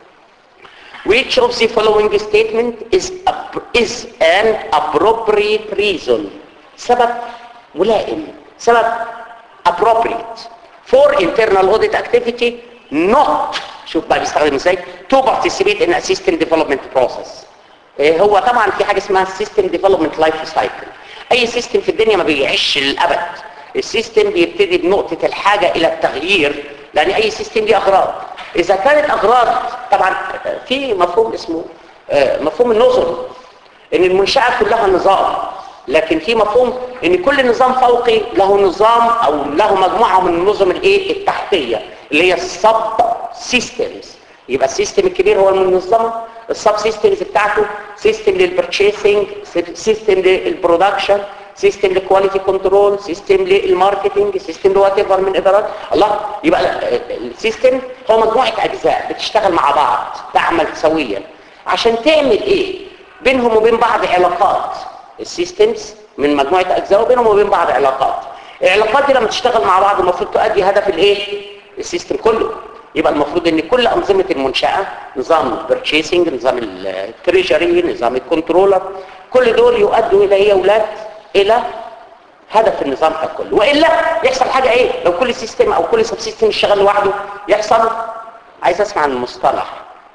which of the following statement is is an appropriate reason سبب ملائم سبب appropriate for internal audit activity not شوف بقى بيستخدم ازاي to participate in a system development process إيه هو طبعا في حاجه اسمها system development life cycle اي سيستم في الدنيا ما بيعيش للابد السيستم بيبتدي بنقطه الحاجه الى التغيير لان اي سيستم ليه اغراض اذا كانت اغراض طبعا في مفهوم اسمه مفهوم النظم ان المنشاه كلها نظام لكن في مفهوم ان كل نظام فوقي له نظام او له مجموعه من النظم الايه التحتيه اللي هي السب سيستمز يبقى السيستم الكبير هو المنظمه السب سيستمز بتاعته سيستم للبرتشيسنج سيستم للبرودكشن سيستم للكواليتي كنترول سيستم للماركتنج سيستم لوات ايفر من ادارات الله يبقى السيستم هو مجموعه اجزاء بتشتغل مع بعض تعمل سويا عشان تعمل ايه بينهم وبين بعض علاقات السيستمز من مجموعه اجزاء وبينهم وبين بعض علاقات العلاقات دي لما تشتغل مع بعض المفروض تؤدي هدف الايه السيستم كله يبقى المفروض ان كل انظمه المنشاه نظام البرتشيسنج نظام التريجري نظام الكنترولر كل دول يؤدوا الى ايه يا اولاد الى هدف النظام كله والا يحصل حاجه ايه لو كل سيستم او كل سب سيستم اشتغل لوحده يحصل عايز اسمع عن المصطلح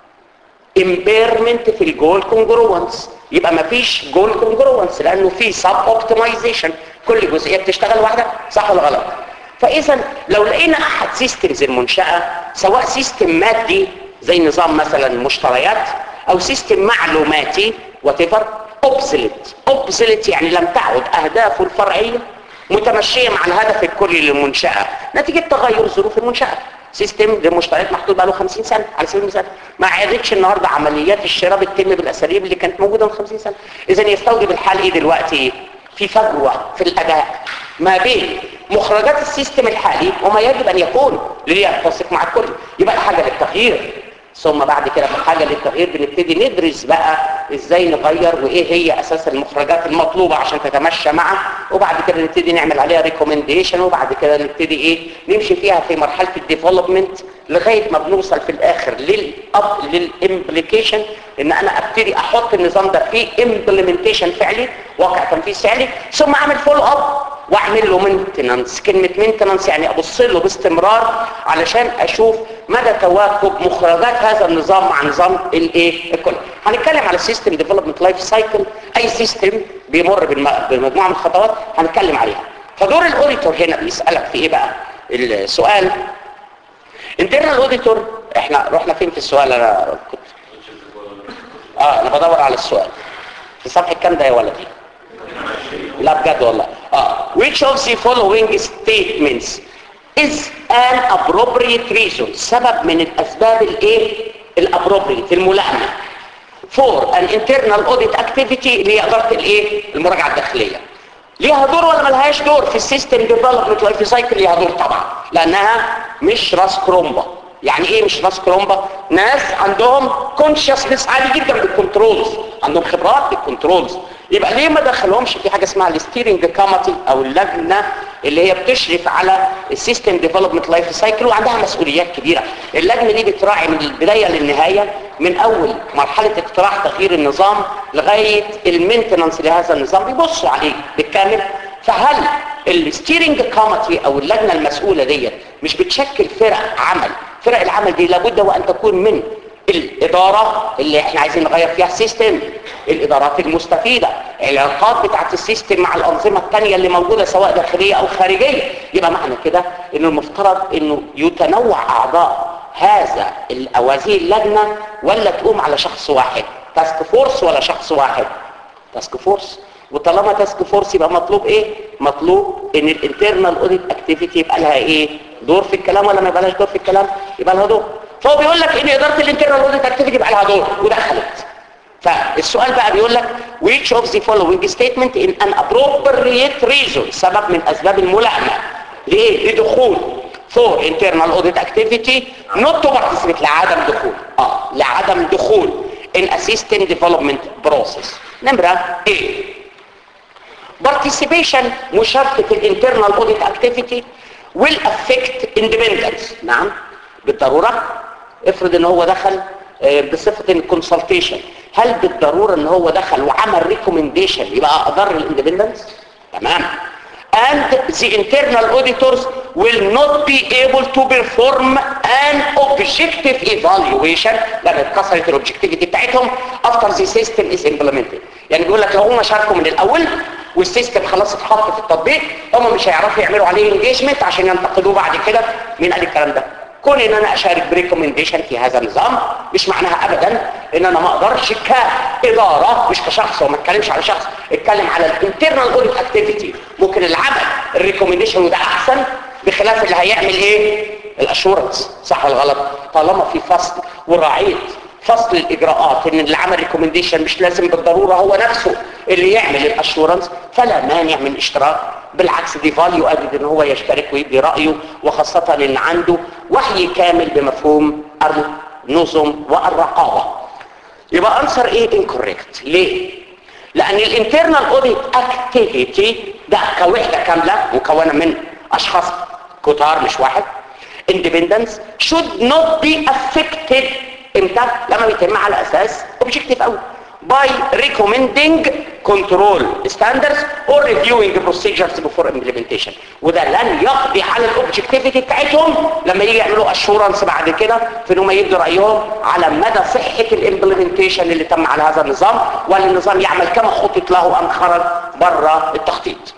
impairment في الجول كونجروانس يبقى ما فيش جول كونجروانس لانه في سب اوبتمايزيشن كل جزئيه بتشتغل لوحدها صح ولا غلط فاذا لو لقينا احد سيستمز المنشاه سواء سيستم مادي زي نظام مثلا مشتريات او سيستم معلوماتي وات اوبسلت اوبسلت يعني لم تعد اهدافه الفرعيه متمشيه مع الهدف الكلي للمنشاه نتيجه تغير ظروف المنشاه سيستم للمشتريات محطوط بقى له 50 سنه على سبيل المثال ما عادتش النهارده عمليات الشراء بتتم بالاساليب اللي كانت موجوده من 50 سنه اذا يستوجب الحال ايه دلوقتي في فجوه في الاداء ما بين مخرجات السيستم الحالي وما يجب ان يكون ليتسق مع الكل يبقى الحاجه للتغيير ثم بعد كده في الحاجه للتغيير بنبتدي ندرس بقى ازاي نغير وايه هي اساس المخرجات المطلوبه عشان تتمشى معه وبعد كده نبتدي نعمل عليها ريكومنديشن وبعد كده نبتدي ايه نمشي فيها في مرحله الديفلوبمنت لغايه ما بنوصل في الاخر للاب للامبليكيشن ان انا ابتدي احط النظام ده في امبلمنتيشن فعلي واقع تنفيذ فعلي ثم اعمل فولو اب واعمل له مينتنانس كلمه مينتنانس يعني ابص له باستمرار علشان اشوف مدى تواكب مخرجات هذا النظام مع نظام الايه الكل هنتكلم على السيستم ديفلوبمنت لايف سايكل اي سيستم بيمر بمجموعه من الخطوات هنتكلم عليها فدور الاوديتور هنا بيسالك في ايه بقى السؤال انترنال اوديتور احنا رحنا فين في السؤال انا كنت اه انا بدور على السؤال في صفحه كام ده يا ولدي لا بجد والله اه which of the following statements is an appropriate reason سبب من الاسباب الايه الابروبريت الملائمه for an internal audit activity اللي هي اداره الايه المراجعه الداخليه ليها دور ولا ملهاش دور في السيستم ديفلوبمنت لايف سايكل ليها دور طبعا لانها مش راس كرومبا يعني ايه مش راس كرومبا ناس عندهم كونشسنس عالي جدا بالكنترولز عندهم خبرات بالكنترولز يبقى ليه ما دخلهمش في حاجه اسمها الستيرنج كوميتي او اللجنه اللي هي بتشرف على السيستم ديفلوبمنت لايف سايكل وعندها مسؤوليات كبيره اللجنه دي بتراعي من البدايه للنهايه من اول مرحله اقتراح تغيير النظام لغايه المينتنانس لهذا النظام بيبصوا عليه بالكامل فهل الستيرنج كوميتي او اللجنه المسؤوله ديت مش بتشكل فرق عمل فرق العمل دي لابد وان تكون من الاداره اللي احنا عايزين نغير فيها السيستم الادارات المستفيده العلاقات بتاعت السيستم مع الانظمه الثانيه اللي موجوده سواء داخليه او خارجيه يبقى معنى كده ان المفترض انه يتنوع اعضاء هذا ال- او هذه اللجنه ولا تقوم على شخص واحد تاسك فورس ولا شخص واحد تاسك فورس وطالما تاسك فورس يبقى مطلوب ايه مطلوب ان الانترنال اوديت اكتيفيتي يبقى لها ايه دور في الكلام ولا ما يبقاش دور في الكلام يبقى لها دور فهو بيقول لك ان اداره الانترنال اوديت اكتيفيتي يبقى لها دور ودخلت فالسؤال بقى بيقول لك which of the following statement in an appropriate reason سبب من اسباب الملائمه ليه لدخول for internal audit activity not to participate لعدم دخول اه لعدم دخول in a system development process نمرة ايه participation مشاركة الانترنال audit activity will affect independence نعم بالضرورة افرض ان هو دخل آه، بصفة الكونسلتيشن هل بالضرورة ان هو دخل وعمل ريكومنديشن يبقى اضر الاندبندنس تمام and the internal auditors will not be able to perform an objective evaluation لما اتكسرت الاوبجكتيفيتي بتاعتهم after the system is implemented يعني بيقول لك لو هم شاركوا من الاول والسيستم خلاص اتحط في التطبيق هم مش هيعرفوا يعملوا عليه انجيجمنت عشان ينتقدوه بعد كده مين قال الكلام ده كون ان انا اشارك بريكومنديشن في هذا النظام مش معناها ابدا ان انا ما اقدرش كاداره مش كشخص وما اتكلمش على شخص اتكلم على الانترنال اوديت اكتيفيتي ممكن العمل الريكومنديشن وده احسن بخلاف اللي هيعمل ايه الاشورنس صح ولا غلط طالما في فصل وراعيت فصل الاجراءات ان اللي عمل ريكومنديشن مش لازم بالضروره هو نفسه اللي يعمل الاشورنس فلا مانع من الاشتراك بالعكس دي فاليو ادد ان هو يشترك ويدي رايه وخاصه ان عنده وحي كامل بمفهوم النظم والرقابه يبقى انسر ايه انكوريكت ليه لان الانترنال اوديت اكتيفيتي ده كوحده كامله مكونه من اشخاص كتار مش واحد independence should not be affected امتى لما بيتم على اساس objective قوي by recommending control standards or reviewing procedures before implementation وده لن يقضي على الاوبجكتيفيتي بتاعتهم لما يجي يعملوا اشورنس بعد كده في انهم يدوا رايهم على مدى صحه الامبلمنتيشن اللي تم على هذا النظام ولا النظام يعمل كما خطط له ام خرج بره التخطيط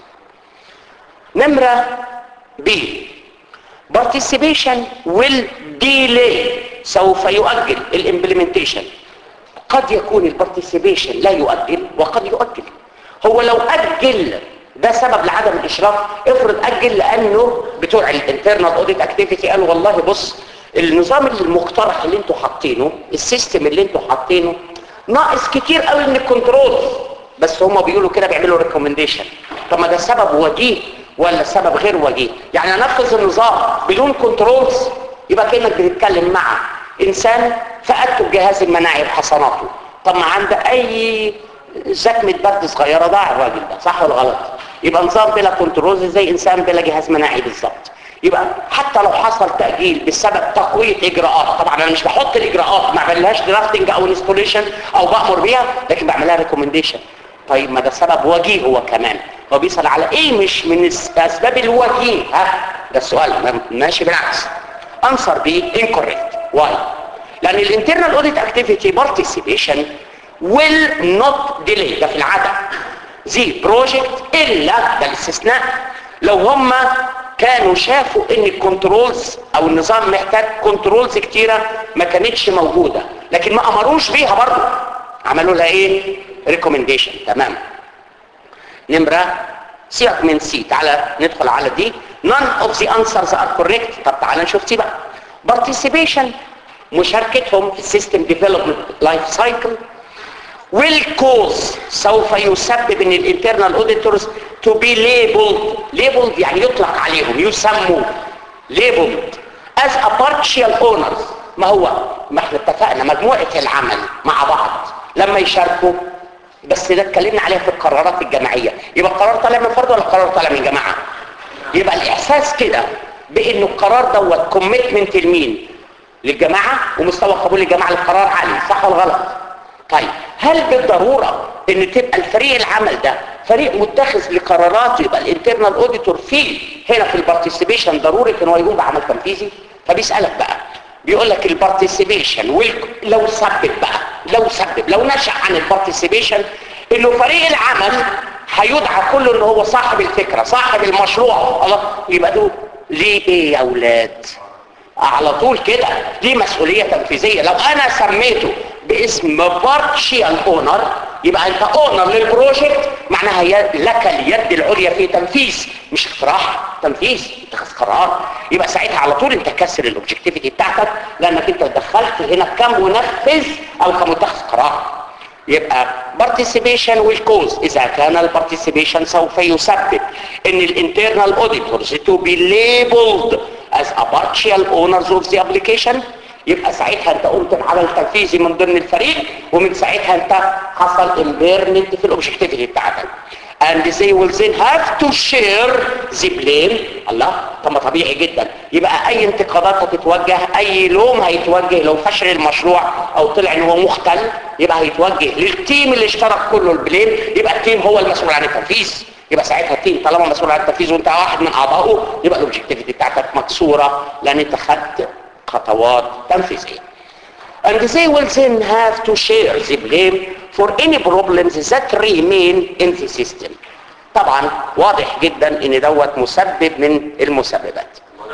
نمره بي participation will delay سوف يؤجل الامبلمنتيشن قد يكون البارتيسيبيشن لا يؤجل وقد يؤجل هو لو اجل ده سبب لعدم الاشراف افرض اجل لانه بتوع الانترنال اوديت اكتيفيتي قالوا والله بص النظام المقترح اللي انتوا حاطينه السيستم اللي انتوا حاطينه ناقص كتير قوي من الكنترول بس هم بيقولوا كده بيعملوا ريكومنديشن طب ما ده سبب وجيه ولا سبب غير وجيه يعني انفذ النظام بدون كنترولز يبقى كانك بتتكلم مع انسان فقدته الجهاز المناعي بحصناته طب ما عند اي زكمة برد صغيرة ضاع الراجل ده صح ولا غلط يبقى نظام بلا كنترولز زي انسان بلا جهاز مناعي بالظبط يبقى حتى لو حصل تأجيل بسبب تقوية اجراءات طبعا انا مش بحط الاجراءات ما بعملهاش درافتنج او انستوليشن او بأمر بيها لكن بعملها ريكومنديشن طيب ما ده سبب وجيه هو كمان هو بيسأل على ايه مش من اسباب الوجيه ها ده السؤال ماشي بالعكس answer B incorrect why لان الانترنال اوديت اكتيفيتي بارتيسيبيشن will not delay ده في العاده زي بروجكت الا ده الاستثناء لو هم كانوا شافوا ان الكنترولز او النظام محتاج كنترولز كتيره ما كانتش موجوده لكن ما امروش بيها برضه عملوا لها ايه ريكومنديشن تمام نمره سيبك من سي تعالى ندخل على دي none of the answers are correct طب تعالى نشوف سي بقى participation مشاركتهم في السيستم ديفلوبمنت لايف سايكل will cause سوف يسبب ان الانترنال اوديتورز to be labeled labeled يعني يطلق عليهم يسموا labeled as a partial owners ما هو ما احنا اتفقنا مجموعة العمل مع بعض لما يشاركوا بس ده اتكلمنا عليها في القرارات الجماعية يبقى القرار طالع من فرد ولا القرار طالع من جماعة يبقى الاحساس كده بانه القرار دوت كوميتمنت لمين للجماعة ومستوى قبول الجماعة للقرار عالي صح ولا غلط طيب هل بالضرورة ان تبقى الفريق العمل ده فريق متخذ لقرارات يبقى الانترنال اوديتور فيه هنا في البارتيسيبيشن ضروري ان هو يقوم بعمل تنفيذي فبيسألك بقى بيقول لك البارتيسيبيشن لو سبب بقى لو سبب لو نشأ عن البارتيسيبيشن انه فريق العمل هيدعى كله ان هو صاحب الفكرة صاحب المشروع الله يبقى دول ليه ايه يا اولاد على طول كده دي مسؤولية تنفيذية لو انا سميته باسم بارشيال اونر يبقى انت اونر للبروجكت معناها لك اليد العليا في تنفيذ مش اقتراح تنفيذ اتخاذ قرار يبقى ساعتها على طول انت كسر الاوبجكتيفيتي بتاعتك لانك انت دخلت هنا كمنفذ او كمتخذ قرار يبقى participation will cause اذا كان البارتيسيبيشن سوف يسبب ان الانترنال auditors to be labeled as a partial owners of the application يبقى ساعتها انت قمت بعمل تنفيذي من ضمن الفريق ومن ساعتها انت حصل impairment في الاوبجكتيفيتي بتاعتك and they will then have to share the blame الله طب ما طبيعي جدا يبقى اي انتقادات هتتوجه اي لوم هيتوجه لو فشل المشروع او طلع ان هو مختل يبقى هيتوجه للتيم اللي اشترك كله البليم يبقى التيم هو المسؤول عن التنفيذ يبقى ساعتها التيم طالما مسؤول عن التنفيذ وانت واحد من اعضائه يبقى الاوبجكتيفيتي بتاعتك مكسوره لان انت خدت خطوات تنفيذيه and they will then have to share the blame for any problems that remain in the system طبعا واضح جدا ان دوت مسبب من المسببات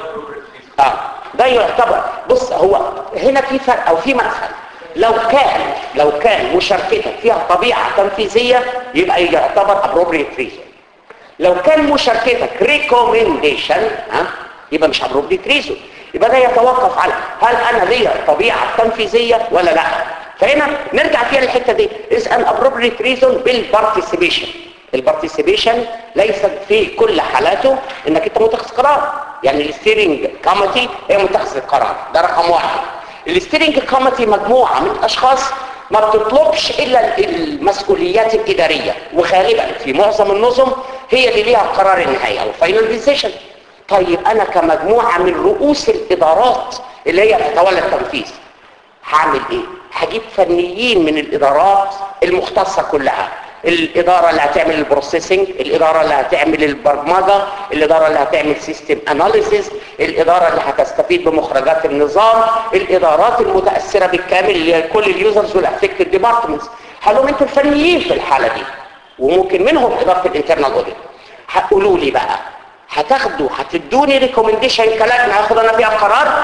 اه ده يعتبر بص هو هنا في فرق او في مدخل لو كان لو كان مشاركتك فيها طبيعة تنفيذية يبقى يعتبر appropriate reason لو كان مشاركتك recommendation ها يبقى مش appropriate reason يبقى ده يتوقف على هل انا ليا طبيعة تنفيذية ولا لا فهنا نرجع فيها للحتة دي is an appropriate reason بالparticipation البارتيسيبيشن ليست في كل حالاته انك انت متخذ قرار يعني الستيرنج كوميتي هي متخذ القرار ده رقم واحد الستيرنج كوميتي مجموعة من اشخاص ما بتطلبش الا المسؤوليات الادارية وغالبا في معظم النظم هي اللي ليها القرار النهائي او فاينل ديسيشن طيب انا كمجموعة من رؤوس الادارات اللي هي تتولى التنفيذ هعمل ايه هجيب فنيين من الادارات المختصة كلها الاداره اللي هتعمل البروسيسنج الاداره اللي هتعمل البرمجه الاداره اللي هتعمل سيستم اناليسيس الاداره اللي هتستفيد بمخرجات النظام الادارات المتاثره بالكامل لكل اليوزرز والافكتد ديبارتمنتس هلهم انتوا الفنيين في الحاله دي وممكن منهم اداره الانترنال اوديت هتقولوا لي بقى هتاخدوا هتدوني ريكومنديشن كلجنه هاخد انا فيها قرار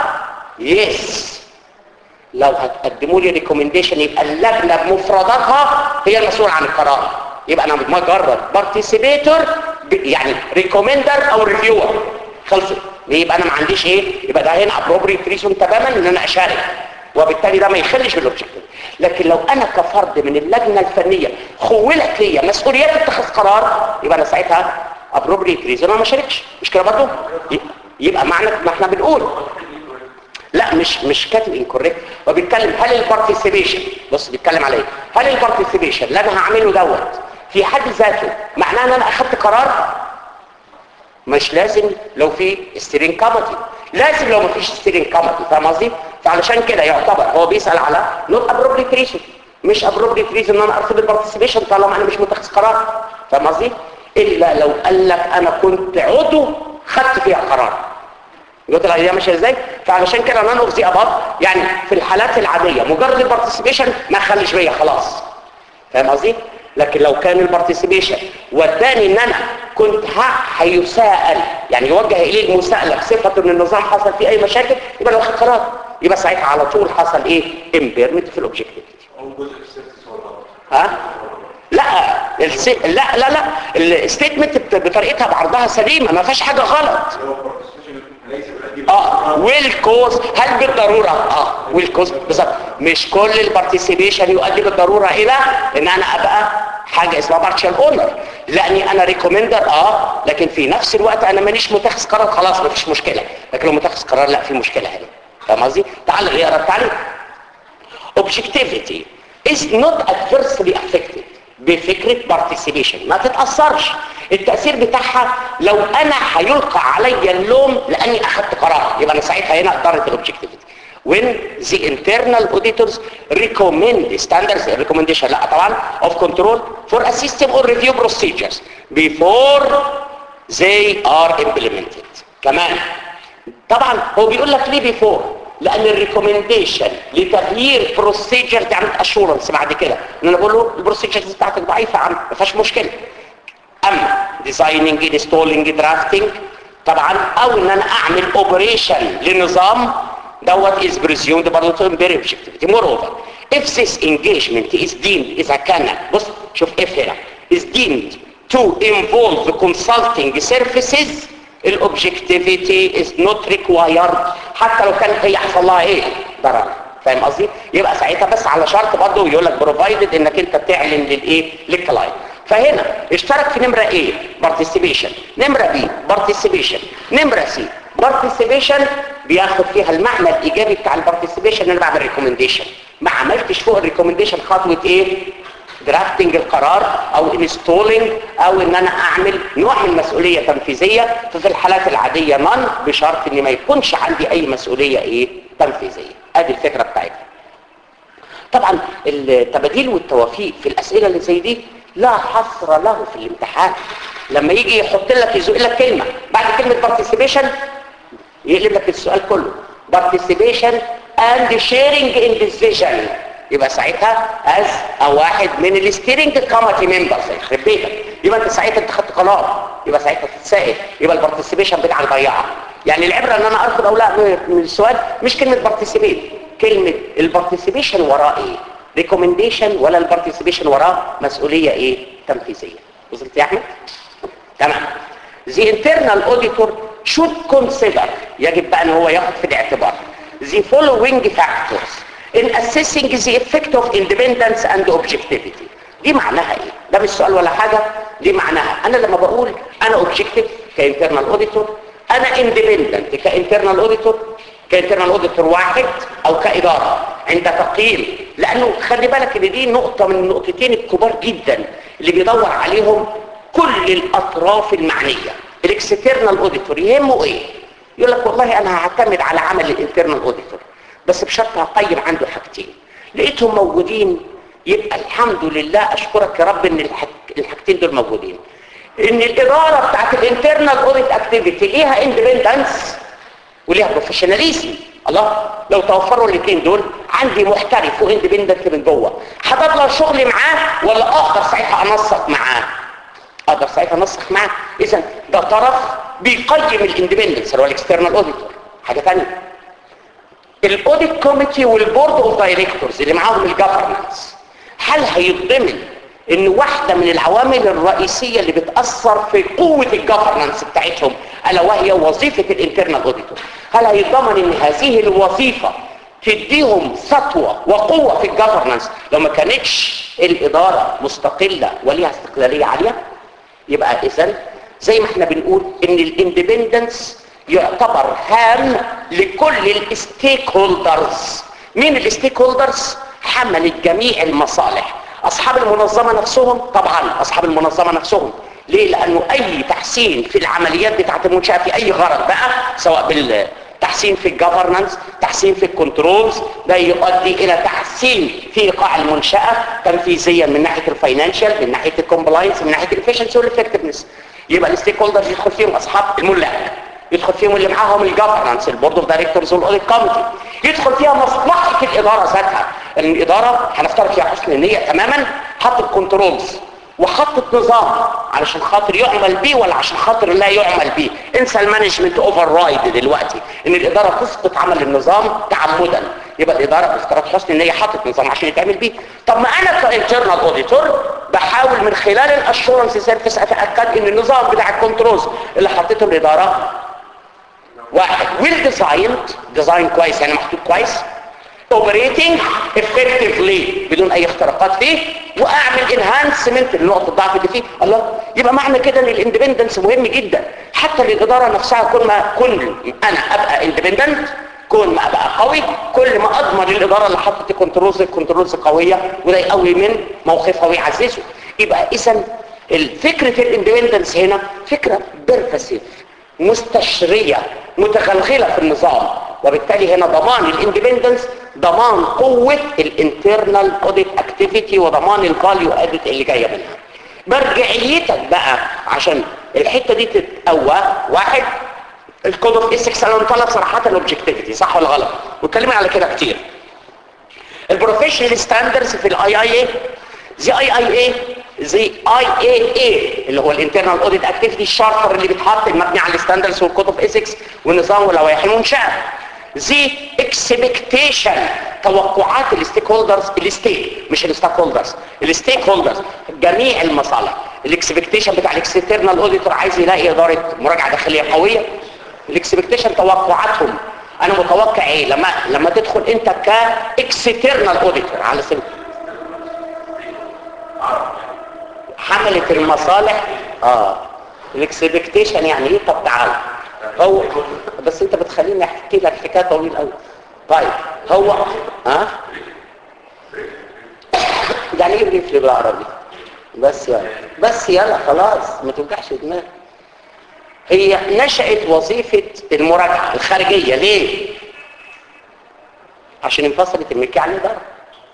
يس لو هتقدموا لي ريكومنديشن يبقى اللجنه بمفرداتها هي المسؤول عن القرار يبقى انا مجرد بارتيسيبيتور يعني ريكومندر او ريفيور خلصت يبقى انا ما عنديش ايه يبقى ده هنا ابروبريت ريزون تماما ان انا اشارك وبالتالي ده ما يخلش بالاوبجكتيف لكن لو انا كفرد من اللجنه الفنيه خولت ليا مسؤوليات اتخاذ قرار يبقى انا ساعتها ابروبريت ريزون انا ما شاركش مش كده برضه يبقى معنى ما احنا بنقول لا مش مش كاتب انكوريكت وبيتكلم هل البارتيسيبيشن بص بيتكلم على ايه هل البارتيسيبيشن اللي انا هعمله دوت في حد ذاته معناه ان انا اخدت قرار مش لازم لو في ستيرين كوميتي لازم لو ما فيش ستيرين كوميتي فاهم قصدي فعلشان كده يعتبر هو بيسال على نوت ابروبريت ريزون مش ابروبريت ريزون ان انا ارفض البارتيسيبيشن طالما انا مش متخذ قرار فاهم قصدي الا لو قال لك انا كنت عضو خدت فيها قرار يقول لك هي ماشيه ازاي فعلشان كده نان اوف ذا اباب يعني في الحالات العاديه مجرد البارتيسيبيشن ما خليش بيا خلاص فاهم قصدي لكن لو كان البارتيسيبيشن وداني ان انا كنت هيساءل يعني يوجه اليه المساءله بصفه ان النظام حصل فيه اي مشاكل يبقى لو خد قرار يبقى ساعتها على طول حصل ايه امبيرمنت في الاوبجكتيفيتي او جزء السيرفيس ولا ها لا الس... لا لا لا الستيتمنت بت- بطريقتها بعرضها سليمه ما فيهاش حاجه غلط اللي هو participation ليس بالأدي اه والكوز هل بالضروره اه والكوز بالظبط مش كل البارتيسيبيشن يؤدي بالضروره الى ان انا ابقى حاجه اسمها بارتشال اونر لاني انا ريكومندر اه لكن في نفس الوقت انا مانيش متخذ قرار خلاص مفيش مشكله لكن لو متخذ قرار لا في مشكله هنا فاهم قصدي تعال نقرا التعليق objectivity is not adversely affected بفكرة participation ما تتأثرش التأثير بتاعها لو أنا هيلقى علي اللوم لأني أخذت قرار يبقى أنا ساعتها هنا دارت الobjectivity when the internal auditors recommend standards recommendation لا طبعا of control for a system or review procedures before they are implemented كمان طبعا هو بيقول لك ليه بيفور لان الريكومنديشن لتغيير بروسيجر دي عملت اشورنس بعد كده ان انا بقول له البروسيجرز بتاعتك ضعيفه يا عم ما فيهاش مشكله اما ديزايننج انستولينج درافتنج طبعا او ان انا اعمل اوبريشن لنظام دوت is presumed برضه to be objectivity moreover if this engagement is deemed اذا كان بص شوف if هنا is deemed to involve consulting services الاوبجكتيفيتي is not required حتى لو كان هي حصل لها ايه ضرر فاهم قصدي يبقى ساعتها بس على شرط برضه يقول لك بروفايدد انك انت تعلن للايه للكلاينت فهنا اشترك في نمره ايه بارتيسيبيشن نمره بي بارتيسيبيشن نمره سي بارتيسيبيشن بياخد فيها المعنى الايجابي بتاع البارتيسيبيشن ان انا بعمل ريكومنديشن ما عملتش فوق الريكومنديشن خطوه ايه درافتنج القرار او انستولينج او ان انا اعمل نوع من مسؤولية تنفيذية ففي الحالات العادية نون بشرط ان ما يكونش عندي اي مسؤولية ايه تنفيذية ادي الفكرة بتاعتها طبعا التباديل والتوافيق في الاسئلة اللي زي دي لا حصر له في الامتحان لما يجي يحط لك يزق لك كلمة بعد كلمة participation يقلب لك السؤال كله participation and sharing in decision يبقى ساعتها از او واحد من الستيرنج كوميتي ممبرز يخرب بيتك يبقى انت ساعتها انت خدت قرار يبقى ساعتها تتسائل يبقى البارتيسيبيشن بتاعك ضيعه يعني العبره ان انا ارفض او لا من السؤال مش كلمه بارتيسيبيت كلمه البارتيسيبيشن وراه ايه ريكومنديشن ولا البارتيسيبيشن وراه مسؤوليه ايه تنفيذيه وصلت يا احمد تمام The internal auditor should consider يجب بقى ان هو ياخد في الاعتبار the following factors in assessing the effect of independence and objectivity دي معناها ايه ده مش سؤال ولا حاجة دي معناها انا لما بقول انا objective كانترنال اوديتور انا independent كانترنال اوديتور كانترنال اوديتور واحد او كاداره عند تقييم لانه خلي بالك ان دي نقطه من النقطتين الكبار جدا اللي بيدور عليهم كل الاطراف المعنيه الاكسترنال اوديتور يهمه ايه يقول لك والله انا هعتمد على عمل الانترنال اوديتور بس بشرط هقيم عنده حاجتين لقيتهم موجودين يبقى الحمد لله اشكرك يا رب ان الحك... الحاجتين دول موجودين ان الاداره بتاعت الانترنال اوديت اكتيفيتي ليها اندبندنس وليها بروفيشناليزم الله لو توفروا الاثنين دول عندي محترف واندبندنت من جوه هتضل شغلي معاه ولا اقدر ساعتها انسق معاه اقدر ساعتها انسق معاه اذا ده طرف بيقيم الاندبندنس اللي هو الاكسترنال اوديتور حاجه ثانيه الاوديت كوميتي والبورد اوف دايركتورز اللي معاهم الجفرنس هل هيتضمن ان واحدة من العوامل الرئيسية اللي بتأثر في قوة الجفرنس بتاعتهم الا وهي وظيفة الانترنال اوديتور هل هيتضمن ان هذه الوظيفة تديهم سطوة وقوة في الجفرنس لو ما كانتش الادارة مستقلة وليها استقلالية عالية يبقى اذا زي ما احنا بنقول ان الاندبندنس يعتبر هام لكل الستيك هولدرز مين الستيك هولدرز حملت جميع المصالح اصحاب المنظمة نفسهم طبعا اصحاب المنظمة نفسهم ليه لانه اي تحسين في العمليات بتاعت المنشأة في اي غرض بقى سواء بالتحسين في الجفرنس تحسين في الكنترولز ده يؤدي الى تحسين في ايقاع المنشأة تنفيذيا من ناحية الفاينانشال من ناحية الكومبلاينس من ناحية الافشنسي والافكتفنس يبقى الستيك هولدرز يدخل فيهم اصحاب الملاك يدخل فيهم اللي معاهم الجفرنس البورد اوف دايركتورز والاوديت كوميتي يدخل فيها مصلحه الاداره ذاتها لان الاداره هنفترض فيها حسن النيه تماما حطت كنترولز وحطت نظام علشان خاطر يعمل بيه ولا عشان خاطر لا يعمل بيه انسى المانجمنت اوفر رايد دلوقتي ان الاداره تسقط عمل النظام تعمدا يبقى الاداره بافتراض حسن ان هي حاطط نظام عشان يتعمل بيه طب ما انا كانترنال اوديتور بحاول من خلال الاشورنس سيرفيس اتاكد ان النظام بتاع الكنترولز اللي حطيته الاداره واحد ويل ديزايند ديزاين كويس يعني محطوط كويس اوبريتنج افكتفلي بدون اي اختراقات فيه واعمل انهانسمنت لنقطه الضعف اللي فيه الله يبقى معنى كده ان الاندبندنس مهم جدا حتى للاداره نفسها كل ما كل انا ابقى اندبندنت كل ما ابقى قوي كل ما اضمن الاداره اللي حطت الكنترولز الكنترولز قويه وده يقوي من موقفها ويعززه يبقى اذا الفكره الاندبندنس هنا فكره بيرفاسيف مستشريه متغلغله في النظام وبالتالي هنا ضمان الاندبندنس ضمان قوه الانترنال اوديت اكتيفيتي وضمان الفاليو ادد اللي جايه منها مرجعيتك بقى عشان الحته دي تتقوى واحد الكود اوف اسكس انا طلب صراحه الاوبجكتيفيتي صح ولا غلط واتكلمنا على كده كتير البروفيشنال ستاندردز في الاي اي اي زي اي اي اي زي اي اي اي اللي هو الانترنال اوديت اكتيفيتي الشارتر اللي بيتحط المبني على الستاندردز والكود اوف اسكس والنظام واللوائح المنشاه زي اكسبكتيشن توقعات الستيك هولدرز الستيك مش الستيك هولدرز الستيك هولدرز جميع المصالح الاكسبكتيشن بتاع الاكسترنال اوديتور عايز يلاقي اداره مراجعه داخليه قويه الاكسبكتيشن توقعاتهم انا متوقع ايه لما لما تدخل انت كاكسترنال اوديتور على سبيل حملة المصالح اه الاكسبكتيشن يعني ايه طب تعالى هو بس انت بتخليني احكي لك حكايه طويله قوي طيب هو ها يعني ايه بريفلي بالعربي بس يلا بس يلا خلاص ما توجعش دماغك هي نشأت وظيفة المراجعة الخارجية ليه؟ عشان انفصلت الملكية عن الإدارة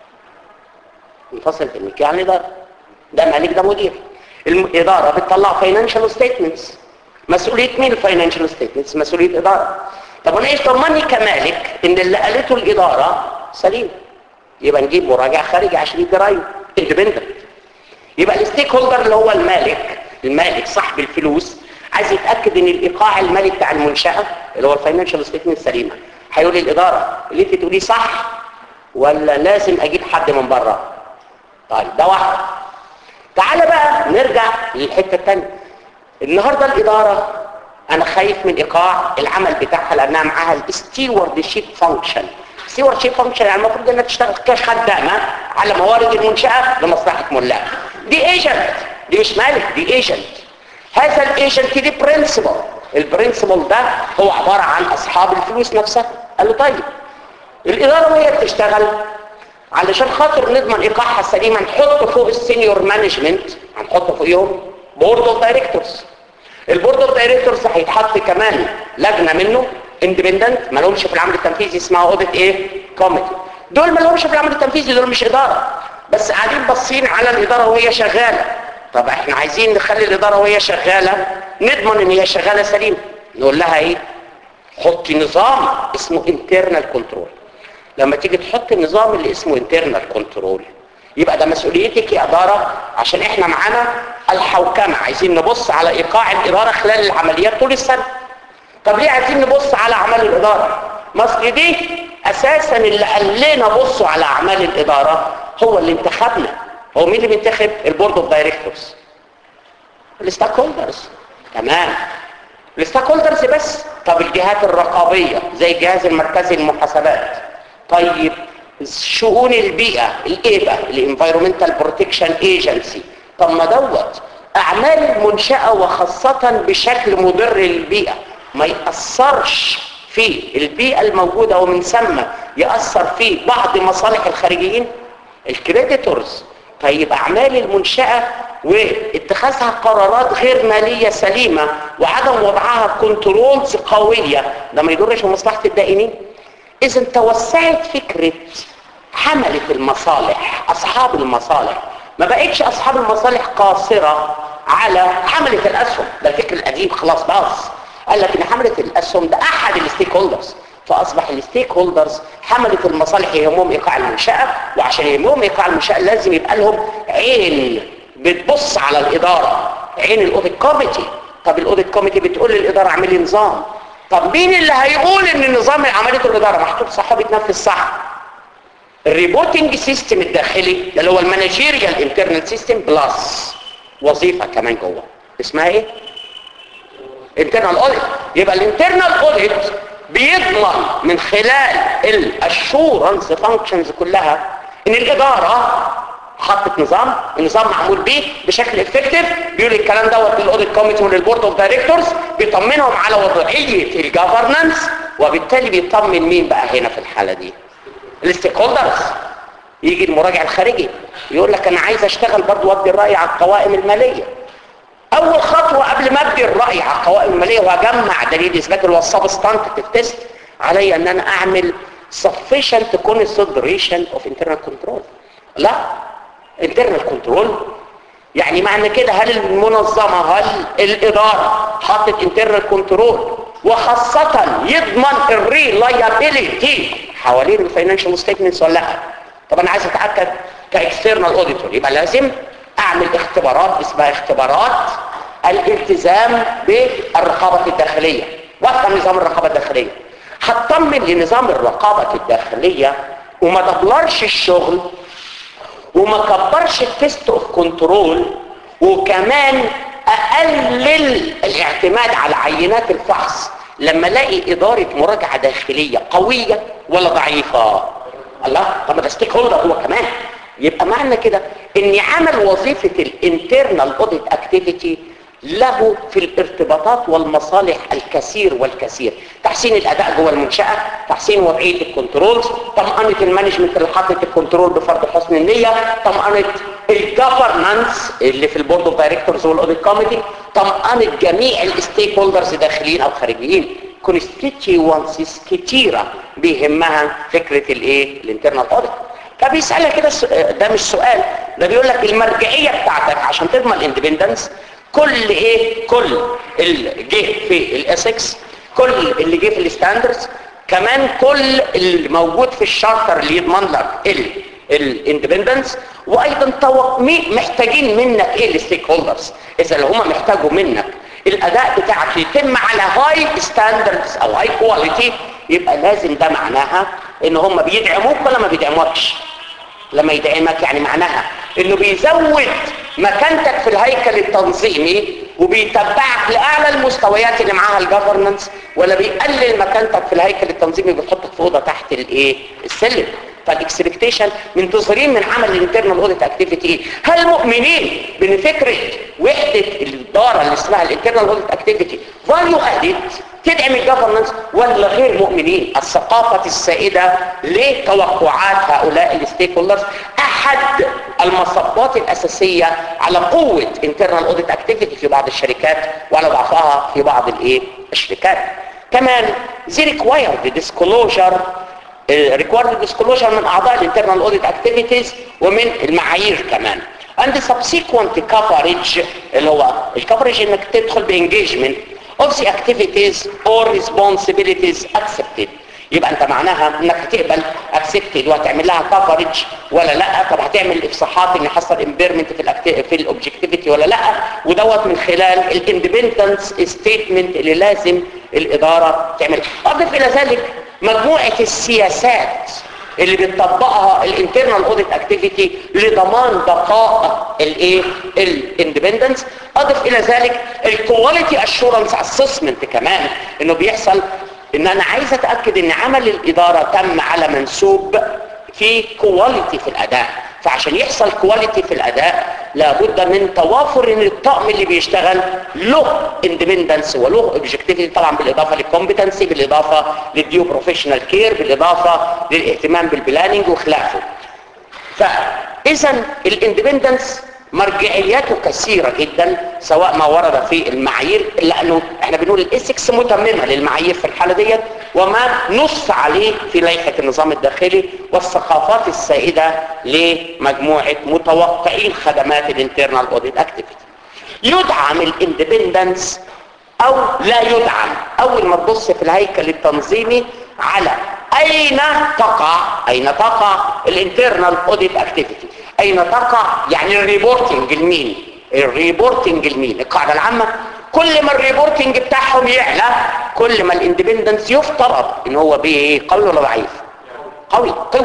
انفصلت الملكية عن الإدارة ده مالك ده مدير الإدارة بتطلع فاينانشال ستيتمنتس مسؤولية مين الفاينانشال ستيتمنتس؟ مسؤولية إدارة طب أنا إيش ضمني كمالك إن اللي قالته الإدارة سليم يبقى نجيب مراجع خارجي عشان يدي رأيه اندبندنت يبقى الستيك هولدر اللي هو المالك المالك صاحب الفلوس عايز يتاكد ان الايقاع المالي بتاع المنشاه اللي هو الفاينانشال ستيتمنت سليمه هيقول للاداره اللي انت تقوليه صح ولا لازم اجيب حد من بره طيب ده واحد تعالى بقى نرجع للحته الثانيه النهارده الاداره انا خايف من ايقاع العمل بتاعها لانها معاها الستيورد شيب فانكشن ستيورد شيب فانكشن يعني المفروض انها تشتغل كخدامه على موارد المنشاه لمصلحه ملاك دي ايجنت دي مش مالك دي ايجنت هذا الايجنت دي برنسبل البرنسبل ده هو عبارة عن اصحاب الفلوس نفسها قال له طيب الادارة وهي بتشتغل علشان خاطر نضمن ايقاعها السليمة نحط فوق السينيور مانجمنت هنحط فوقيهم بورد اوف دايركتورز البورد اوف دايركتورز هيتحط كمان لجنة منه اندبندنت ما لهمش في العمل التنفيذي اسمها اوديت ايه كوميتي دول ما لهمش في العمل التنفيذي دول مش ادارة بس قاعدين باصين على الادارة وهي شغالة طب احنا عايزين نخلي الاداره وهي شغاله نضمن ان هي شغاله سليمه نقول لها ايه حطي نظام اسمه internal كنترول لما تيجي تحط النظام اللي اسمه internal كنترول يبقى ده مسؤوليتك يا اداره عشان احنا معانا الحوكمه عايزين نبص على ايقاع الاداره خلال العمليات طول السنه طب ليه عايزين نبص على اعمال الاداره مصر دي اساسا اللي قال لنا بصوا على اعمال الاداره هو اللي انتخبنا هو مين اللي بينتخب البورد اوف دايركتورز الستاك هولدرز تمام الستاك هولدرز بس طب الجهات الرقابيه زي الجهاز المركزي للمحاسبات طيب شؤون البيئه الايبا الانفايرمنتال بروتكشن ايجنسي طب ما دوت اعمال المنشاه وخاصه بشكل مضر للبيئه ما ياثرش في البيئه الموجوده ومن ثم ياثر في بعض مصالح الخارجيين الكريديتورز طيب اعمال المنشاه واتخاذها قرارات غير ماليه سليمه وعدم وضعها كنترولز قويه ده ما يضرش مصلحه الدائنين اذا توسعت فكره حمله المصالح اصحاب المصالح ما بقتش اصحاب المصالح قاصره على حمله الاسهم ده الفكر القديم خلاص باظ قال لك ان حمله الاسهم ده احد الستيك هولدرز فاصبح الستيك هولدرز حمله المصالح يهمهم ايقاع المنشاه وعشان يهمهم ايقاع المنشاه لازم يبقى لهم عين بتبص على الاداره عين الاوديت كوميتي طب الاوديت كوميتي بتقول للاداره اعملي نظام طب مين اللي هيقول ان النظام عملته الاداره محطوط صح بيتنفذ صح الريبورتنج سيستم الداخلي اللي هو المانجيريال انترنال سيستم بلس وظيفه كمان جوه اسمها ايه internal audit يبقى الانترنال اوديت بيضمن من خلال الاشورنس فانكشنز كلها ان الاداره حطت نظام النظام معمول بيه بشكل افكتيف بيقول الكلام دوت للاوديت كوميتي وللبورد اوف دايركتورز بيطمنهم على وضعيه الجفرنانس وبالتالي بيطمن مين بقى هنا في الحاله دي الستيك هولدرز يجي المراجع الخارجي يقول لك انا عايز اشتغل برضه وادي الراي على القوائم الماليه اول خطوه قبل ما ابدي الراي على القوائم الماليه واجمع دليل اثبات اللي هو السبستانتيف تيست علي ان انا اعمل sufficient consideration of internal control لا internal control يعني معنى كده هل المنظمه هل الاداره حطت internal control وخاصه يضمن الريلايابيليتي حوالين الفاينانشال ستيتمنتس ولا لا طب انا عايز اتاكد كاكسترنال اوديتور يبقى لازم اعمل اختبارات اسمها اختبارات الالتزام بالرقابة الداخلية وفقا نظام الرقابة الداخلية هتطمن لنظام الرقابة الداخلية وما دبلرش الشغل وما كبرش التست اوف كنترول وكمان اقلل الاعتماد على عينات الفحص لما الاقي ادارة مراجعة داخلية قوية ولا ضعيفة الله طب ده ستيك هولدر هو كمان يبقى معنى كده ان عمل وظيفة الانترنال اوديت اكتيفيتي له في الارتباطات والمصالح الكثير والكثير تحسين الاداء جوه المنشاه تحسين وضعيه الكنترولز طمانه المانجمنت اللي حاطط الكنترول بفرض حسن النيه طمانه الجفرنانس اللي في البورد اوف دايركتورز والاوديت كوميتي طمانه جميع الستيك هولدرز داخليين او خارجيين كونستيتيوانسيز كتيره بيهمها فكره الايه الانترنال اوديت فبيسألها كده ده مش سؤال ده بيقول لك المرجعية بتاعتك عشان تضمن الاندبندنس كل ايه كل اللي جه في الاسكس كل اللي جه في الستاندردز كمان كل اللي موجود في الشارتر اللي يضمن لك الاندبندنس وايضا تو... محتاجين منك ايه الستيك هولدرز اذا اللي هم محتاجوا منك الاداء بتاعك يتم على هاي ستاندردز او هاي كواليتي يبقى لازم ده معناها ان هم بيدعموك ولا ما بيدعموكش لما يدعمك يعني معناها انه بيزود مكانتك في الهيكل التنظيمي وبيتبعك لاعلى المستويات اللي معاها الجفرنس ولا بيقلل مكانتك في الهيكل التنظيمي وبيحطك في اوضه تحت الايه السلم فالاكسبكتيشن منتظرين من عمل الانترنال اوديت اكتيفيتي هل مؤمنين بان فكره وحده الاداره اللي اسمها الانترنال اوديت اكتيفيتي فاليو ادد تدعم الجفرنس ولا غير مؤمنين الثقافه السائده لتوقعات هؤلاء الستيك هولدرز احد المصبات الاساسيه على قوه انترنال اوديت اكتيفيتي في بعض الشركات وعلى ضعفها في بعض الايه الشركات كمان زي ريكوايرد ديسكلوجر ريكوايرد ديسكلوجر من اعضاء الانترنال اوديت اكتيفيتيز ومن المعايير كمان and subsequent coverage اللي هو الكفرج انك تدخل بانجيجمنت of the activities or responsibilities accepted يبقى انت معناها انك هتقبل accepted وهتعمل لها coverage ولا لا طب هتعمل افصاحات ان حصل امبيرمنت في الأكتي... في الاوبجكتيفيتي ولا لا ودوت من خلال الاندبندنس ستيتمنت اللي لازم الاداره تعمل اضف الى ذلك مجموعه السياسات اللي بتطبقها الانترنال اوديت اكتيفيتي لضمان بقاء الايه الاندبندنس اضف الى ذلك الكواليتي اشورنس اسسمنت كمان انه بيحصل ان انا عايز اتاكد ان عمل الاداره تم على منسوب في كواليتي في الاداء فعشان يحصل كواليتي في الاداء لابد من توافر ان الطقم اللي بيشتغل له اندبندنس وله اوبجكتيفيتي طبعا بالاضافه للكومبتنسي بالاضافه للديو بروفيشنال كير بالاضافه للاهتمام بالبلاننج وخلافه فاذا الاندبندنس مرجعياته كثيرة جدا سواء ما ورد في المعايير لأنه احنا بنقول الاسكس متممة للمعايير في الحالة ديت وما نص عليه في لائحة النظام الداخلي والثقافات السائدة لمجموعة متوقعين خدمات الانترنال اوديت اكتيفيتي يدعم الاندبندنس او لا يدعم اول ما تبص في الهيكل التنظيمي على اين تقع اين تقع الانترنال اوديت اكتيفيتي اين تقع يعني الريبورتنج لمين الريبورتنج لمين القاعده العامه كل ما الريبورتنج بتاعهم يعلى كل ما الاندبندنس يفترض ان هو بايه قوي ولا ضعيف قوي قوي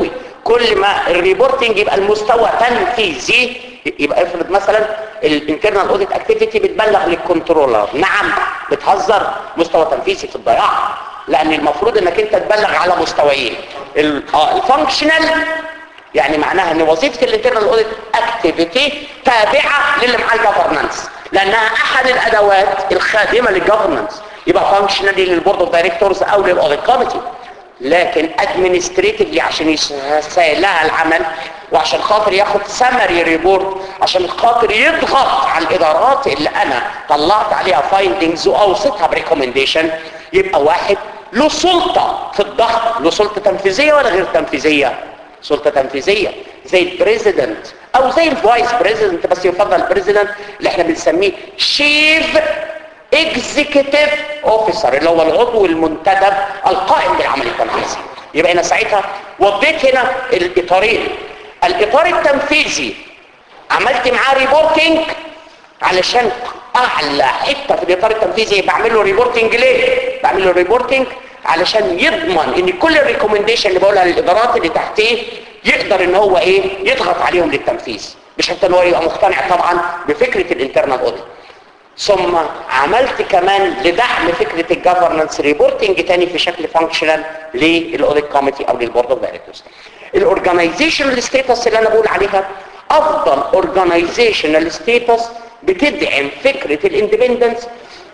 كل ما الريبورتنج يبقى المستوى تنفيذي يبقى افرض مثلا الانترنال اوديت اكتيفيتي بتبلغ للكنترولر نعم بتهزر مستوى تنفيذي في الضياع لان المفروض انك انت تبلغ على مستويين الفانكشنال يعني معناها ان وظيفه الانترنال اوديت اكتيفيتي تابعه للي معاه الجفرنانس لانها احد الادوات الخادمه للجفرنانس يبقى فانكشنالي للبورد اوف دايركتورز او للاوديت كوميتي لكن ادمنستريتفلي عشان يسهل لها العمل وعشان خاطر ياخد سمري ريبورت عشان خاطر يضغط على الادارات اللي انا طلعت عليها فايندنجز واوصتها بريكومنديشن يبقى واحد له سلطه في الضغط له سلطه تنفيذيه ولا غير تنفيذيه سلطه تنفيذيه زي البريزيدنت او زي الفايس بريزيدنت بس يفضل البريزيدنت اللي احنا بنسميه شيف اكزيكتيف اوفيسر اللي هو العضو المنتدب القائم بالعمل التنفيذي يبقى انا ساعتها وضيت هنا الاطارين الاطار التنفيذي عملت معاه ريبورتنج علشان اعلى حته في الاطار التنفيذي بعمل له ريبورتنج ليه بعمل له ريبورتنج علشان يضمن ان كل الريكومنديشن اللي بقولها للادارات اللي تحتيه يقدر ان هو ايه يضغط عليهم للتنفيذ مش حتى ان هو يبقى مقتنع طبعا بفكره الانترنال اوديت ثم عملت كمان لدعم فكره الجفرنس ريبورتنج تاني في شكل فانكشنال للاوديت كوميتي او للبورد اوف دايركتورز الاورجنايزيشنال ستيتس اللي انا بقول عليها افضل اورجنايزيشنال ستيتس بتدعم فكره الاندبندنس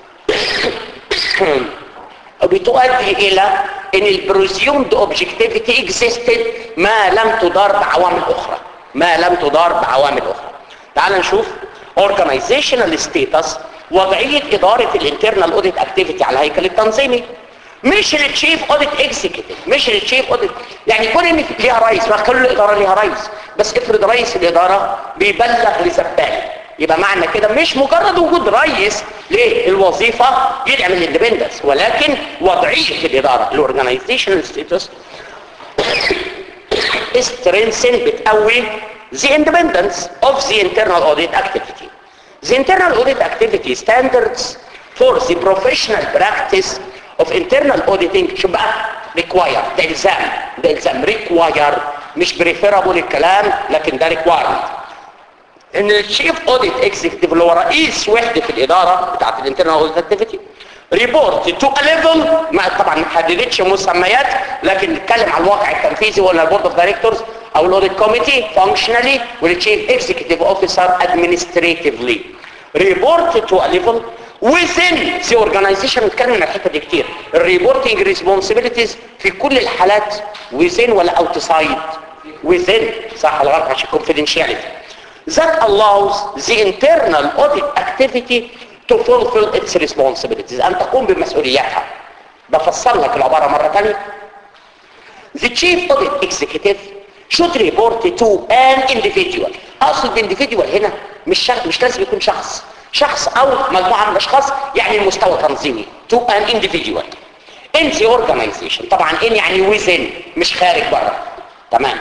بتؤدي الى ان البروزيومد اوبجكتيفيتي اكزيستد ما لم تدار بعوامل اخرى ما لم تدار بعوامل اخرى تعال نشوف اورجانيزيشنال ستيتس وضعيه اداره الانترنال اوديت اكتيفيتي على الهيكل التنظيمي مش التشيف اوديت اكزيكتيف مش التشيف اوديت يعني كون ان ليها رئيس ما خلوا الاداره ليها رئيس بس افرض رئيس الاداره بيبلغ لزبال يبقى معنى كده مش مجرد وجود رئيس للوظيفه يدعم الاندبندنس ولكن وضعيه الاداره الاورجانيزيشنال ستيتس strengthen بتقوي the independence of the internal audit activity. The internal audit activity standards for the professional practice of internal auditing شو بقى require ده الزام ده الزام require مش preferable الكلام لكن ده requirement ان الشيف اوديت اكزيكتيف اللي هو رئيس وحده الاداره بتاعت الانترنال اوديت اكتيفيتي ريبورت تو ليفل ما طبعا ما حددتش مسميات لكن نتكلم عن الواقع التنفيذي ولا البورد اوف دايركتورز او الاوديت كوميتي فانكشنالي والتشيف اكزيكتيف اوفيسر ادمنستريتيفلي ريبورت تو ليفل within the organization نتكلم عن الحته دي كتير الريبورتنج ريسبونسبيلتيز في كل الحالات within ولا outside within صح ولا غلط عشان confidentiality that allows the internal audit activity to fulfill its responsibilities أن تقوم بمسؤولياتها بفسر لك العبارة مرة ثانية The chief audit executive should report to an individual أقصد individual هنا مش شخص مش لازم يكون شخص شخص أو مجموعة من الأشخاص يعني المستوى تنظيمي to an individual in the organization طبعا in يعني within مش خارج بره تمام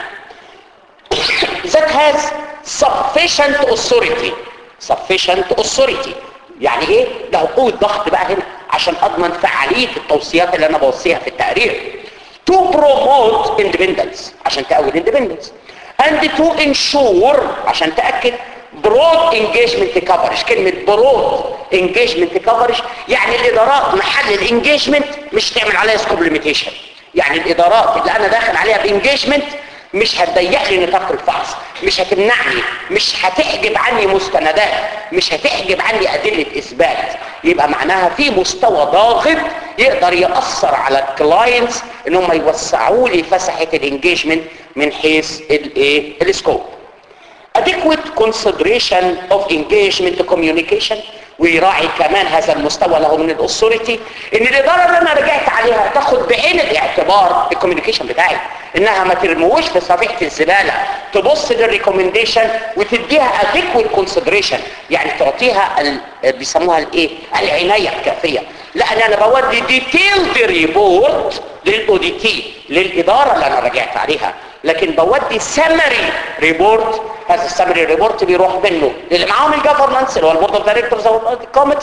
that has sufficient authority sufficient authority يعني ايه له قوه ضغط بقى هنا عشان اضمن فعاليه التوصيات اللي انا بوصيها في التقرير to promote independence عشان تقوي independence and to ensure عشان تاكد broad engagement coverage كلمه broad engagement coverage يعني الادارات محل الانجيجمنت مش تعمل عليها سكوب ليميتيشن يعني الادارات اللي انا داخل عليها بانجيجمنت مش هتضيق لي نطاق الفحص مش هتمنعني مش هتحجب عني مستندات مش هتحجب عني ادله اثبات يبقى معناها في مستوى ضاغط يقدر ياثر على الكلاينتس ان هم يوسعوا لي فسحه الانجيجمنت من حيث الايه السكوب adequate consideration of engagement communication ويراعي كمان هذا المستوى له من الاثوريتي ان الاداره اللي انا رجعت عليها تاخد بعين الاعتبار الكوميونيكيشن بتاعي انها ما ترموش في صفيحه الزباله تبص للريكومنديشن وتديها adequate consideration يعني تعطيها ال... بيسموها الايه العنايه الكافيه لان انا بودي ديتيلد ريبورت للاوديتي للاداره اللي انا رجعت عليها لكن بودي سمري ريبورت هذا السمري ريبورت بيروح منه للي معاهم الجفرنس اللي هو البورد اوف دايركتورز او الكوميتي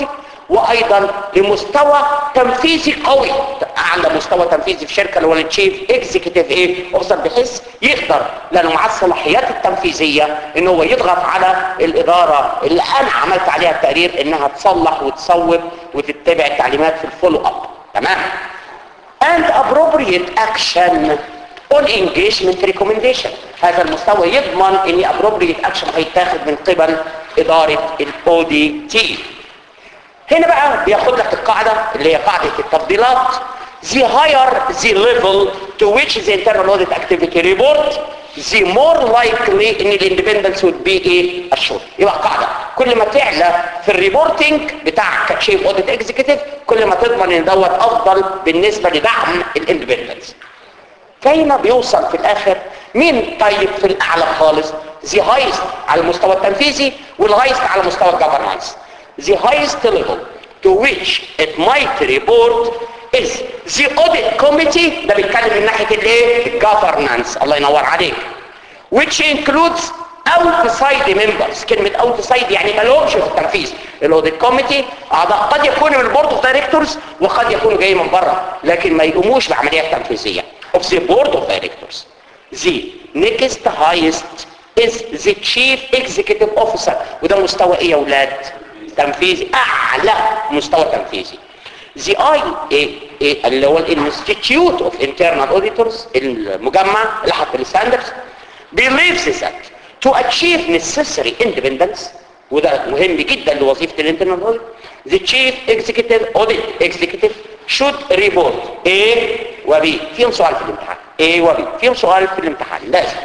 وايضا لمستوى تنفيذي قوي اعلى مستوى تنفيذي في شركه اللي هو التشيف اكزيكتيف ايه اوفيسر بحيث يقدر لانه معاه الصلاحيات التنفيذيه ان هو يضغط على الاداره اللي انا عملت عليها التقرير انها تصلح وتصوب وتتبع التعليمات في الفولو اب تمام and appropriate action on engagement recommendation هذا المستوى يضمن ان appropriate action هيتاخد من قبل اداره الاودي تي هنا بقى بياخد لك القاعدة اللي هي قاعدة التفضيلات the higher the level to which the internal audit activity report the more likely ان الاندبندنس would be ايه assured يبقى قاعدة كل ما تعلى في الريبورتنج بتاع كتشيف اوديت اكزيكتيف كل ما تضمن ان دوت افضل بالنسبة لدعم الاندبندنس فهنا بيوصل في الاخر مين طيب في الاعلى خالص the highest على المستوى التنفيذي والهايست على مستوى الجفرنس the highest level to which it might report is the audit committee ده بيتكلم من ناحية الايه governance الله ينور عليك which includes outside members كلمة outside يعني ما لهمش في التنفيذ الاوديت كوميتي اعضاء قد يكونوا من البورد اوف دايركتورز وقد يكونوا جايين من بره لكن ما يقوموش بعملية تنفيذية of the board of directors the next highest is the chief executive officer وده مستوى ايه يا اولاد تنفيذي اعلى مستوى تنفيذي the IAA اللي هو الانستيتيوت اوف انترنال اوديتورز المجمع اللي حط الستاندردز believes that to achieve necessary independence وده مهم جدا لوظيفه الانترنال اوديت the chief executive audit executive should report A و B فيهم سؤال في الامتحان A و B فيهم سؤال في الامتحان لازم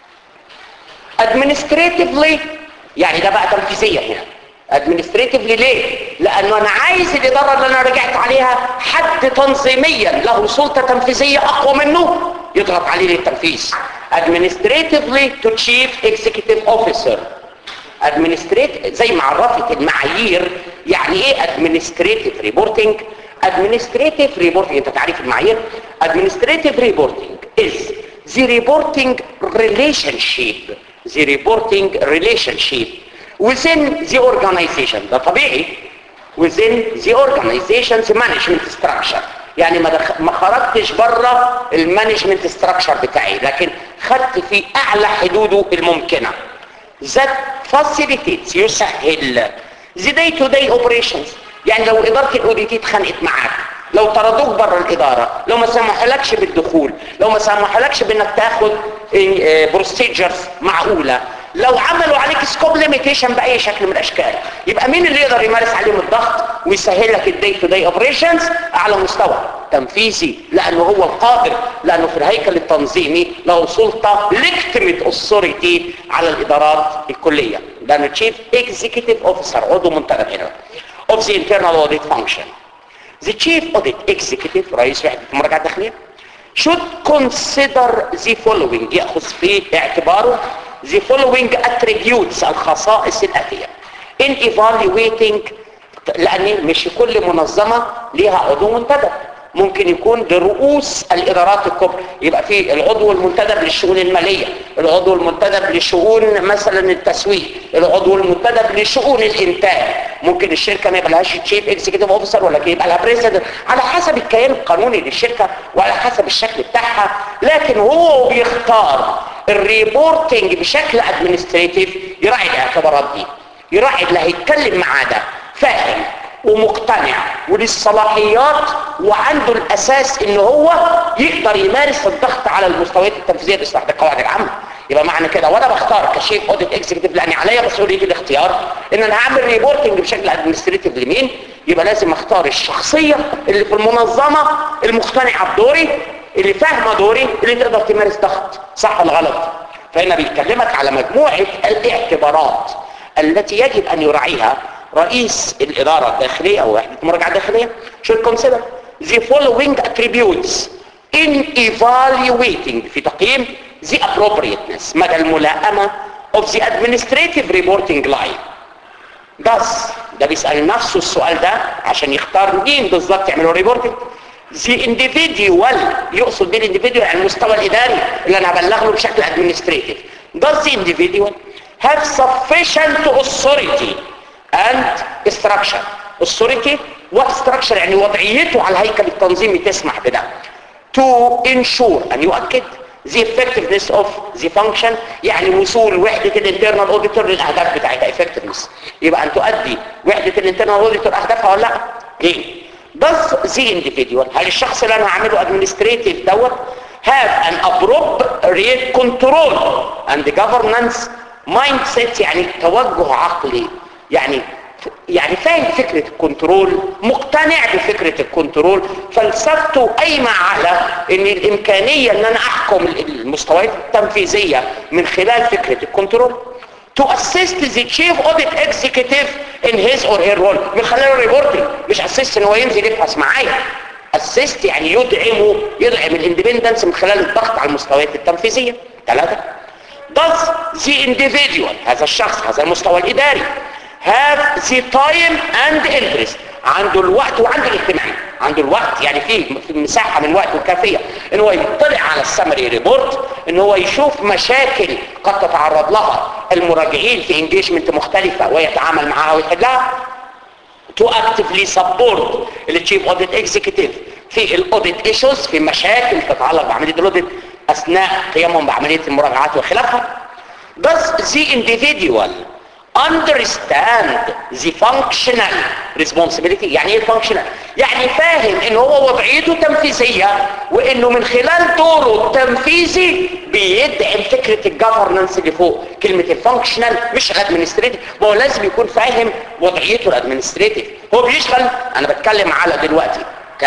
administratively يعني ده بقى تنفيذيا هنا ادمنستريتيفلي ليه لانه انا عايز الاداره اللي انا رجعت عليها حد تنظيميا له سلطه تنفيذيه اقوى منه يضغط عليه للتنفيذ administratively to chief executive officer administrative زي ما عرفت المعايير يعني ايه administrative reporting administrative reporting انت تعريف المعايير administrative reporting is the reporting relationship the reporting relationship within the organization ده طبيعي within the organization's management structure يعني ما, دخ... ما خرجتش بره المانجمنت ستراكشر بتاعي لكن خدت في اعلى حدوده الممكنه that facilitates يسهل the day to day operations يعني لو اداره الاوديت اتخانقت معاك لو طردوك بره الاداره لو ما سمحولكش بالدخول لو ما سمحولكش بانك تاخد بروسيجرز معقوله لو عملوا عليك سكوب ليميتيشن باي شكل من الاشكال يبقى مين اللي يقدر يمارس عليهم الضغط ويسهل لك الدي تو دي اوبريشنز على مستوى تنفيذي لانه هو القادر لانه في الهيكل التنظيمي له سلطه ليجتيميت اوثوريتي على الادارات الكليه لانه تشيف اكزيكتيف اوفيسر عضو منتدب هنا of the internal audit function the chief audit executive رئيس وحده المراجعه الداخليه should consider the following ياخذ في اعتباره the following attributes الخصائص الآتية in evaluating لأن مش كل منظمة ليها عضو منتدب ممكن يكون لرؤوس الإدارات الكبرى يبقى في العضو المنتدب للشؤون المالية العضو المنتدب لشؤون مثلا التسويق العضو المنتدب لشؤون الإنتاج ممكن الشركة ما يبقى تشيف اكزيكتيف اوفيسر ولا يبقى لها بريزيدنت على حسب الكيان القانوني للشركة وعلى حسب الشكل بتاعها لكن هو بيختار الريبورتنج بشكل ادمنستريتيف يراعي الاعتبارات دي يراعي اللي هيتكلم معاه ده فاهم ومقتنع وللصلاحيات وعنده الاساس ان هو يقدر يمارس الضغط على المستويات التنفيذيه لاصلاح القواعد العامه يبقى معنى كده وانا بختار كشيف اوديت اكزيكتيف لاني عليا مسؤوليه الاختيار ان انا هعمل ريبورتنج بشكل ادمنستريتيف لمين يبقى لازم اختار الشخصيه اللي في المنظمه المقتنعه بدوري اللي فاهمه دوري اللي تقدر تمارس ضغط صح ولا غلط فهنا بيكلمك على مجموعه الاعتبارات التي يجب ان يراعيها رئيس الإدارة الداخلية أو وحدة المراجعة الداخلية should consider the following attributes in evaluating في تقييم the appropriateness مدى الملائمة of the administrative reporting line thus ده بيسأل نفسه السؤال ده عشان يختار مين بالظبط يعملوا ريبورتنج the individual يقصد بيه individual على المستوى الإداري اللي أنا هبلغ له بشكل administrative does the individual have sufficient authority and structure authority what structure يعني وضعيته على الهيكل التنظيمي تسمح بده to ensure أن يؤكد the effectiveness of the function يعني وصول وحدة الانترنال auditor للأهداف بتاعتها effectiveness يبقى أن تؤدي وحدة الانترنال auditor أهدافها ولا لا؟ ليه؟ does the individual هل الشخص اللي أنا هعمله administrative دوت have an appropriate control and governance mindset يعني توجه عقلي يعني يعني فاهم فكرة الكنترول مقتنع بفكرة الكنترول فلسفته قايمة على ان الامكانية ان انا احكم المستويات التنفيذية من خلال فكرة الكنترول to assist the chief audit executive in his or her role من خلال الريبورتنج مش assist ان هو ينزل يبحث معايا assist يعني يدعمه يدعم الاندبندنس من خلال الضغط على المستويات التنفيذية ثلاثة does the individual هذا الشخص هذا المستوى الإداري have the time and interest عنده الوقت وعنده الاهتمام عنده الوقت يعني فيه مساحة من وقت وكافية ان هو يطلع على السمري ريبورت ان هو يشوف مشاكل قد تتعرض لها المراجعين في انجيجمنت مختلفة ويتعامل معها ويحلها to actively support التشيف اوديت اكزيكتيف في الاوديت ايشوز في مشاكل تتعلق بعملية الاوديت اثناء قيامهم بعملية المراجعات وخلافها does the individual understand the functional responsibility يعني ايه functional يعني فاهم ان هو وضعيته تنفيذية وانه من خلال دوره التنفيذي بيدعم فكرة الجفرنس اللي فوق كلمة الفانكشنال مش الادمنستريتيف ما هو لازم يكون فاهم وضعيته الادمنستريتيف هو بيشغل انا بتكلم على دلوقتي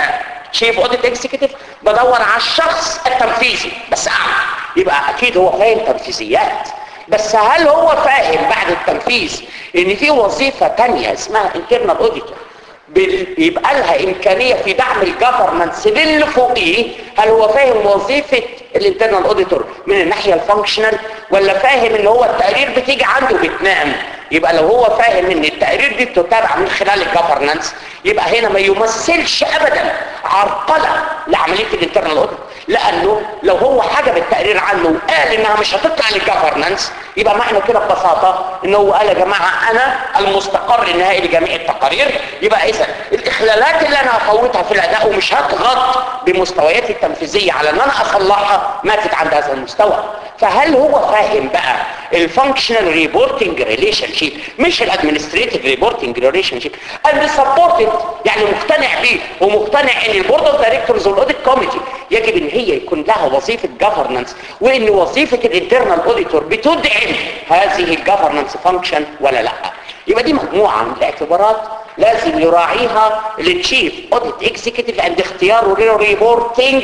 شيف اوديت اكزيكتيف بدور على الشخص التنفيذي بس اعمل يبقى اكيد هو فاهم تنفيذيات بس هل هو فاهم بعد التنفيذ ان في وظيفة تانية اسمها internal auditor بيبقى لها امكانية في دعم الجفرنس للي فوقيه هل هو فاهم وظيفة الانترنال اوديتور من الناحية الفانكشنال ولا فاهم ان هو التقرير بتيجي عنده بتنام يبقى لو هو فاهم ان التقرير دي بتتابع من خلال الجفرنس يبقى هنا ما يمثلش ابدا عرقلة لعملية الانترنال اوديت لانه لو هو حاجة بالتقرير عنه وقال انها مش هتطلع للجفرنس يبقى معنى كده ببساطة ان هو قال يا جماعة انا المستقر النهائي لجميع التقارير يبقى اذا الاخلالات اللي انا هفوتها في الاداء ومش هضغط بمستوياتي التنفيذية على ان انا اصلحها ماتت عند هذا المستوى فهل هو فاهم بقى الفانكشنال ريبورتنج ريليشن شيب مش الادمنستريتيف ريبورتنج ريليشن شيب اند سبورتد يعني مقتنع بيه ومقتنع ان البورد اوف دايركتورز والاوديت كوميتي يجب ان هي يكون لها وظيفه جفرنس وان وظيفه الانترنال اوديتور بتدعم هذه الجفرنس فانكشن ولا لا يبقى دي مجموعه من الاعتبارات لازم يراعيها التشيف اوديت اكزيكتيف عند اختياره للريبورتنج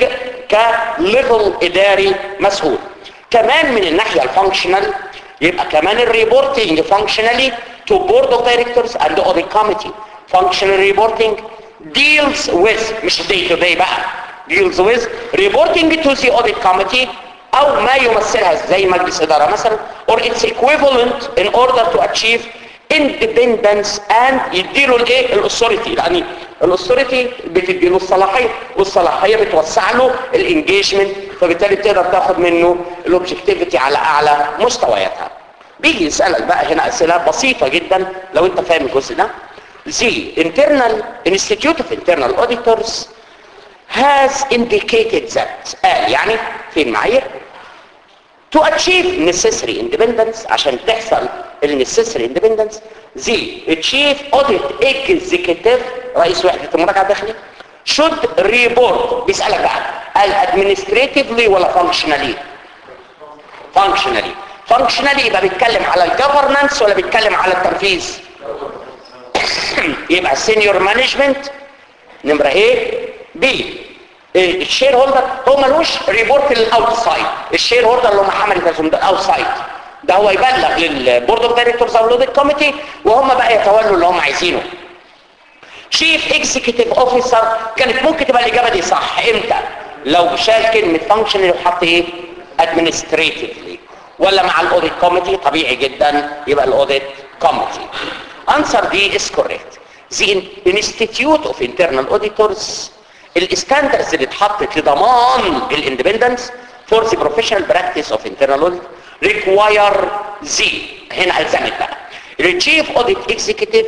كليفل اداري مسؤول كمان من الناحيه الفانكشنال يبقى كمان الريبورتنج فانكشنالي تو بورد اوف دايركتورز اند اوديت كوميتي فانكشنال ريبورتنج deals with مش day to day بقى deals with reporting to the audit committee او ما يمثلها زي مجلس اداره مثلا or its equivalent in order to achieve independence and يديله الايه الاثوريتي لان الاثوريتي بتديله الصلاحيه والصلاحيه بتوسع له الانجيجمنت فبالتالي بتقدر تاخد منه الاوبجكتيفيتي على اعلى مستوياتها بيجي يسالك بقى هنا اسئله بسيطه جدا لو انت فاهم الجزء ده The internal Institute of Internal Auditors has indicated that قال يعني في المعايير to achieve necessary independence عشان تحصل ال necessary independence the chief audit executive رئيس وحدة المراجعة الداخلية should report بيسألك بقى قال administratively ولا functionally functionally functionally يبقى بيتكلم على الجفرنس ولا بيتكلم على التنفيذ يبقى السينيور مانجمنت نمرة ايه بي الشير هولدر هو ملوش ريبورت للاوتسايد الشير هولدر اللي هم حمل التزم ده اوتسايد ده هو يبلغ للبورد اوف دايركتورز او الاوديت كوميتي وهم بقى يتولوا اللي هم عايزينه شيف اكزيكتيف اوفيسر كانت ممكن تبقى الاجابه دي صح امتى لو شال كلمه فانكشنال وحط ايه ادمنستريتيفلي ولا مع الاوديت كوميتي طبيعي جدا يبقى الاوديت كوميتي answer دي is correct the institute of internal auditors الستاندرز اللي اتحطت لضمان الاندبندنس for the professional practice of internal audit require the هنا الزمت بقى the chief audit executive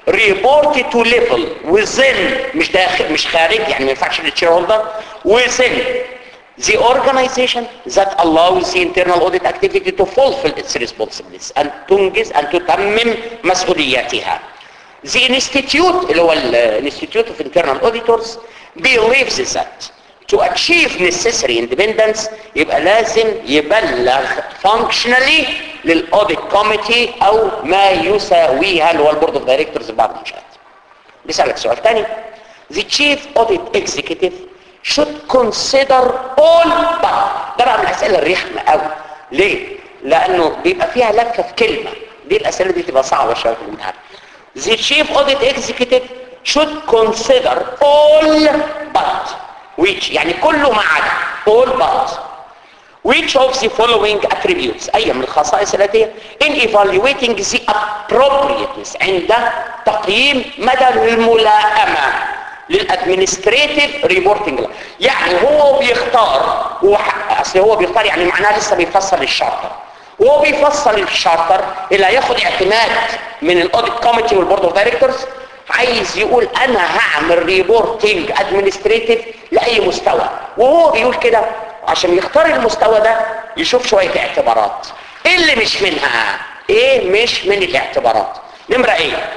report to level within مش داخل مش خارج يعني ما ينفعش للشير هولدر within the organization that allows the internal audit activity to fulfill its responsibilities and تنجز أن تتمم مسؤولياتها. The institute اللي هو ال Institute of Internal Auditors believes that to achieve necessary independence يبقى لازم يبلغ functionally للاوديت كوميتي او ما يساويها اللي هو البورد اوف دايركتورز بعض المنشات. بيسألك سؤال تاني. The chief audit executive should consider all but ده بقى من الاسئله الرخمه قوي ليه لانه بيبقى فيها لفه في كلمه دي الاسئله دي تبقى صعبه شويه في الامتحان the chief audit executive should consider all but which يعني كله ما عدا all but which of the following attributes اي من الخصائص الاتيه in evaluating the appropriateness عند تقييم مدى الملائمه للادمنستريتيف ريبورتنج يعني هو بيختار هو اصل هو بيختار يعني معناه لسه بيفصل الشارتر وهو بيفصل الشارتر اللي هياخد اعتماد من الاوديت كوميتي والبورد اوف دايركتورز عايز يقول انا هعمل ريبورتنج ادمنستريتيف لاي مستوى وهو بيقول كده عشان يختار المستوى ده يشوف شويه اعتبارات ايه اللي مش منها ايه مش من الاعتبارات نمره ايه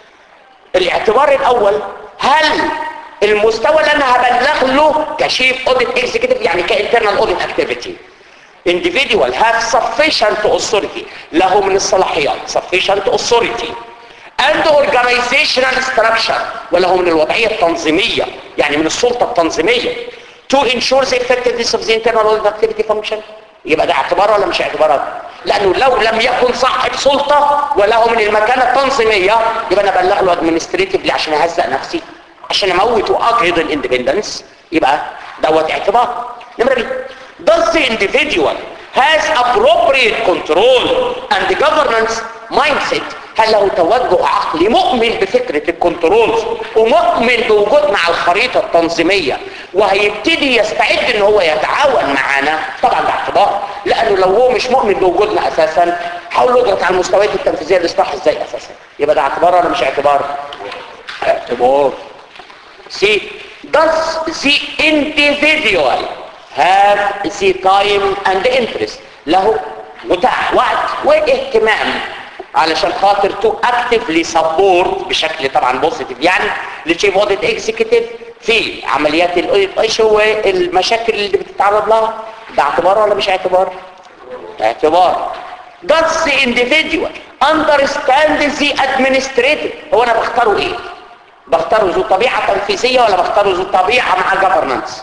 الاعتبار الاول هل المستوى اللي انا هبلغ له كشيف اوديت اكزيكتيف يعني كانترنال اوديت اكتيفيتي individual have sufficient authority له من الصلاحيات sufficient authority and organizational structure وله من الوضعية التنظيمية يعني من السلطة التنظيمية to ensure the effectiveness of the internal audit activity function يبقى ده اعتبار ولا مش اعتبار لانه لو لم يكن صاحب سلطة وله من المكانة التنظيمية يبقى انا ابلغ له administratively عشان اهزق نفسي عشان اموت واجهض الاندبندنس يبقى دوت اعتبار نمرة بي does the individual has appropriate control and the governance mindset هل له توجه عقلي مؤمن بفكرة الكنترولز ومؤمن بوجودنا على الخريطة التنظيمية وهيبتدي يستعد ان هو يتعاون معانا طبعا ده اعتبار لانه لو هو مش مؤمن بوجودنا اساسا حاول يضغط على المستويات التنفيذية الاصلاح ازاي اساسا يبقى ده اعتبار ولا مش اعتبار اعتبار see does the individual have the time and the interest له متاح وقت واهتمام علشان خاطر تو اكتفلي سبورت بشكل طبعا بوزيتيف يعني للشيف اوديت اكزيكتيف في عمليات الاوديت ايش هو المشاكل اللي بتتعرض لها ده اعتبار ولا مش اعتبار اعتبار does the individual understand the administrative هو انا بختاره ايه بختاره ذو طبيعة تنفيذية ولا بختاره ذو طبيعة مع governance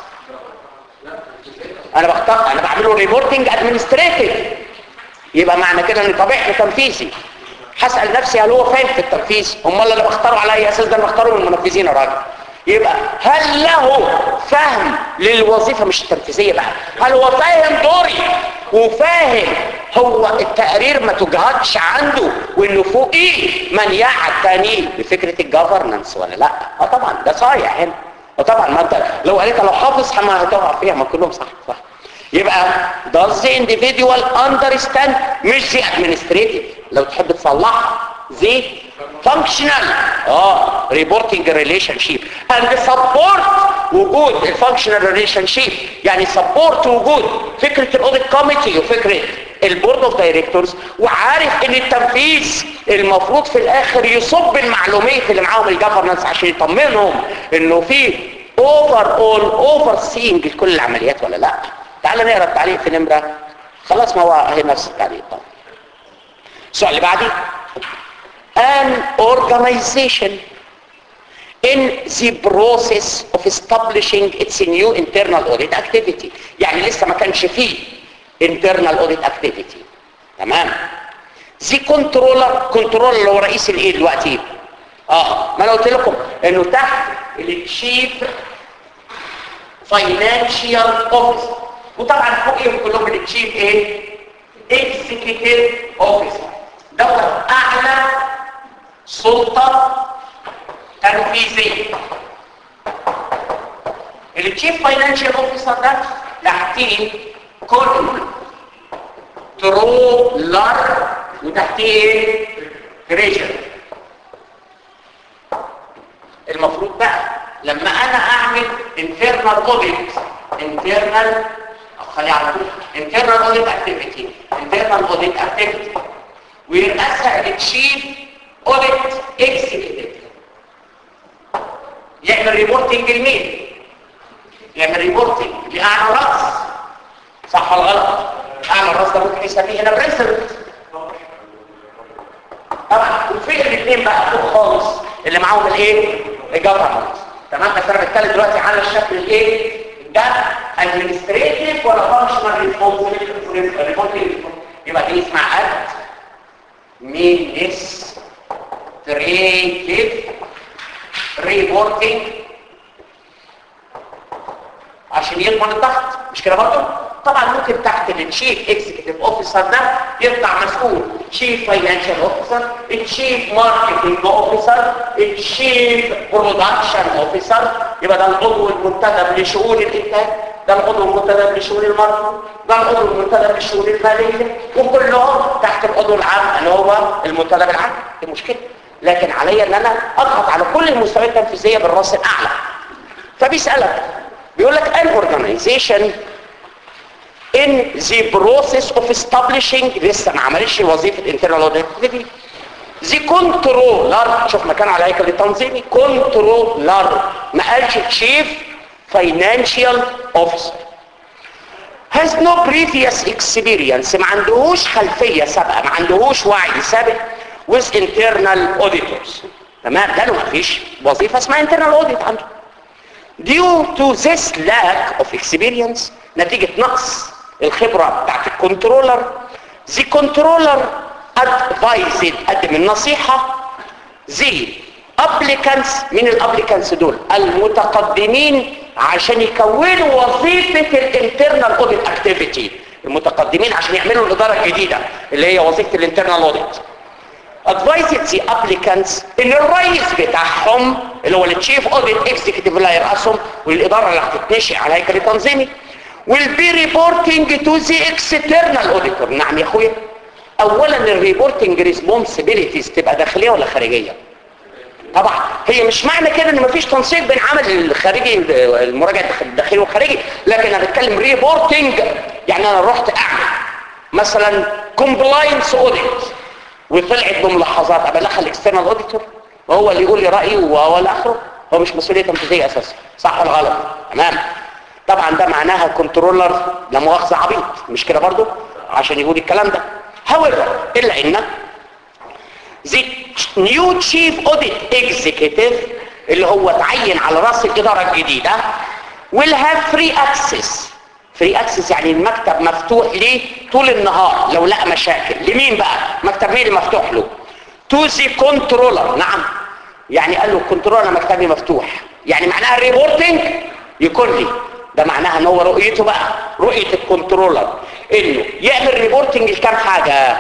انا بختار انا بعمله ريبورتنج ادمنستريتيف يبقى معنى كده ان طبيعته تنفيذي هسال نفسي هل هو فاهم في التنفيذ امال اللي بختاره على اي اساس ده انا بختاره من المنفذين يا راجل يبقى هل له فهم للوظيفه مش التنفيذيه بقى هل هو فاهم دوري وفاهم هو التقرير ما تجهدش عنده وانه فوقيه من يعتني بفكره الجفرنس ولا لا اه طبعا ده صايع هنا وطبعا ما انت لو قالت لو حافظ ما هتقع فيها ما كلهم صح صح يبقى does the individual understand مش the administrative لو تحب تصلحها the functional اه reporting relationship and support وجود الفانكشنال ريليشن شيب يعني support وجود فكرة الاوديت كوميتي وفكرة البورد اوف دايركتورز وعارف ان التنفيذ المفروض في الاخر يصب المعلومات اللي معاهم الجفرنس عشان يطمنهم انه في اوفر اول اوفر سينج لكل العمليات ولا لا تعال نقرا التعليق في نمره خلاص ما هو هي نفس التعليق طبعا السؤال اللي بعدي an organization in the process of establishing its new internal audit activity يعني لسه ما كانش فيه internal audit activity تمام the controller controller اللي هو رئيس الايه دلوقتي اه ما انا قلت لكم انه تحت التشيف فاينانشال اوفيس وطبعا فوقيهم كلهم التشيف ايه اكزيكتيف اوفيسر دوت اعلى سلطه تنفيذيه التشيف فاينانشال اوفيسر ده تحتيه كنترولر وتحتيه ايه تريجر انا اعمل internal audit internal أو خليها على طول internal audit activity internal audit activity ويرأسها التشيف audit executive يعمل ريبورتنج لمين يعمل ريبورتنج لاعلى راس صح ولا غلط اعلى راس ده ممكن يسميه هنا بريزنت طبعا وفي الاثنين بقى فوق خالص اللي معاهم الايه الجفرمنت تمام بس انا بتكلم دلوقتي على الشكل الايه ده ادمنستريتيف ولا فانكشنال ريبورتنج يبقى دي اسمها اد مينستريتيف ريبورتنج عشان يضمن الضغط مش كده برضه طبعا ممكن تحت التشيف اكزيكتيف اوفيسر ده يطلع مسؤول تشيف فاينانشال اوفيسر التشيف ماركتنج اوفيسر التشيف برودكشن اوفيسر يبقى ده العضو المنتدب لشؤون الانتاج ده العضو المنتدب لشؤون الماركتنج ده العضو المنتدب للشؤون الماليه وكلهم تحت العضو العام اللي هو المنتدب العام دي مشكله لكن عليا ان انا اضغط على كل المستويات التنفيذيه بالراس الاعلى فبيسالك بيقول لك an organization in the process of establishing لسه ما عملش وظيفه internal audit activity the controller شوف مكان على هيكل التنظيمي controller ما قالش chief financial officer has no previous experience ما عندهوش خلفيه سابقه ما عندهوش وعي سابق with internal auditors تمام ده ما فيش وظيفه اسمها internal audit عنده due to this lack of experience نتيجة نقص الخبرة بتاعت الكنترولر the controller advised قدم النصيحة the applicants من الابليكانس دول المتقدمين عشان يكونوا وظيفة الانترنال اوديت اكتيفيتي المتقدمين عشان يعملوا الادارة الجديدة اللي هي وظيفة الانترنال اوديت advised the applicants ان الرئيس بتاعهم اللي هو التشيف اوديت اكزيكتيف اللي هيرأسهم والاداره اللي هتتنشئ على هيكل تنظيمي will be reporting to the external auditor نعم يا اخويا اولا الريبورتنج ريسبونسبيلتيز تبقى داخليه ولا خارجيه طبعا هي مش معنى كده ان مفيش تنسيق بين عمل الخارجي المراجعه الداخلي والخارجي لكن انا بتكلم ريبورتنج يعني انا رحت اعمل مثلا كومبلاينس اوديت وطلعت بملاحظات ابلغها الاكسترنال اوديتور وهو اللي يقول لي رايه وهو الاخره هو مش مسؤوليه تنفيذيه اساسا صح ولا غلط تمام طبعا ده معناها كنترولر لا مؤاخذه عبيط مش كده برضو عشان يقول الكلام ده however الا ان the new chief audit executive اللي هو اتعين على راس الاداره الجديده will have free access فري اكسس يعني المكتب مفتوح ليه طول النهار لو لقى مشاكل لمين بقى مكتب مين اللي مفتوح له تو ذا كنترولر نعم يعني قال له الكنترولر مكتبي مفتوح يعني معناها الريبورتنج يكون لي ده معناها ان هو رؤيته بقى رؤيه الكنترولر انه يعمل ريبورتنج لكام حاجه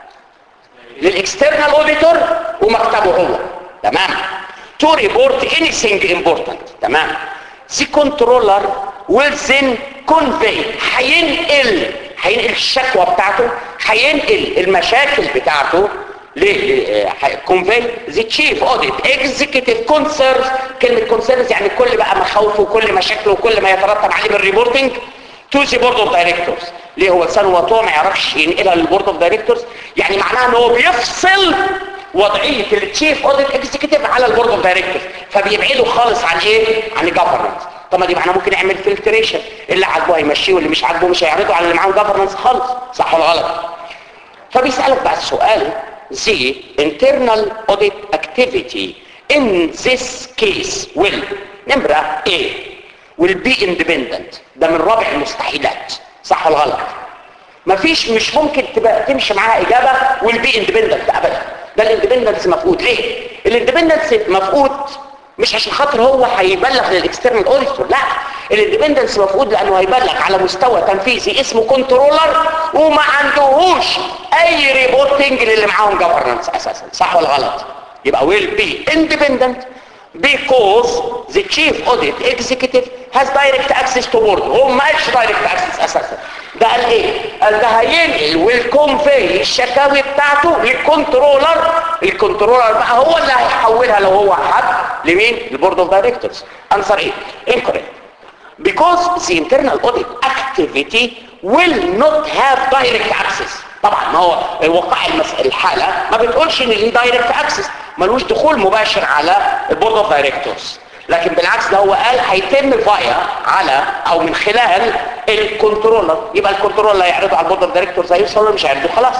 للاكسترنال اوديتور ومكتبه هو تمام تو ريبورت anything important تمام سي كنترولر will then convey هينقل هينقل الشكوى بتاعته هينقل المشاكل بتاعته ليه convey the chief audit executive concerns كلمة concerns يعني كل بقى مخاوفه وكل مشاكله وكل ما يترتب عليه من الريبورتنج to the board of directors ليه هو لسانه وطوع ما يعرفش ينقلها للبورد اوف دايركتورز يعني معناها ان هو بيفصل وضعيه التشيف اوديت اكزيكتيف على البورد اوف دايركتورز فبيبعده خالص عن ايه عن الجفرنس طب ما دي معناه ممكن يعمل فلتريشن اللي عاجبه هيمشيه واللي مش عاجبه مش هيعرضه على اللي معاه جفرنس خالص صح ولا غلط فبيسالك بقى السؤال the internal audit activity in this case will نمرة A will be independent ده من رابع المستحيلات صح ولا غلط مفيش مش ممكن تبقى تمشي معاها اجابه will be independent ابدا ده الاندبندنس مفقود ليه الاندبندنس مفقود مش عشان خاطر هو هيبلغ للاكسترنال اوديتور لا الاندبندنس مفقود لانه هيبلغ على مستوى تنفيذي اسمه كنترولر وما عندهوش اي ريبورتنج للي معاهم جفرنس اساسا صح ولا غلط يبقى will be independent because the chief audit executive has direct access to board هو ما قالش direct access اساسا ده قال ايه قال ده هينقل والكونفي الشكاوي بتاعته للكنترولر الكنترولر بقى هو اللي هيحولها لو هو حد لمين للبورد اوف دايركتورز انسر ايه incorrect because the internal audit activity will not have direct access طبعا ما هو الواقع المس... الحالة ما بتقولش ان ليه دايركت اكسس ملوش دخول مباشر على البورد اوف دايركتورز لكن بالعكس ده هو قال هيتم فايا على او من خلال الكنترولر يبقى الكنترولر هيعرضه على البورد اوف دايركتورز هيوصل ولا مش هيعرضه خلاص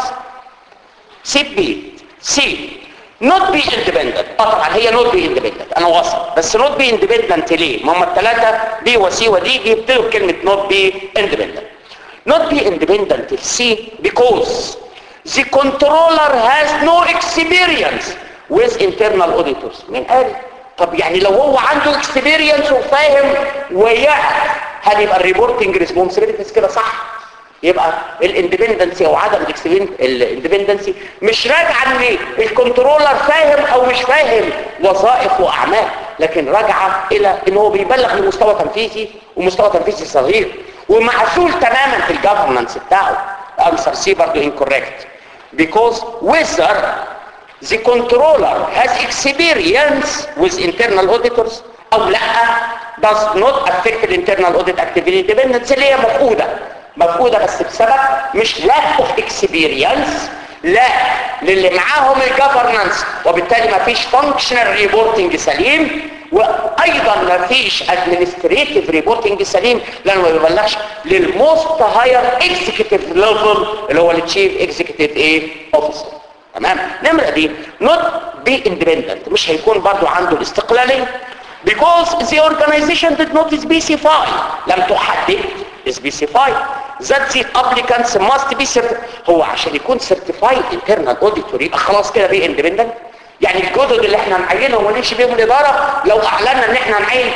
سي بي سي نوت بي اندبندنت اه طبعا هي نوت بي اندبندنت انا واثق بس نوت بي اندبندنت ليه ما هم الثلاثه بي وسي ودي بيبتدوا بكلمه نوت بي اندبندنت not be independent C because the controller has no experience with internal auditors مين قال طب يعني لو هو عنده experience وفاهم ويعرف هل يبقى الريبورتنج ريسبونسبيلتيز كده صح يبقى الاندبندنسي او عدم الاندبندنسي مش راجعه ان الكنترولر فاهم او مش فاهم وظائف واعمال لكن راجعه الى ان هو بيبلغ لمستوى تنفيذي ومستوى تنفيذي صغير ومعزول تماما في الجفرنس بتاعه answer C برضه incorrect because whether the controller has experience with internal auditors او لا does not affect the internal audit activity dependence اللي هي مفقودة مفقودة بس بسبب مش lack of experience لا للي معاهم الجفرنس وبالتالي ما فيش functional reporting سليم وايضا ما فيش administrative reporting سليم لانه ما بيبلغش للموست هاير اكزيكتيف ليفل اللي هو التشيف اكزيكتيف ايه اوفيسر تمام نمره دي not be independent مش هيكون برضو عنده الاستقلاليه because the organization did not specify لم تحدد specify that the applicants must be certified هو عشان يكون certified internal auditor يبقى خلاص كده be independent يعني الجدد اللي احنا نعينهم ونمشي بيهم الاداره لو اعلنا ان احنا نعين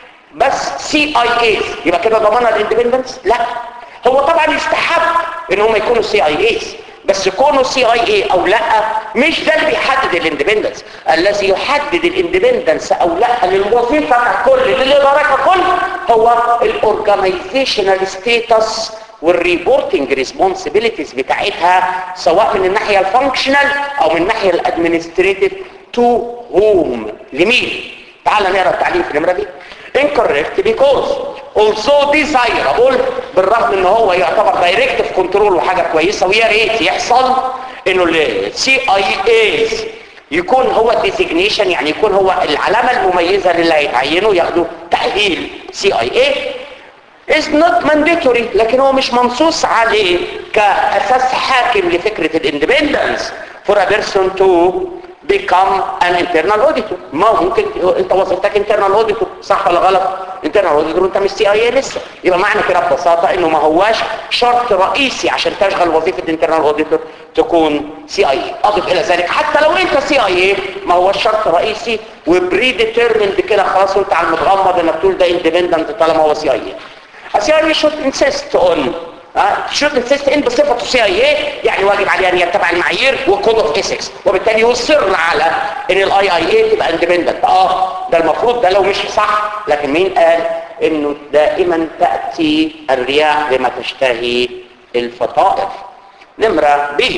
بس سي اي ايز يبقى كده ضمننا الاندبندنس لا هو طبعا يستحب ان هم يكونوا سي اي ايز بس كونه سي اي اي او لا مش ده اللي بيحدد الاندبندنس الذي يحدد الاندبندنس او لا للوظيفه ككل للاداره ككل هو الاورجانيزيشنال ستيتس والريبورتنج ريسبونسبيلتيز بتاعتها سواء من الناحيه الفانكشنال او من الناحيه الادمنستريتيف تو هوم لمين تعال نقرا التعليق في النمره دي incorrect because although desirable بالرغم ان هو يعتبر دايركتيف كنترول وحاجه كويسه ويا ريت يحصل انه السي اي ايز يكون هو ديزيجنيشن يعني يكون هو العلامه المميزه للي هيتعينوا ياخدوا تاهيل سي اي اي is not mandatory لكن هو مش منصوص عليه كأساس حاكم لفكرة الاندبندنس for a person to become an internal auditor ما هو ممكن انت وظيفتك internal auditor صح ولا غلط internal auditor وانت مش سي اي لسه يبقى معنى كده ببساطة انه ما هواش شرط رئيسي عشان تشغل وظيفة internal auditor تكون سي اي اضف الى ذلك حتى لو انت سي اي ما هوش شرط رئيسي وبري ديترمند كده خلاص وانت على المتغمض انك تقول ده اندبندنت طالما هو سي اي CIA should insist on uh, should insist in بصفته CIA يعني واجب عليه ان يتبع المعايير وكود اوف ايثكس وبالتالي يصر على ان الاي اي اي تبقى اندبندنت اه ده المفروض ده لو مش صح لكن مين قال انه دائما تاتي الرياح بما تشتهي الفطائر نمره بي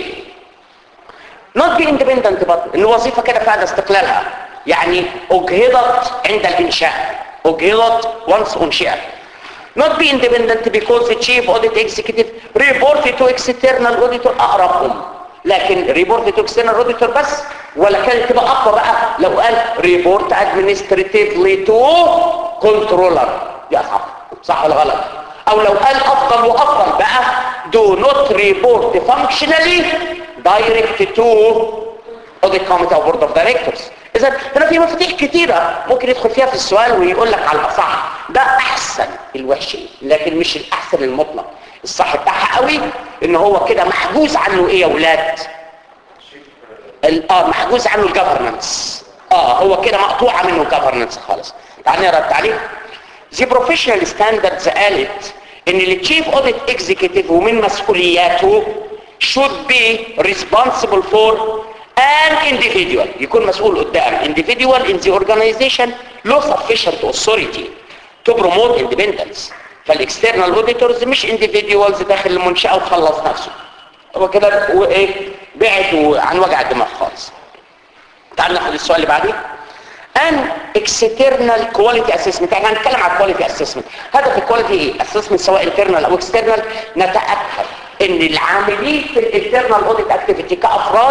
not be independent but ان الوظيفه كده فعلا استقلالها يعني اجهضت عند الانشاء اجهضت once انشئت not be independent because the chief audit executive reported to external auditor اقربهم لكن report to external auditor بس ولا كانت تبقى اقوى بقى لو قال report administratively to controller يا صح صح ولا غلط او لو قال افضل وافضل بقى do not report functionally direct to audit committee او board of directors اذا هنا في مفاتيح كتيرة ممكن يدخل فيها في السؤال ويقول لك على الاصح ده احسن الوحشين لكن مش الاحسن المطلق الصح بتاعها قوي ان هو كده محجوز عنه ايه يا ولاد اه محجوز عنه الجفرنس اه هو كده مقطوعه منه الجفرنس خالص تعال نقرا التعليق The professional standards قالت ان التشيف اوديت اكزيكتيف ومن مسؤولياته should be responsible for an individual يكون مسؤول قدام individual in the organization له sufficient authority to promote independence فالاكسترنال اوديتورز مش individuals داخل المنشأة وخلص نفسه هو كده وايه بعد عن وجع الدماغ خالص تعال ناخد السؤال اللي بعديه ان اكسترنال كواليتي اسسمنت احنا هنتكلم على الكواليتي اسسمنت هدف الكواليتي ايه اسسمنت سواء انترنال او اكسترنال نتاكد ان العاملين في الانترنال اوديت اكتيفيتي كافراد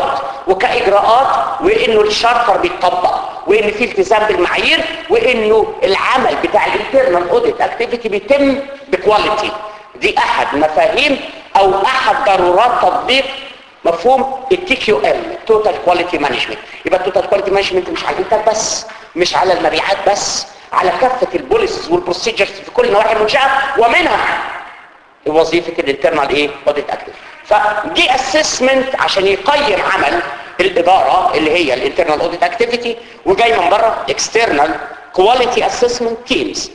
وكاجراءات وانه الشارتر بيتطبق وان في التزام بالمعايير وانه العمل بتاع الانترنال اوديت اكتيفيتي بيتم بكواليتي دي احد مفاهيم او احد ضرورات تطبيق مفهوم التي كيو ام توتال كواليتي مانجمنت يبقى التوتال كواليتي مانجمنت مش على الانتاج بس مش على المبيعات بس على كافه البوليسز والبروسيجرز في كل نواحي المنشاه ومنها وظيفه الانترنال ايه اوديت اكتيف فدي اسسمنت عشان يقيم عمل الاداره اللي هي الانترنال اوديت اكتيفيتي وجاي من بره اكسترنال كواليتي اسسمنت تيمز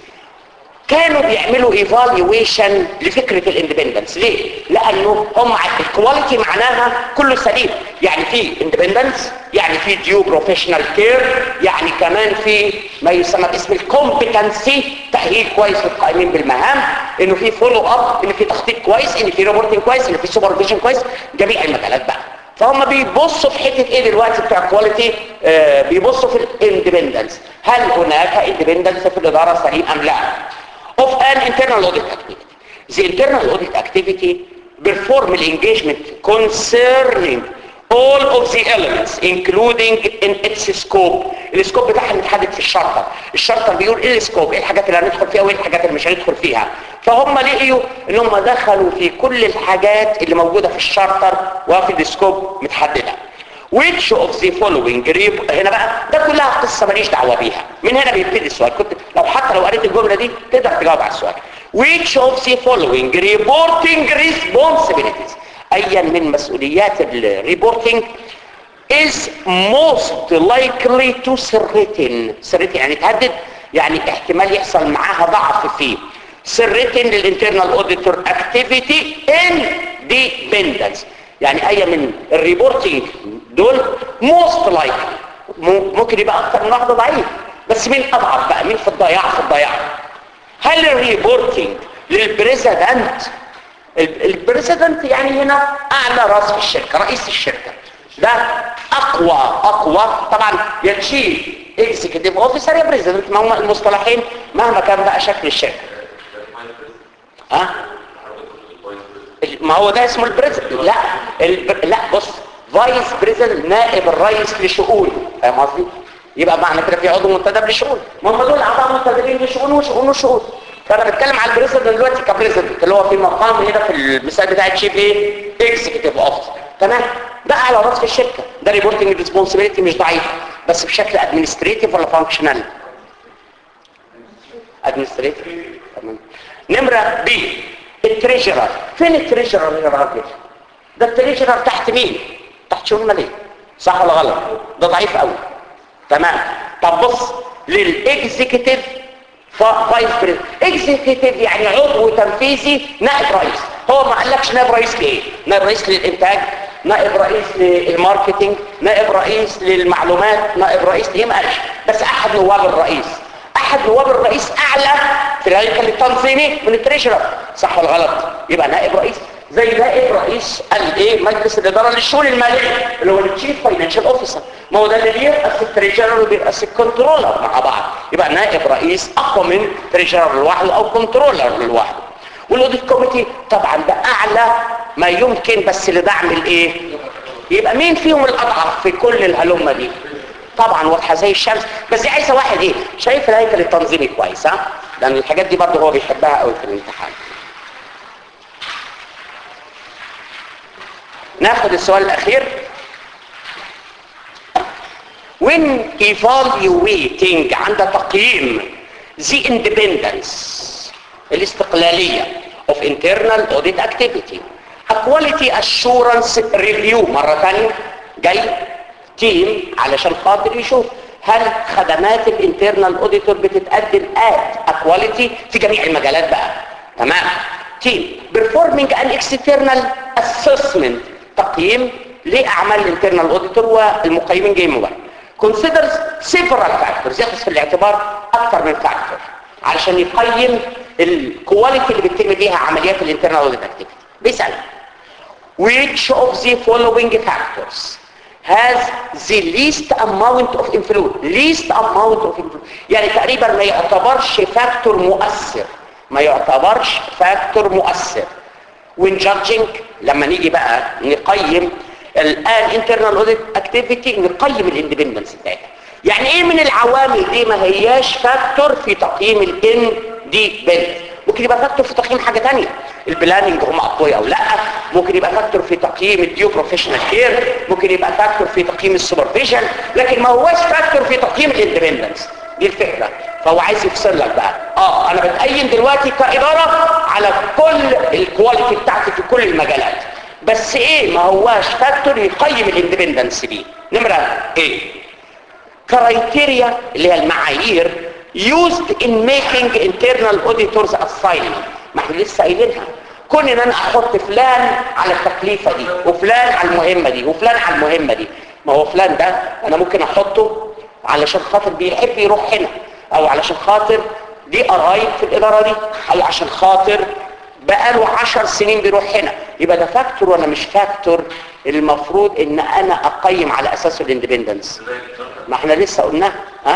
كانوا بيعملوا ايفالويشن لفكره الاندبندنس ليه لانه هم الكواليتي معناها كله سليم يعني في اندبندنس يعني في ديو بروفيشنال كير يعني كمان في ما يسمى باسم الكومبتنسي تاهيل كويس للقائمين بالمهام انه في فولو اب ان في تخطيط كويس ان في ريبورتنج كويس ان في سوبرفيجن كويس جميع المجالات بقى فهم بيبصوا في حته ايه دلوقتي بتاع كواليتي آه بيبصوا في الاندبندنس هل هناك اندبندنس في الاداره سليم ام لا of an internal audit activity. The internal audit activity perform the engagement concerning all of the elements including in its scope السكوب بتاعها متحدد في الشارتر الشارتر بيقول ايه السكوب ايه الحاجات اللي هندخل فيها وايه الحاجات اللي مش هندخل فيها فهم لقيوا ان هم دخلوا في كل الحاجات اللي موجودة في الشارتر وفي السكوب متحددة which of the following ريب... هنا بقى ده كلها قصة ماليش دعوة بيها من هنا بيبتدي السؤال كنت لو حتى لو قريت الجملة دي تقدر تجاوب على السؤال which of the following reporting responsibilities ايا من مسؤوليات الريبورتنج is most likely to certain certain يعني تهدد يعني احتمال يحصل معاها ضعف فيه certain للانترنال auditor activity independence يعني اي من الريبورتنج دول موست لايك ممكن يبقى اكتر من واحده ضعيف بس مين اضعف بقى مين في الضياع في الضياع هل الريبورتنج للبريزيدنت البريزيدنت يعني هنا اعلى راس في الشركه رئيس الشركه ده اقوى اقوى طبعا يا تشيف اكزيكتيف اوفيسر يا بريزيدنت ما هم المصطلحين مهما كان بقى شكل الشركه ها ما هو ده اسمه البريزيدنت لا البر... لا بص فايس بريزيدنت نائب الرئيس لشؤون فاهم قصدي يبقى معنى كده في عضو منتدب لشؤون ما هم دول اعضاء منتدبين لشؤون وشؤون وشؤون فانا بتكلم على البريزيدنت دلوقتي كبريزيدنت اللي هو في مقام هنا في المثال بتاع الشيف ايه اكزيكتيف اوفيسر تمام ده على راس في الشركه ده ريبورتنج ريسبونسبيلتي مش ضعيف بس بشكل ادمنستريتيف ولا فانكشنال ادمنستريتيف تمام نمره بي التريجرر فين التريجرر يا راجل ده التريجرر تحت مين تحت شؤون ماليه صح ولا غلط ده ضعيف قوي تمام طب بص للاكزيكتيف فايس بريزيدنت اكزيكتيف يعني عضو تنفيذي نائب رئيس هو ما قالكش نائب رئيس لايه نائب رئيس للانتاج نائب رئيس للماركتينج نائب رئيس للمعلومات نائب رئيس ليه ما قالش بس احد نواب الرئيس احد نواب الرئيس اعلى في الهيكل التنظيمي من التريجرر صح ولا غلط يبقى نائب رئيس زي نائب رئيس الايه مجلس الاداره للشؤون الماليه اللي هو التشيف فاينانشال اوفيسر ما هو ده اللي بيرأس التريجرر وبيرأس الكنترولر مع بعض يبقى نائب رئيس اقوى من تريجرر لوحده او كنترولر لوحده والاوديت كوميتي طبعا ده اعلى ما يمكن بس لدعم الايه يبقى مين فيهم الاضعف في كل الهلمه دي طبعا واضحه زي الشمس بس دي عايزه واحد ايه شايف الهيكل التنظيمي كويس ها لان الحاجات دي برضه هو بيحبها قوي في الامتحان ناخد السؤال الاخير when evaluating عند تقييم the independence الاستقلالية of internal audit activity a quality assurance review مرة ثانية جاي تيم علشان خاطر يشوف هل خدمات الانترنال اوديتور بتتقدم at a quality في جميع المجالات بقى تمام تيم performing an external assessment تقييم لاعمال الانترنال اوديتور والمقيمين جايين من بره considers several factors ياخذ في الاعتبار اكثر من فاكتور علشان يقيم الكواليتي اللي بيتم بيها عمليات الانترنال اوديت اكتيفيتي بيسال which of the following factors has the least amount of influence least amount of influence يعني تقريبا ما يعتبرش فاكتور مؤثر ما يعتبرش فاكتور مؤثر when judging لما نيجي بقى نقيم الان internal audit activity نقيم الاندبندنس بتاعتها يعني ايه من العوامل دي ما هياش فاكتور في تقييم الان دي بنت ممكن يبقى فاكتور في تقييم حاجة تانية البلاننج هم اقوياء او لا ممكن يبقى فاكتور في تقييم الديو بروفيشنال كير ممكن يبقى فاكتور في تقييم السوبرفيجن لكن ما هوش فاكتور في تقييم الاندبندنس دي الفكرة فهو عايز يفصل لك بقى اه انا بتقيم دلوقتي كإدارة على كل الكواليتي بتاعتي في كل المجالات بس ايه ما هواش فاكتور يقيم الاندبندنس دي نمرة ايه كرايتيريا اللي هي المعايير used in making internal auditors assignment ما احنا لسه قايلينها كون ان انا احط فلان على التكليفة دي وفلان على المهمة دي وفلان على المهمة دي ما هو فلان ده انا ممكن احطه علشان خاطر بيحب يروح هنا او علشان خاطر دي قرايب في الادارة دي او عشان خاطر بقاله عشر سنين بيروح هنا يبقى ده فاكتور ولا مش فاكتور المفروض ان انا اقيم على اساسه الاندبندنس ما احنا لسه قلناها ها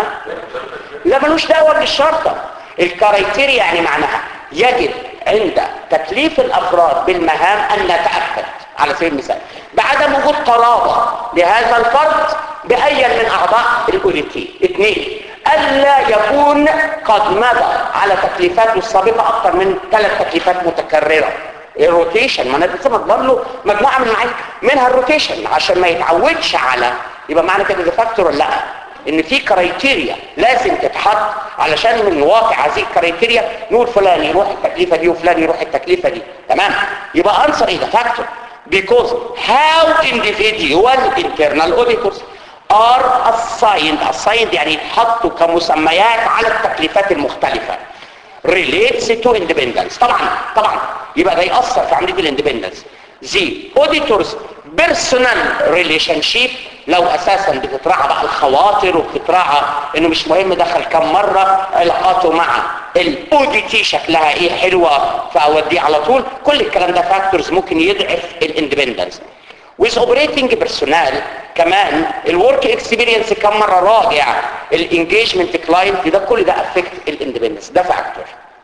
لا ملوش دعوه بالشرطه الكرايتيريا يعني معناها يجب عند تكليف الافراد بالمهام ان نتاكد على سبيل المثال بعدم وجود قرابه لهذا الفرد باي من اعضاء الاوليتي اثنين الا يكون قد مضى على تكليفاته السابقه اكثر من ثلاث تكليفات متكرره الروتيشن ما انا لازم اضمن له مجموعه من المعايير منها الروتيشن عشان ما يتعودش على يبقى معنى كده ده فاكتور ولا لا ان في كرايتيريا لازم تتحط علشان من واقع هذه الكرايتيريا نقول فلان يروح التكليفه دي وفلان يروح التكليفه دي تمام يبقى انسر ايه ده فاكتور because how individual internal auditors are assigned assigned يعني يتحطوا كمسميات على التكليفات المختلفة relates to independence طبعا طبعا يبقى ده يأثر في عملية الاندبندنس the auditors personal relationship لو اساسا بتتراعى بقى الخواطر وبتتراعى انه مش مهم دخل كم مرة علاقاته مع الاوديتي شكلها ايه حلوة فاوديه على طول كل الكلام ده فاكتورز ممكن يضعف الاندبندنس with operating personnel كمان الورك اكسبيرينس كم مره راجع الانجيجمنت كلاينت ده كل ده افكت الاندبندنس ده فاكتور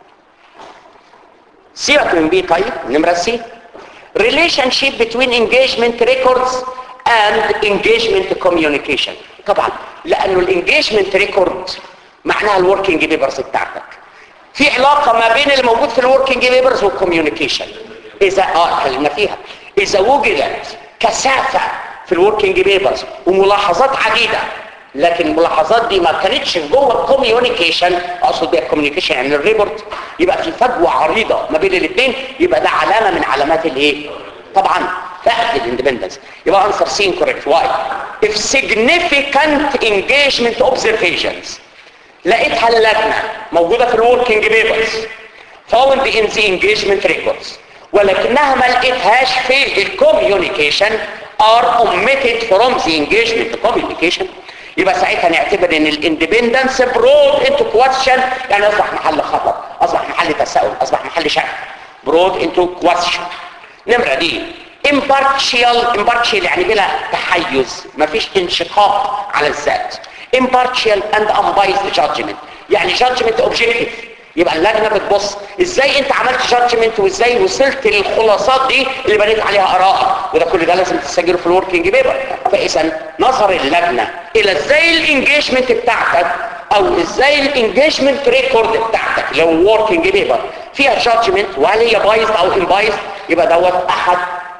سيبك من بي طيب نمره سي relationship between engagement records and engagement communication طبعا لانه الانجيجمنت ريكورد معناها الوركينج بيبرز بتاعتك في علاقه ما بين الموجود في الوركينج بيبرز والكوميونيكيشن اذا اه اتكلمنا فيها اذا وجدت كثافة في الوركينج بيبرز وملاحظات عديدة لكن الملاحظات دي ما كانتش جوه الكوميونيكيشن اقصد بيها الكوميونيكيشن يعني الريبورت يبقى في فجوه عريضه ما بين الاثنين يبقى ده علامه من علامات الايه طبعا فقد الاندبندنس يبقى انسر سين كوريكت واي if significant engagement observations لقيتها اللجنه موجوده في الوركينج بيبرز found in the engagement records ولكنها ما لقيتهاش في الكوميونيكيشن are omitted from the engagement communication يبقى ساعتها نعتبر ان الاندبندنس برود انتو كويستشن يعني اصبح محل خطر اصبح محل تساؤل اصبح محل شك برود انتو كويستشن نمرة دي impartial impartial يعني بلا تحيز مفيش انشقاق على الذات impartial and unbiased judgment يعني judgment objective يبقى اللجنه بتبص ازاي انت عملت جادجمنت وازاي وصلت للخلاصات دي اللي بنيت عليها اراء وده كل ده لازم تسجله في الوركينج بيبر فاذا نظر اللجنه الى ازاي الانجيجمنت بتاعتك او ازاي الانجيجمنت ريكورد بتاعتك اللي هو الوركينج بيبر فيها جادجمنت وهل هي بايظ او امبايظ يبقى دوت احد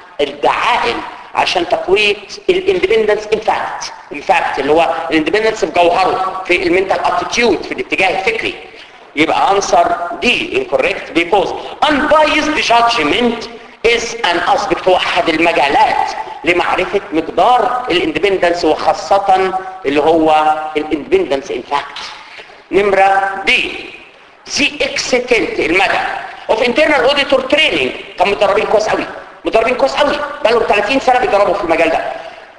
الدعائم عشان تقويه الاندبندنس ان فاكت الفاكت اللي هو الاندبندنس في جوهره في المنتال اتيتيود في الاتجاه الفكري يبقى answer D incorrect because unbiased judgment is an aspect هو احد المجالات لمعرفة مقدار الاندبندنس وخاصة اللي هو الاندبندنس in fact نمرة D the extent المدى of internal auditor training كان متدربين كويس قوي مدربين كويس قوي بقالهم 30 سنه بيدربوا في المجال ده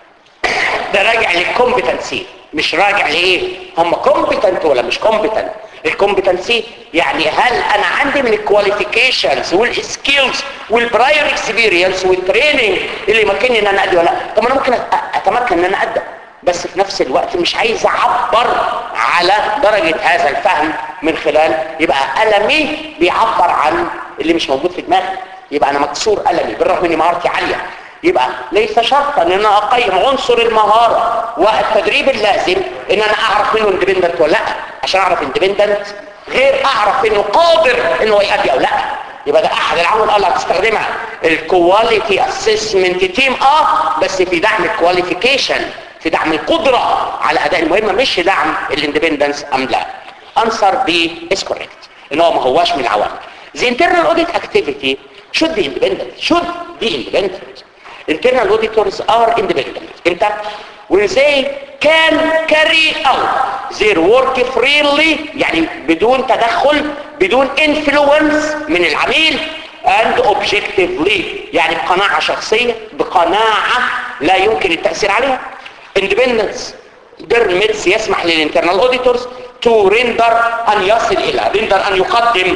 ده راجع للكومبتنسي مش راجع لايه هم كومبتنت ولا مش كومبتنت الكومبتنسي يعني هل انا عندي من الكواليفيكيشنز والسكيلز والبراير اكسبيرينس والتريننج اللي يمكنني ان انا ادي ولا لا طب انا ممكن أ- اتمكن ان انا ادي بس في نفس الوقت مش عايز اعبر على درجة هذا الفهم من خلال يبقى ألمي بيعبر عن اللي مش موجود في دماغي يبقى انا مكسور ألمي بالرغم ان مهارتي عالية يبقى ليس شرطا ان انا اقيم عنصر المهارة والتدريب اللازم ان انا اعرف منه اندبندنت ولا لا عشان اعرف اندبندنت غير اعرف انه قادر انه يأدي او لا يبقى ده احد العوامل اللي هتستخدمها الكواليتي اسسمنت تيم اه بس في دعم الكواليفيكيشن في دعم القدرة على اداء المهمة مش في دعم الاندبندنس ام لا answer B is correct ان هو ما هواش من العوامل the internal audit activity should be independent should be independent internal auditors are independent امتى when they can carry out their work freely يعني بدون تدخل بدون influence من العميل and objectively يعني بقناعة شخصية بقناعة لا يمكن التأثير عليها independence permits يسمح للانترنال auditors to render أن يصل إلى render أن يقدم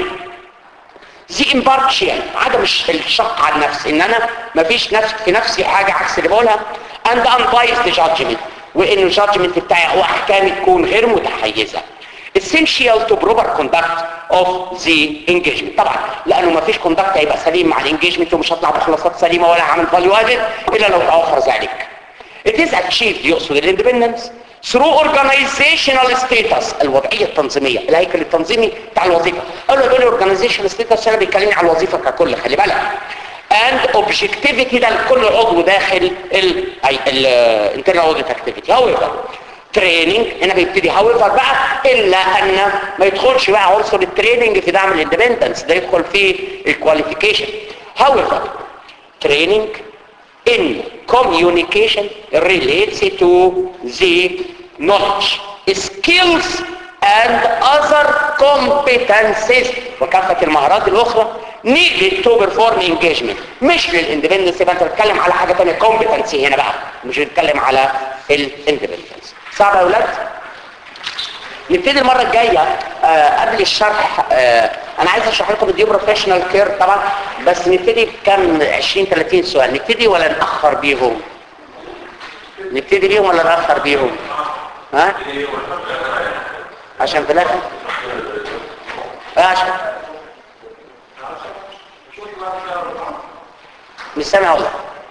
زي impartial عدم الش- الشق على النفس ان انا مفيش نفس في نفسي حاجة عكس اللي بقولها and unbiased judgment وان الجادجمنت بتاعي او احكامي تكون غير متحيزة essential to proper conduct of the engagement طبعا لانه مفيش conduct هيبقى سليم مع الانجيجمنت ومش هطلع بخلاصات سليمة ولا عمل value added الا لو توفر ذلك It is achieved يقصد الاندبندنس through organizational status الوضعية التنظيمية الهيكل التنظيمي بتاع الوظيفة أول ما بيقول organizational status أنا بيتكلمني على الوظيفة ككل خلي بالك and objectivity ده لكل عضو داخل ال ال internal audit activity however training هنا بيبتدي however بقى إلا أن ما يدخلش بقى عنصر التريننج في دعم الاندبندنس ده يدخل في الكواليفيكيشن however training in communication relates to the knowledge, skills and other competencies وكافة المهارات الأخرى needed to perform engagement مش للاندبندنس يبقى انت بتتكلم على حاجة تانية competency هنا بقى مش بتتكلم على الاندبندنس صعب يا أولاد؟ نبتدي المرة الجاية آه قبل الشرح آه انا عايز اشرح لكم الديو بروفيشنال كير طبعا بس نبتدي بكام 20 30 سؤال نبتدي ولا نأخر بيهم نبتدي بيهم ولا نأخر بيهم ها عشان في الاخر آه عشان مش سامع والله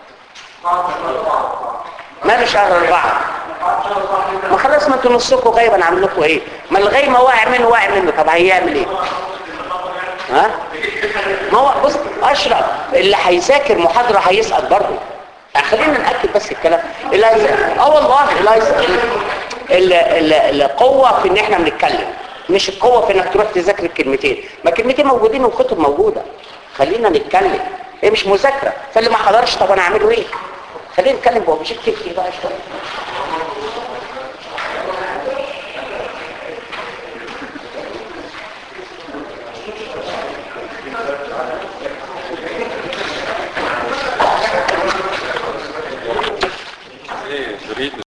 ماله شهر أربعة ما خلاص ما انتوا نصكم غايب انا عامل لكم ايه ما الغيمة واقع منه واقع منه طب هيعمل ايه ها ما هو بص اشرف اللي هيذاكر محاضرة هيسقط برضه خلينا نأكد بس الكلام اللي هيذاكر- اه والله اللي هيذاكر- ال- ال- القوة في ان احنا بنتكلم مش القوة في انك تروح تذاكر الكلمتين ما الكلمتين موجودين والكتب موجودة خلينا نتكلم هي مش مذاكرة فاللي ما حضرش طب انا اعمله ايه خلينا نتكلم بأوبجيكتيف بقى شوية